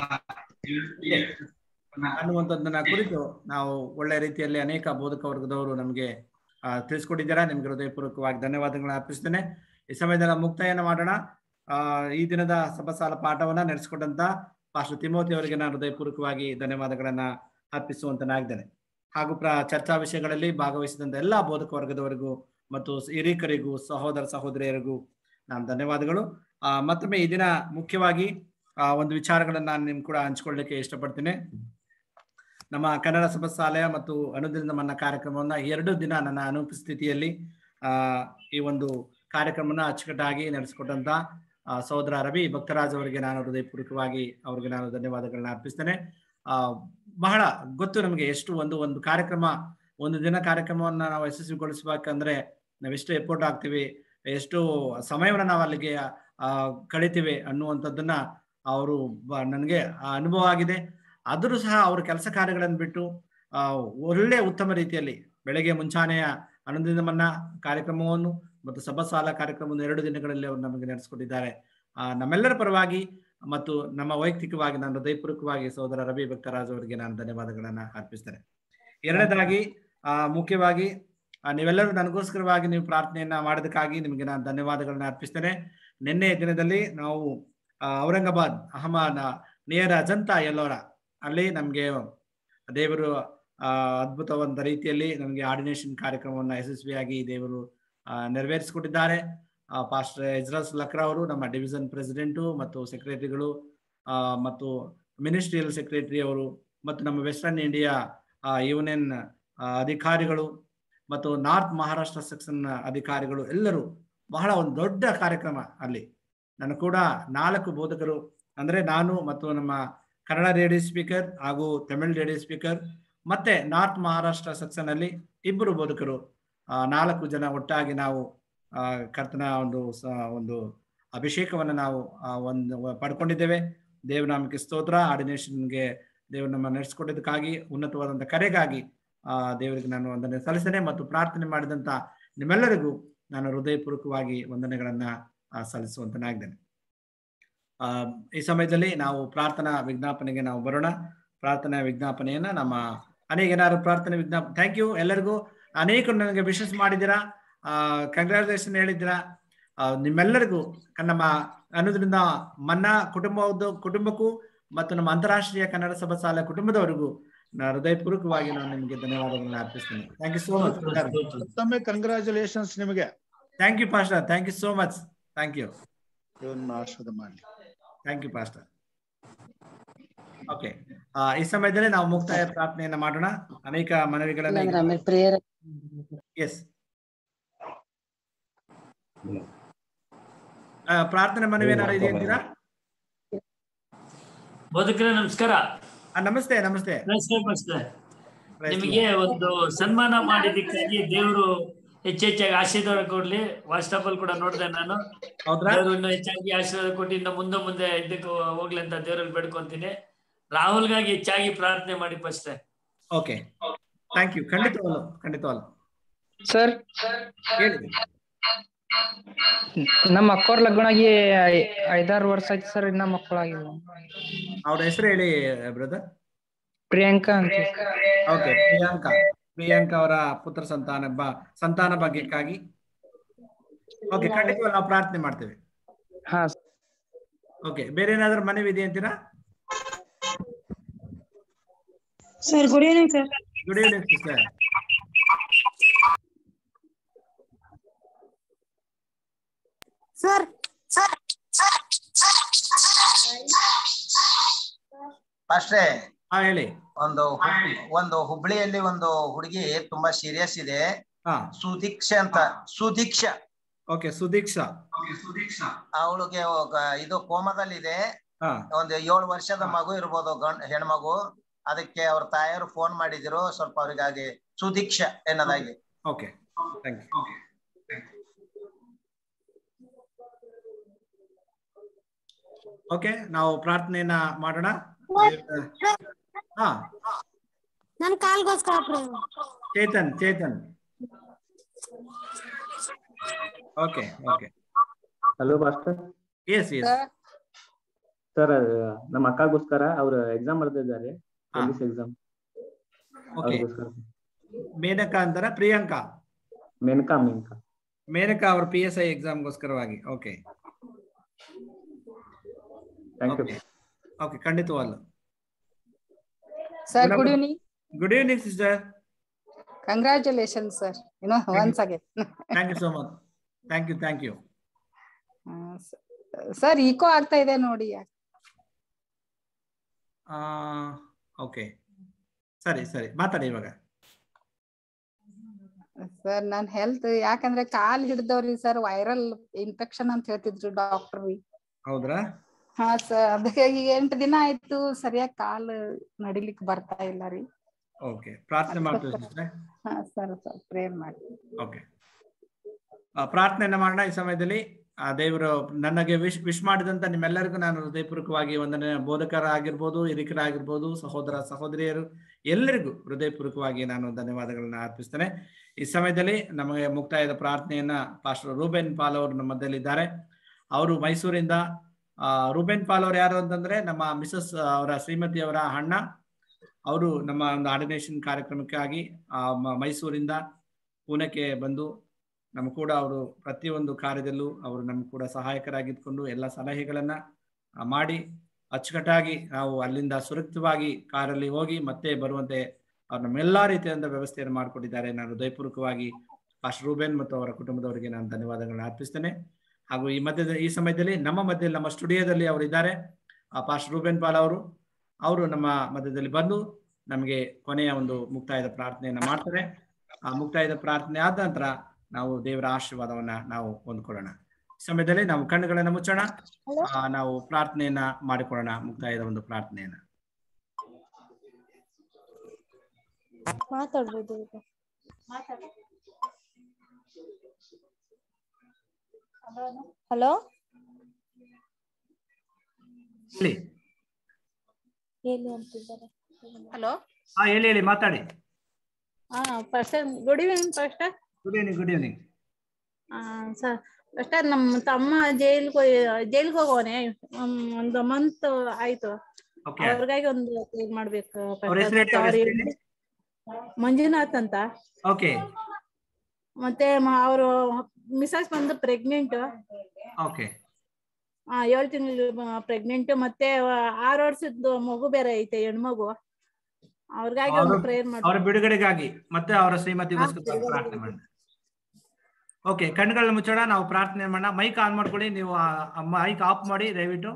ಇದೆ ಅನ್ನುವಂಥದ್ದನ್ನ ಕುರಿತು ನಾವು ಒಳ್ಳೆ ರೀತಿಯಲ್ಲಿ ಅನೇಕ ಬೋಧಕ ವರ್ಗದವರು ನಮಗೆ ಆ, ತಿಳಿಸ್ಕೊಟ್ಟಿದ್ದೀರಾ ನಿಮ್ಗೆ ಹೃದಯಪೂರ್ವಕವಾಗಿ ಧನ್ಯವಾದಗಳನ್ನ ಅರ್ಪಿಸ್ತೇನೆ ಈ ಸಮಯದಲ್ಲಿ ನಾವು ಮುಕ್ತಾಯನ ಮಾಡೋಣ ಆ ಈ ದಿನದ ಸಭಸಾಲ ಪಾಠವನ್ನ ನಡೆಸಿಕೊಟ್ಟಂತ ಪಾಸ್ಟರ್ ತಿಮೋತಿ ಅವರಿಗೆ ನಾನು ಹೃದಯಪೂರ್ವಕವಾಗಿ ಧನ್ಯವಾದಗಳನ್ನ ಅರ್ಪಿಸುವಂತನಾಗಿದ್ದೇನೆ ಹಾಗೂ ಪ್ರ ಚರ್ಚಾ ವಿಷಯಗಳಲ್ಲಿ ಭಾಗವಹಿಸಿದಂತ ಎಲ್ಲಾ ಬೋಧಕ ವರ್ಗದವರಿಗೂ ಮತ್ತು ಹಿರೀಕರಿಗೂ ಸಹೋದರ ಸಹೋದರಿಯರಿಗೂ ನಾನು ಧನ್ಯವಾದಗಳು ಆ ಮತ್ತೊಮ್ಮೆ ಈ ದಿನ ಮುಖ್ಯವಾಗಿ ಆ ಒಂದು ವಿಚಾರಗಳನ್ನ ನಾನು ನಿಮ್ ಕೂಡ ಹಂಚ್ಕೊಳ್ಳಿಕ್ಕೆ ಇಷ್ಟಪಡ್ತೇನೆ ನಮ್ಮ ಕನ್ನಡ ಸಭಾಸಾಲಯ ಮತ್ತು ಅನುದಿನ ಮನ್ನ ಕಾರ್ಯಕ್ರಮವನ್ನ ಎರಡು ದಿನ ನನ್ನ ಅನುಪಸ್ಥಿತಿಯಲ್ಲಿ ಆ ಈ ಒಂದು ಕಾರ್ಯಕ್ರಮನ ಅಚ್ಚುಕಟ್ಟಾಗಿ ನಡೆಸಿಕೊಟ್ಟಂತ ಆ, ಸಹೋದರ ರವಿ ಭಕ್ತರಾಜ್ ಅವರಿಗೆ ನಾನು ಹೃದಯಪೂರ್ವಕವಾಗಿ ಅವ್ರಿಗೆ ನಾನು ಧನ್ಯವಾದಗಳನ್ನ ಅರ್ಪಿಸ್ತೇನೆ ಆ ಬಹಳ ಗೊತ್ತು ನಮಗೆ ಎಷ್ಟು ಒಂದು ಒಂದು ಕಾರ್ಯಕ್ರಮ ಒಂದು ದಿನ ಕಾರ್ಯಕ್ರಮವನ್ನ ನಾವು ಯಶಸ್ವಿಗೊಳಿಸಬೇಕಂದ್ರೆ ನಾವೆಷ್ಟು ಎಫೋರ್ಟ್ ಆಗ್ತೀವಿ ಎಷ್ಟು ಸಮಯವನ್ನ ನಾವು ಅಲ್ಲಿಗೆ ಆ ಕಳಿತೀವಿ ಅನ್ನುವಂಥದ್ದನ್ನ ಅವರು ನನಗೆ ಅನುಭವ ಆಗಿದೆ ಆದರೂ ಸಹ ಅವರು ಕೆಲಸ ಕಾರ್ಯಗಳನ್ನು ಬಿಟ್ಟು ಆ ಒಳ್ಳೆ ಉತ್ತಮ ರೀತಿಯಲ್ಲಿ ಬೆಳಗ್ಗೆ ಮುಂಚಾನೆಯ ಅನುದಿನ ಮನ್ನ ಕಾರ್ಯಕ್ರಮವನ್ನು ಮತ್ತು ಸಭಾಸಾಲ ಕಾರ್ಯಕ್ರಮವನ್ನು ಎರಡು ದಿನಗಳಲ್ಲಿ ಅವರು ನಮಗೆ ನಡೆಸಿಕೊಟ್ಟಿದ್ದಾರೆ ಆ ನಮ್ಮೆಲ್ಲರ ಪರವಾಗಿ ಮತ್ತು ನಮ್ಮ ವೈಯಕ್ತಿಕವಾಗಿ ನಾನು ಹೃದಯಪೂರ್ವಕವಾಗಿ ಸಹೋದರ ರವಿ ಭಕ್ತರಾಜ್ ಅವರಿಗೆ ನಾನು ಧನ್ಯವಾದಗಳನ್ನ ಅರ್ಪಿಸ್ತೇನೆ ಎರಡನೇದಾಗಿ ಆ ಮುಖ್ಯವಾಗಿ ಆ, ನೀವೆಲ್ಲರೂ ನನಗೋಸ್ಕರವಾಗಿ ನೀವು ಪ್ರಾರ್ಥನೆಯನ್ನ ಮಾಡೋದಕ್ಕಾಗಿ ನಿಮಗೆ ನಾನು ಧನ್ಯವಾದಗಳನ್ನ ಅರ್ಪಿಸ್ತೇನೆ ನಿನ್ನೆ ದಿನದಲ್ಲಿ ನಾವು ಆ, ಔರಂಗಾಬಾದ್ ಅಹಮದ್ ನಿಯರ್ ಅಜಂತಾ ಎಲ್ಲೋರ ಅಲ್ಲಿ ನಮಗೆ ದೇವರು ಆ ಅದ್ಭುತವಾದ ರೀತಿಯಲ್ಲಿ ನಮಗೆ ಆರ್ಡಿನೇಷನ್ ಕಾರ್ಯಕ್ರಮವನ್ನ ಯಶಸ್ವಿಯಾಗಿ ದೇವರು ಆ, ನೆರವೇರಿಸಿಕೊಟ್ಟಿದ್ದಾರೆ ಆ, ಪಾಸ್ಟರ್ ಇಜ್ರಾಸ್ ಲಕ್ರಾ ಅವರು ನಮ್ಮ ಡಿವಿಷನ್ ಪ್ರೆಸಿಡೆಂಟು ಮತ್ತು ಸೆಕ್ರೆಟರಿಗಳು ಆ, ಮತ್ತು ಮಿನಿಸ್ಟ್ರಿಯಲ್ ಸೆಕ್ರೆಟರಿ ಅವರು ಮತ್ತು ನಮ್ಮ ವೆಸ್ಟರ್ನ್ ಇಂಡಿಯಾ ಯೂನಿಯನ್ ಅಧಿಕಾರಿಗಳು ಮತ್ತು ನಾರ್ತ್ ಮಹಾರಾಷ್ಟ್ರ ಸೆಕ್ಷನ್ ಅಧಿಕಾರಿಗಳು ಎಲ್ಲರೂ ಬಹಳ ಒಂದು ದೊಡ್ಡ ಕಾರ್ಯಕ್ರಮ ಅಲ್ಲಿ ನಾನು ಕೂಡ ನಾಲ್ಕು ಬೋಧಕರು ಅಂದ್ರೆ ನಾನು ಮತ್ತು ನಮ್ಮ ಕನ್ನಡ ರೇಡಿಯೋ ಸ್ಪೀಕರ್ ಹಾಗೂ ತಮಿಳ್ ರೇಡಿಯೋ ಸ್ಪೀಕರ್ ಮತ್ತೆ ನಾರ್ತ್ ಮಹಾರಾಷ್ಟ್ರ ಸೆಕ್ಷನ್ ಅಲ್ಲಿ ಇಬ್ಬರು ಬೋಧಕರು ಆ, ನಾಲ್ಕು ಜನ ಒಟ್ಟಾಗಿ ನಾವು ಆ, ಕರ್ತನ ಒಂದು ಸ- ಒಂದು ಅಭಿಷೇಕವನ್ನು ನಾವು ಆ, ಒಂದು ಪಡ್ಕೊಂಡಿದ್ದೇವೆ ದೇವನಾಮಕ್ಕೆ ಸ್ತೋತ್ರ ಆರ್ಡಿನೇಷನ್ಗೆ ದೇವರು ನಮ್ಮ ನಡೆಸಿಕೊಟ್ಟಿದ್ದಕ್ಕಾಗಿ ಉನ್ನತವಾದಂಥ ಕರೆಗಾಗಿ ಆ ದೇವರಿಗೆ ನಾನು ವಂದನೆ ಸಲ್ಲಿಸ್ತೇನೆ ಮತ್ತು ಪ್ರಾರ್ಥನೆ ಮಾಡಿದಂತ ನಿಮ್ಮೆಲ್ಲರಿಗೂ ನಾನು ಹೃದಯಪೂರ್ವಕವಾಗಿ ವಂದನೆಗಳನ್ನ ಆ, ಸಲ್ಲಿಸುವಂತನಾಗಿದ್ದೇನೆ ಆ ಈ ಸಮಯದಲ್ಲಿ ನಾವು ಪ್ರಾರ್ಥನಾ ವಿಜ್ಞಾಪನೆಗೆ ನಾವು ಬರೋಣ ಪ್ರಾರ್ಥನಾ ವಿಜ್ಞಾಪನೆಯನ್ನ ನಮ್ಮ ಅನೇಕ ಏನಾದ್ರು ಪ್ರಾರ್ಥನೆ ವಿಜ್ಞಾಪ ಥ್ಯಾಂಕ್ ಯು ಎಲ್ಲರಿಗೂ ಅನೇಕರು ನನಗೆ ವಿಶಸ್ ಮಾಡಿದ್ದೀರಾ ಆ ಕಂಗ್ರಾಚುಲೇಷನ್ ಹೇಳಿದ್ದೀರಾ ಆ, ನಿಮ್ಮೆಲ್ಲರಿಗೂ ನಮ್ಮ ಅನ್ನೋದ್ರಿಂದ ಮನ್ನ ಕುಟುಂಬದ ಕುಟುಂಬಕ್ಕೂ ಮತ್ತು ನಮ್ಮ ಅಂತಾರಾಷ್ಟ್ರೀಯ ಕನ್ನಡ ಸಭಾ ಶಾಲೆ ಕುಟುಂಬದವರಿಗೂ ನಾನು ಹೃದಯಪೂರ್ವಕವಾಗಿ ನಾನು ನಿಮಗೆ ಧನ್ಯವಾದಗಳನ್ನ ಅರ್ಪಿಸ್ತೇನೆ ಥ್ಯಾಂಕ್ ಯು ಸೋ ಮಚ್ ಮತ್ತೊಮ್ಮೆ ಕಂಗ್ರಾಚುಲೇಷನ್ಸ್ ನಿಮಗೆ thank you pastor thank you so much thank you ದೇವ್ರನ್ನ ಆಶೀರ್ವಾದ ಮಾಡಲಿ ಥ್ಯಾಂಕ್ ಯು ಪಾಸ್ಟರ್ ಓಕೆ ಈ ಸಮಯದಲ್ಲಿ ನಾವು ಮುಕ್ತಾಯ ಪ್ರಾರ್ಥನೆಯನ್ನ ಮಾಡೋಣ ಅನೇಕ ಮನವಿಗಳನ್ನ ಇಲ್ಲಾಂದ್ರೆ ಆಮೇಲೆ ಪ್ರೇಯರ್ ಎಸ್ ಪ್ರಾರ್ಥನೆ ಮನವಿ ಏನಾದ್ರು ಇದೆ ಅಂತೀರಾ ಬೋಧಕರೇ ನಮಸ್ಕಾರ ಆ, ನಮಸ್ತೆ ನಮಸ್ತೆ ನಮಸ್ತೆ ನಮಸ್ತೆ Praise ನಿಮಗೆ ಒಂದು ಸನ್ಮಾನ ಮಾಡಿದ್ದಕ್ಕಾಗಿ ದೇವರು ಹೆಚ್ಚೆಚ್ಚಾಗಿ ಆಶೀರ್ವಾದ ಕೊಡ್ಲಿ ವಾಟ್ಸ್ಆಪ್ ಅಲ್ಲಿ ಕೂಡ ನೋಡಿದೆ ನಾನು ಹೌದ್ರಾ? ದೇವರು ಇನ್ನೂ ಹೆಚ್ಚಾಗಿ ಆಶೀರ್ವಾದ ಕೊಟ್ಟು ಇನ್ನು ಮುಂದೆ ಮುಂದೆ ಇದಕ್ಕೆ ಹೋಗ್ಲಿ ಅಂತ ದೇವರಲ್ಲಿ ಬೇಡ್ಕೊಂತೀನಿ ರಾಹುಲ್ಗಾಗಿ ಹೆಚ್ಚಾಗಿ ಪ್ರಾರ್ಥನೆ ಮಾಡಿ ಫಸ್ಟ್ ಓಕೆ ಥ್ಯಾಂಕ್ ಯು ಖಂಡಿತವಲ್ಲ ಖಂಡಿತವಲ್ಲ ಸರ್ ಹೇಳಿ ನಮ್ಮ ಅಕ್ಕವ್ರ ಲಗ್ನ ಆಗಿ ಐ- ಐದಾರು ವರ್ಷ ಆಯ್ತು ಸರ್ ಇನ್ನ ಮಕ್ಕಳಾಗಿಲ್ಲ ಅವ್ರ ಹೆಸರು ಹೇಳಿ ಬ್ರದರ್ ಪ್ರಿಯಾಂಕಾ ಅಂತ ಓಕೆ ಪ್ರಿಯಾಂಕಾ ಪ್ರಿಯಾಂಕಾ ಅವರ ಪುತ್ರ ಸಂತಾನ ಬ ಸಂತಾನ ಭಾಗ್ಯಕ್ಕಾಗಿ ಓಕೆ ಖಂಡಿತವಾಗಿ ನಾವು ಪ್ರಾರ್ಥನೆ ಮಾಡ್ತೇವೆ ಹಾ ಓಕೆ ಬೇರೆ ಏನಾದ್ರು ಮನವಿ ಇದೆ ಅಂತೀರಾ sir good evening sir good evening sister sir ಅಷ್ಟೇ ಹಾ ಹೇಳಿ ಒಂದು ಹುಬ್- ಒಂದು ಹುಬ್ಳಿಯಲ್ಲಿ ಒಂದು ಹುಡುಗಿ ತುಂಬಾ ಸೀರಿಯಸ್ ಇದೆ ಹಾ ಸುದೀಕ್ಷಾ ಅಂತ ಸುದೀಕ್ಷಾ ಓಕೆ ಸುದೀಕ್ಷಾ ಅವಳಿಗೆ ಇದು ಕೋಮದಲ್ಲಿದೆ ಹಾ ಒಂದು ಏಳು ವರ್ಷದ ಮಗು ಇರ್ಬೋದು ಗಂಡ್ ಹೆಣ್ಮಗು ಅದಕ್ಕೆ ಅವ್ರ ತಾಯಿಯವರು ಫೋನ್ ಮಾಡಿದ್ರು ಸ್ವಲ್ಪ ಅವ್ರಿಗಾಗಿ ಸುದೀಕ್ಷಾ ಎನ್ನದಾಗಿ ಓಕೆ ಥ್ಯಾಂಕ್ ಯು ಓಕೆ ನಾವು ಪ್ರಾರ್ಥನೆಯನ್ನ ಮಾಡೋಣ ಹಾ ನನ್ ಕಾಲ್ಗೋಸ್ಕರ pray Chetan Chetan okay okay hello master yes yes sir ನಮ್ಮ ಅಕ್ಕಗೋಸ್ಕರ ಅವ್ರು ಎಕ್ಸಾಮ್ ಬರ್ದಿದ್ದಾರೆ ಹಾ. ಪೊಲೀಸ್ ಎಕ್ಸಾಮ್ ಓಕೆ ಅವ್ರಿಗೋಸ್ಕರ ಮೇನಕಾ ಅಂತಾರ ಪ್ರಿಯಾಂಕಾ ಮೇನಕಾ ಮೇನಕಾ ಮೇನಕಾ ಅವ್ರ ಪಿ ಎಸ್ ಐ ಎಕ್ಸಾಮ್ಗೋಸ್ಕರವಾಗಿ ಓಕೆ ಥ್ಯಾಂಕ್ ಯು ಓಕೆ ಖಂಡಿತವಲ್ಲ Sir, good evening. ಗುಡ್ ಈವ್ನಿಂಗ್ ಸಿಸ್ಟರ್ Congratulations, sir. You know, Thank once again. Thank you so much thank you thank you sir echo ಆಗ್ತಾ ಇದೆ ನೋಡಿ ಓಕೆ ಸರಿ ಸರಿ ಮಾತಾಡಿ ಇವಾಗ ಸರ್ ನನ್ ಹೆಲ್ತ್ ಯಾಕಂದ್ರೆ ಕಾಲ್ ಹಿಡ್ದವ್ರಿ ಸರ್ ವೈರಲ್ ಇನ್ಫೆಕ್ಷನ್ ಅಂತ ಹೇಳ್ತಿದ್ರು ಡಾಕ್ಟರ್ ಹೌದ್ರಾ ಹಾ ಸರ್ ಅದಕ್ಕೆ ಈಗ ಎಂಟು ದಿನ ಆಯ್ತು ಸರಿಯಾಗಿ ಕಾಲ್ ನಡಿಲಿಕ್ ಬರ್ತಾ ಇಲ್ಲ ರೀ ಓಕೆ ಪ್ರಾರ್ಥನೆ ಮಾಡ್ತೀವಿ ಸಿಸ್ಟರ್ ಹಾ ಸರ್ ಸರ್ ಪ್ರೇಯರ್ ಮಾಡಿ ಓಕೆ ಪ್ರಾರ್ಥನೆಯನ್ನ ಮಾಡೋಣ ಈ ಸಮಯದಲ್ಲಿ ಆ ದೇವರು ನನಗೆ ವಿಶ್ ವಿಶ್ ಮಾಡಿದಂತ ನಿಮ್ಮೆಲ್ಲರಿಗೂ ನಾನು ಹೃದಯಪೂರ್ವಕವಾಗಿ ಒಂದನೇ ಬೋಧಕರಾಗಿರ್ಬೋದು ಹಿರಿಕರಾಗಿರ್ಬೋದು ಸಹೋದರ ಸಹೋದರಿಯರು ಎಲ್ಲರಿಗೂ ಹೃದಯಪೂರ್ವಕವಾಗಿ ನಾನು ಧನ್ಯವಾದಗಳನ್ನ ಅರ್ಪಿಸ್ತೇನೆ ಈ ಸಮಯದಲ್ಲಿ ನಮಗೆ ಮುಕ್ತಾಯದ ಪ್ರಾರ್ಥನೆಯನ್ನ ಪಾಸ್ಟರ್ ರೂಬೆನ್ ಪಾಲ್ ಅವರು ನಮ್ಮ ಮಧ್ಯದಲ್ಲಿದ್ದಾರೆ ಅವರು ಮೈಸೂರಿಂದ ಆ, ರೂಬೆನ್ ಪಾಲ್ ಅವರು ಯಾರು ಅಂತಂದ್ರೆ ನಮ್ಮ ಮಿಸಸ್ ಅವರ ಶ್ರೀಮತಿ ಅವರ ಅಣ್ಣ ಅವರು ನಮ್ಮ ಒಂದು ಆರ್ಡಿನೇಷನ್ ಕಾರ್ಯಕ್ರಮಕ್ಕಾಗಿ ಆ, ಮ- ಮೈಸೂರಿಂದ ಪುಣೆಗೆ ಬಂದು ನಮ್ಮ ಕೂಡ ಅವರು ಪ್ರತಿಯೊಂದು ಕಾರ್ಯದಲ್ಲೂ ಅವರು ನಮ್ಮ ಕೂಡ ಸಹಾಯಕರಾಗಿದ್ಕೊಂಡು ಎಲ್ಲ ಸಲಹೆಗಳನ್ನ ಆ, ಮಾಡಿ ಅಚ್ಚುಕಟ್ಟಾಗಿ ನಾವು ಅಲ್ಲಿಂದ ಸುರಕ್ಷಿತವಾಗಿ ಕಾರಲ್ಲಿ ಹೋಗಿ ಮತ್ತೆ ಬರುವಂತೆ ಅವ್ರು ನಮ್ಮೆಲ್ಲಾ ರೀತಿಯಾದ ವ್ಯವಸ್ಥೆಯನ್ನು ಮಾಡಿಕೊಟ್ಟಿದ್ದಾರೆ ನಾನು ಹೃದಯಪೂರ್ವಕವಾಗಿ ಪಾಸ್ಟರ್ ರೂಬೆನ್ ಮತ್ತು ಅವರ ಕುಟುಂಬದವರಿಗೆ ನಾನು ಧನ್ಯವಾದಗಳನ್ನ ಅರ್ಪಿಸ್ತೇನೆ ಹಾಗೂ ಈ ಮಧ್ಯದ ಈ ಸಮಯದಲ್ಲಿ ನಮ್ಮ ಮಧ್ಯದಲ್ಲಿ ನಮ್ಮ ಸ್ಟುಡಿಯೋದಲ್ಲಿ ಅವರು ಇದ್ದಾರೆ ಆ ಪಾಸ್ಟರ್ ರೂಬೆನ್ ಪಾಲ್ ಅವರು ಅವರು ನಮ್ಮ ಮಧ್ಯದಲ್ಲಿ ಬಂದು ನಮಗೆ ಕೊನೆಯ ಒಂದು ಮುಕ್ತಾಯದ ಪ್ರಾರ್ಥನೆಯನ್ನ ಮಾಡ್ತಾರೆ ಆ ಮುಕ್ತಾಯದ ಪ್ರಾರ್ಥನೆ ಆದ ನಂತರ ನಾವು ದೇವರ ಆಶೀರ್ವಾದವನ್ನ ನಾವು ಹೊಂದ್ಕೊಳ್ಳೋಣ ಈ ಸಮಯದಲ್ಲಿ ನಾವು ಕಣ್ಣುಗಳನ್ನ ಮುಚ್ಚೋಣ ಆ, ನಾವು ಪ್ರಾರ್ಥನೆಯನ್ನ ಮಾಡಿಕೊಳ್ಳೋಣ ಮುಕ್ತಾಯದ ಒಂದು ಪ್ರಾರ್ಥನೆಯನ್ನ ಮಾತಾಡ್ಬೋದು ಈಗ ಹಲೋ ಹೇಳಿ ಹೇಳಿ ಅಂತಿದ್ದಾರೆ ಹಲೋ ಹಾ ಹೇಳಿ ಹೇಳಿ ಮಾತಾಡಿ ಹಾ first good evening first good evening good evening sir first ನಮ್ಮ ತಮ್ಮ ಜೈಲ್ಗೆ ಜೈಲ್ಗೆ ಹೋಗೋನೆ ಒಂದು ಮಂತ್ ಆಯ್ತು Okay. ಅವ್ರಿಗಾಗಿ ಒಂದು ಇದ್ ಮಾಡ್ಬೇಕು ಅವ್ರ ಹೆಸರು ಹೇಳಿ, ಅವ್ರ Sorry. ಹೆಸರು ಹೇಳಿ. ಮಂಜುನಾಥ್ ಅಂತ ಓಕೆ ಮತ್ತೆ ಅವರು ಮಿಸಸ್ ಬಂದು ಪ್ರೆಗ್ನೆಂಟ್ ಓಕೆ ಏಳು ತಿಂಗಳು ಪ್ರೆಗ್ನೆಂಟ್ ಮತ್ತೆ ಆರು ವರ್ಷದ್ದು ಮಗು ಬೇರೆ ಐತೆ ಹೆಣ್ಮಗು ಅವ್ರಿಗಾಗಿ ಒಂದು ಪ್ರೇಯರ್ ಅವರ ಮಾಡಿ ಬಿಡುಗಡೆಗಾಗಿ ಮತ್ತೆ ಅವರ ಶ್ರೀಮತಿಗೋಸ್ಕರ ಪ್ರಾರ್ಥನೆ ಮಾಡೋಣ ಓಕೆ ಕಣ್ಗಳನ್ನ ಮುಚ್ಚೋಣ ನಾವು ಪ್ರಾರ್ಥನೆ ಮಾಡೋಣ ಮೈಕ್ ಆನ್ ಮಾಡ್ಕೊಳ್ಳಿ ನೀವು ಮೈಕ್ ಆಫ್ ಮಾಡಿ ದಯವಿಟ್ಟು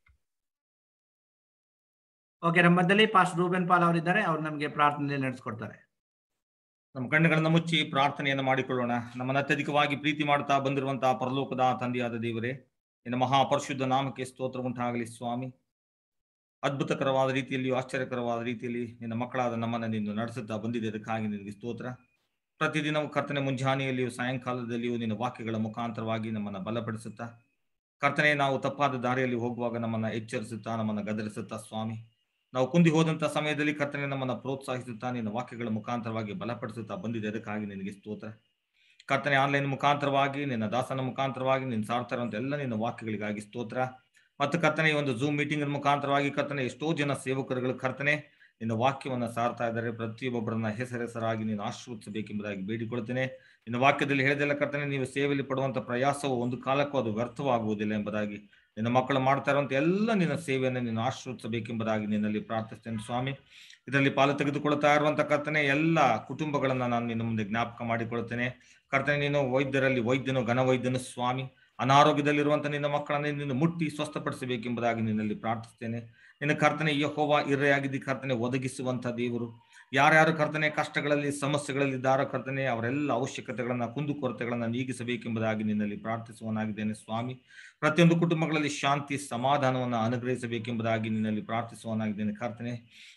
ಓಕೆ ನಮ್ಮ ಮಧ್ಯದಲ್ಲಿ ಪಾಸ್ಟ್ ರೂಬೆನ್ ಪಾಲ್ ಅವರಿದ್ದಾರೆ ಅವ್ರು ನಮಗೆ ಪ್ರಾರ್ಥನೆ ನಡೆಸ್ಕೊಡ್ತಾರೆ ನಮ್ಮ ಕಣ್ಣುಗಳನ್ನ ಮುಚ್ಚಿ ಪ್ರಾರ್ಥನೆಯನ್ನು ಮಾಡಿಕೊಳ್ಳೋಣ ನಮ್ಮನ್ನ ಅತ್ಯಧಿಕವಾಗಿ ಪ್ರೀತಿ ಮಾಡ್ತಾ ಬಂದಿರುವಂತಹ ಪರಲೋಕದ ತಂದೆಯಾದ ದೇವರೇ ನಿನ್ನ ಮಹಾಪರಿಶುದ್ಧ ನಾಮಕ್ಕೆ ಸ್ತೋತ್ರ ಉಂಟಾಗಲಿ ಸ್ವಾಮಿ ಅದ್ಭುತಕರವಾದ ರೀತಿಯಲ್ಲಿಯೂ ಆಶ್ಚರ್ಯಕರವಾದ ರೀತಿಯಲ್ಲಿ ನಿನ್ನ ಮಕ್ಕಳಾದ ನಮ್ಮನ್ನ ನೀನು ನಡೆಸುತ್ತಾ ಬಂದಿದೆ ಅದಕ್ಕಾಗಿ ನಿನಗೆ ಸ್ತೋತ್ರ ಪ್ರತಿದಿನವೂ ಕರ್ತನೆ ಮುಂಜಾನೆಯಲ್ಲಿಯೂ ಸಾಯಂಕಾಲದಲ್ಲಿಯೂ ನಿನ್ನ ವಾಕ್ಯಗಳ ಮುಖಾಂತರವಾಗಿ ನಮ್ಮನ್ನ ಬಲಪಡಿಸುತ್ತಾ ಕರ್ತನೆ ನಾವು ತಪ್ಪಾದ ದಾರಿಯಲ್ಲಿ ಹೋಗುವಾಗ ನಮ್ಮನ್ನ ಎಚ್ಚರಿಸುತ್ತಾ ನಮ್ಮನ್ನ ಗದರಿಸುತ್ತಾ ಸ್ವಾಮಿ ನಾವು ಕುಂದಿ ಹೋದಂತ ಸಮಯದಲ್ಲಿ ಕರ್ತನೆ ನಮ್ಮನ್ನ ಪ್ರೋತ್ಸಾಹಿಸುತ್ತಾ ನಿನ್ನ ವಾಕ್ಯಗಳ ಮುಖಾಂತರವಾಗಿ ಬಲಪಡಿಸುತ್ತಾ ಬಂದಿದೆ ಅದಕ್ಕಾಗಿ ನಿನಗೆ ಸ್ತೋತ್ರ ಕರ್ತನೆ ಆನ್ಲೈನ್ ಮುಖಾಂತರವಾಗಿ ನಿನ್ನ ದಾಸನ ಮುಖಾಂತರವಾಗಿ ನಿನ್ನ ಸಾರ್ತಾ ಇರುವಂತ ಎಲ್ಲ ನಿನ್ನ ವಾಕ್ಯಗಳಿಗಾಗಿ ಸ್ತೋತ್ರ ಮತ್ತು ಕರ್ತನೆ ಈ ಒಂದು ಝೂಮ್ ಮೀಟಿಂಗ್ ಮುಖಾಂತರವಾಗಿ ಕರ್ತನೆ ಎಷ್ಟೋ ಜನ ಸೇವಕರುಗಳು ಕರ್ತನೆ ನಿನ್ನ ವಾಕ್ಯವನ್ನ ಸಾರ್ತಾ ಇದ್ದಾರೆ ಪ್ರತಿಯೊಬ್ಬರನ್ನ ಹೆಸರೆಸರಾಗಿ ನೀನು ಆಶೀರ್ವದಿಸಬೇಕೆಂಬುದಾಗಿ ಬೇಡಿಕೊಳ್ತೇನೆ ನಿನ್ನ ವಾಕ್ಯದಲ್ಲಿ ಹೇಳಿದೆಲ್ಲ ಕರ್ತನೆ ನೀವು ಸೇವೆಯಲ್ಲಿ ಪಡುವಂತ ಪ್ರಯಾಸವು ಒಂದು ಕಾಲಕ್ಕೂ ಅದು ವ್ಯರ್ಥವಾಗುವುದಿಲ್ಲ ಎಂಬುದಾಗಿ ನಿನ್ನ ಮಕ್ಕಳು ಮಾಡ್ತಾ ಇರುವಂತ ಎಲ್ಲ ನಿನ್ನ ಸೇವೆಯನ್ನು ನೀನು ಆಶೀರ್ವದಿಸಬೇಕೆಂಬುದಾಗಿ ನಿನ್ನಲ್ಲಿ ಪ್ರಾರ್ಥಿಸ್ತೇನೆ ಸ್ವಾಮಿ ಇದರಲ್ಲಿ ಪಾಲು ತೆಗೆದುಕೊಳ್ತಾ ಇರುವಂತ ಕರ್ತನೆ ಎಲ್ಲ ಕುಟುಂಬಗಳನ್ನ ನಾನು ನಿನ್ನ ಮುಂದೆ ಜ್ಞಾಪಕ ಮಾಡಿಕೊಳ್ತೇನೆ ಕರ್ತನೆ ನೀನು ವೈದ್ಯರಲ್ಲಿ ವೈದ್ಯನು ಘನವೈದ್ಯನು ಸ್ವಾಮಿ ಅನಾರೋಗ್ಯದಲ್ಲಿರುವಂತ ನಿನ್ನ ಮಕ್ಕಳನ್ನ ನೀನು ಮುಟ್ಟಿ ಸ್ವಸ್ಥಪಡಿಸಬೇಕೆಂಬುದಾಗಿ ನಿನ್ನಲ್ಲಿ ಪ್ರಾರ್ಥಿಸ್ತೇನೆ ನಿನ್ನ ಕರ್ತನೆ ಯಹೋವ ಇರ್ರೆಯಾಗಿದ್ದಿ ಕರ್ತನೆ ಒದಗಿಸುವಂತ ದೇವರು ಯಾರ್ಯಾರು ಕರ್ತನೆ ಕಷ್ಟಗಳಲ್ಲಿ ಸಮಸ್ಯೆಗಳಲ್ಲಿ ಇದ್ದಾರೋ ಕರ್ತನೆ ಅವರೆಲ್ಲ ಅವಶ್ಯಕತೆಗಳನ್ನ ಕುಂದುಕೊರತೆಗಳನ್ನ ನೀಗಿಸಬೇಕೆಂಬುದಾಗಿ ನಿನ್ನಲ್ಲಿ ಪ್ರಾರ್ಥಿಸುವನಾಗಿದ್ದೇನೆ ಸ್ವಾಮಿ ಪ್ರತಿಯೊಂದು ಕುಟುಂಬಗಳಲ್ಲಿ ಶಾಂತಿ ಸಮಾಧಾನವನ್ನು ಅನುಗ್ರಹಿಸಬೇಕೆಂಬುದಾಗಿ ನಿನ್ನಲ್ಲಿ ಪ್ರಾರ್ಥಿಸುವನಾಗಿದ್ದೇನೆ ಕರ್ತನೆ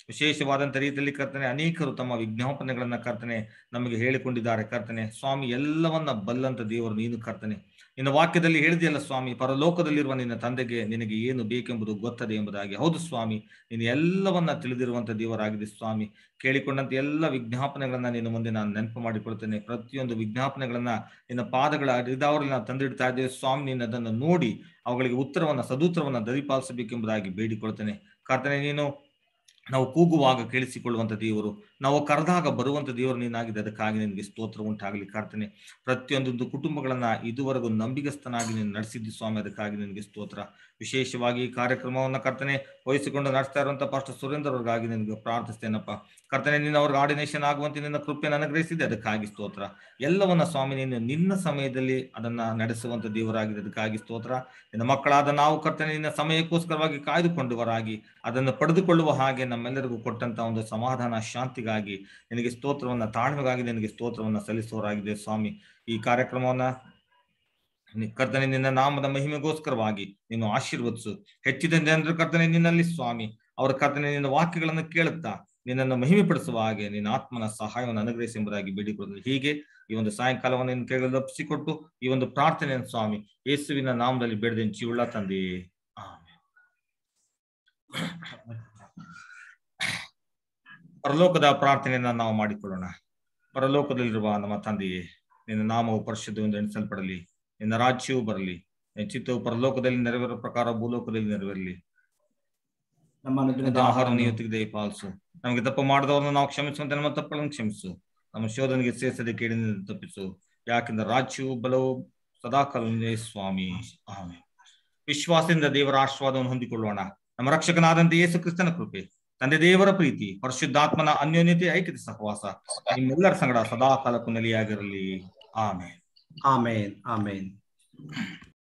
ವಿಶೇಷವಾದಂತ ರೀತಿಯಲ್ಲಿ ಕರ್ತನೆ ಅನೇಕರು ತಮ್ಮ ವಿಜ್ಞಾಪನೆಗಳನ್ನ ಕರ್ತನೆ ನಮಗೆ ಹೇಳಿಕೊಂಡಿದ್ದಾರೆ ಕರ್ತನೆ ಸ್ವಾಮಿ ಎಲ್ಲವನ್ನ ಬಲ್ಲಂತ ದೇವರು ನೀನು ಕರ್ತನೆ ನಿನ್ನ ವಾಕ್ಯದಲ್ಲಿ ಹೇಳಿದೆಯಲ್ಲ ಸ್ವಾಮಿ ಪರಲೋಕದಲ್ಲಿರುವ ನಿನ್ನ ತಂದೆಗೆ ನಿನಗೆ ಏನು ಬೇಕೆಂಬುದು ಗೊತ್ತದೆ ಎಂಬುದಾಗಿ ಹೌದು ಸ್ವಾಮಿ ನೀನು ಎಲ್ಲವನ್ನ ತಿಳಿದಿರುವಂತ ದೇವರಾಗಿದೆ ಸ್ವಾಮಿ ಕೇಳಿಕೊಂಡಂತ ಎಲ್ಲ ವಿಜ್ಞಾಪನೆಗಳನ್ನ ನಿನ್ನ ಮುಂದೆ ನಾನು ನೆನಪು ಮಾಡಿಕೊಳ್ತೇನೆ ಪ್ರತಿಯೊಂದು ವಿಜ್ಞಾಪನೆಗಳನ್ನ ನಿನ್ನ ಪಾದಗಳ ಅರಿದವರಲ್ಲಿ ನಾವು ತಂದಿಡ್ತಾ ಇದ್ದೇವೆ ಸ್ವಾಮಿ ನೀನು ಅದನ್ನು ನೋಡಿ ಅವುಗಳಿಗೆ ಉತ್ತರವನ್ನ ಸದುತ್ತರವನ್ನ ದರಿಪಾಲಿಸಬೇಕೆಂಬುದಾಗಿ ಬೇಡಿಕೊಳ್ತೇನೆ ಕರ್ತನೆ ನೀನು ನಾವು ಕೂಗುವಾಗ ಕೇಳಿಸಿಕೊಳ್ಳುವಂತ ದೇವರು ನಾವು ಕರೆದಾಗ ಬರುವಂತ ದೇವರು ನೀನಾಗಿದೆ ಅದಕ್ಕಾಗಿ ನಿನಗೆ ಸ್ತೋತ್ರ ಉಂಟಾಗಲಿ ಕಾರ್ತನೆ ಪ್ರತಿಯೊಂದೊಂದು ಕುಟುಂಬಗಳನ್ನ ಇದುವರೆಗೂ ನಂಬಿಗಸ್ತನಾಗಿ ನೀನು ನಡೆಸಿದ್ದು ಸ್ವಾಮಿ ಅದಕ್ಕಾಗಿ ನಿನಗೆ ಸ್ತೋತ್ರ ವಿಶೇಷವಾಗಿ ಈ ಕಾರ್ಯಕ್ರಮವನ್ನ ಕರ್ತನೆ ವಹಿಸಿಕೊಂಡು ನಡೆಸ್ತಾ ಇರುವಂತ ಪಾಸ್ಟರ್ ಸುರೇಂದ್ರ ಅವ್ರಿಗಾಗಿ ನಿನಗೆ ಪ್ರಾರ್ಥಿಸ್ತೇನಪ್ಪ ಕರ್ತನೆ ನೀನು ಅವ್ರಿಗೆ ಆರ್ಡಿನೇಷನ್ ಆಗುವಂತೆ ನಿನ್ನ ಕೃಪೆಯನ್ನು ಅನುಗ್ರಹಿಸಿದೆ ಅದಕ್ಕಾಗಿ ಸ್ತೋತ್ರ ಎಲ್ಲವನ್ನ ಸ್ವಾಮಿ ನೀನು ನಿನ್ನ ಸಮಯದಲ್ಲಿ ಅದನ್ನ ನಡೆಸುವಂತ ದೇವರಾಗಿದೆ ಅದಕ್ಕಾಗಿ ಸ್ತೋತ್ರ ನಿನ್ನ ಮಕ್ಕಳಾದ ನಾವು ಕರ್ತನೆ ನಿನ್ನ ಸಮಯಕ್ಕೋಸ್ಕರವಾಗಿ ಕಾಯ್ದುಕೊಂಡವರಾಗಿ ಅದನ್ನು ಪಡೆದುಕೊಳ್ಳುವ ಹಾಗೆ ನಮ್ಮೆಲ್ಲರಿಗೂ ಕೊಟ್ಟಂತ ಒಂದು ಸಮಾಧಾನ ಶಾಂತಿಗಾಗಿ ನಿನಗೆ ಸ್ತೋತ್ರವನ್ನ ತಾಳ್ಮೆಗಾಗಿ ನಿನಗೆ ಸ್ತೋತ್ರವನ್ನ ಸಲ್ಲಿಸುವವರಾಗಿದೆ ಸ್ವಾಮಿ ಈ ಕಾರ್ಯಕ್ರಮವನ್ನ ನಿ- ಕರ್ತನೆ ನಿನ್ನ ನಾಮದ ಮಹಿಮೆಗೋಸ್ಕರವಾಗಿ ನೀನು ಆಶೀರ್ವದಿಸು ಹೆಚ್ಚಿದ ಜನರು ಕರ್ತನೆ ನಿನ್ನಲ್ಲಿ ಸ್ವಾಮಿ ಅವರ ಕರ್ತನೆ ನಿನ್ನ ವಾಕ್ಯಗಳನ್ನು ಕೇಳುತ್ತಾ ನಿನ್ನನ್ನು ಮಹಿಮೆ ಪಡಿಸುವ ಹಾಗೆ ನಿನ್ನ ಆತ್ಮನ ಸಹಾಯವನ್ನು ಅನುಗ್ರಹಿಸಿ ಎಂಬುದಾಗಿ ಬೇಡಿಕೊಳ್ಳುವುದು ಹೀಗೆ ಈ ಒಂದು ಸಾಯಂಕಾಲವನ್ನು ನಿನ್ನ ಕೈಗಳಲ್ಲಿ ಒಪ್ಪಿಸಿಕೊಟ್ಟು ಈ ಒಂದು ಪ್ರಾರ್ಥನೆಯನ್ನು ಸ್ವಾಮಿ ಯೇಸುವಿನ ನಾಮದಲ್ಲಿ ಬೇಡದೆ ಜೀವುಳ್ಳ ತಂದೆಯೇ ಪರಲೋಕದ ಪ್ರಾರ್ಥನೆಯನ್ನ ನಾವು ಮಾಡಿಕೊಳ್ಳೋಣ ಪರಲೋಕದಲ್ಲಿರುವ ನಮ್ಮ ತಂದೆಯೇ ನಿನ್ನ ನಾಮವು ಪರಿಶುದ್ಧವೆಂದು ಎಣಿಸಲ್ಪಡಲಿ ನಿನ್ನ ರಾಜ್ಯವು ಬರಲಿ ನಿನ್ನ ಚಿತ್ತವು ಪರಲೋಕದಲ್ಲಿ ನೆರವೇರುವ ಪ್ರಕಾರ ಭೂಲೋಕದಲ್ಲಿ ನೆರವೇರಲಿ ನಮ್ಮ ಅನುದಿನದ ಆಹಾರ ನೀವು ತೆಗೆದೇ ಪಾಲಿಸು ನಮಗೆ ತಪ್ಪು ಮಾಡಿದವರನ್ನು ನಾವು ಕ್ಷಮಿಸುವಂತೆ ನಮ್ಮ ತಪ್ಪುಗಳನ್ನು ಕ್ಷಮಿಸು ನಮ್ಮ ಶೋಧನೆಗೆ ಸೇರಿಸದೆ ಕೇಳಿನಿಂದ ತಪ್ಪಿಸು ಯಾಕೆಂದ್ರೆ ರಾಜ್ಯವು ಬಲವು ಸದಾಕಾಲ ನಿನ್ನದೇ ಸ್ವಾಮಿ ಆಮೇಲೆ ವಿಶ್ವಾಸದಿಂದ ದೇವರ ಆಶೀರ್ವಾದವನ್ನು ಹೊಂದಿಕೊಳ್ಳೋಣ ನಮ್ಮ ರಕ್ಷಕನಾದಂತ ಯೇಸು ಕ್ರಿಸ್ತನ ಕೃಪೆ ತಂದೆ ದೇವರ ಪ್ರೀತಿ ಪರಿಶುದ್ಧಾತ್ಮನ ಅನ್ಯೋನ್ಯತೆ ಐಕ್ಯತೆ ಸಹವಾಸ ನಿಮ್ಮೆಲ್ಲರ ಸಂಗಡ ಸದಾ ಕಾಲಕ್ಕೂ ನೆಲೆಯಾಗಿರಲಿ ಆಮೇಲೆ ಆಮೇನ್ ಆಮೇನ್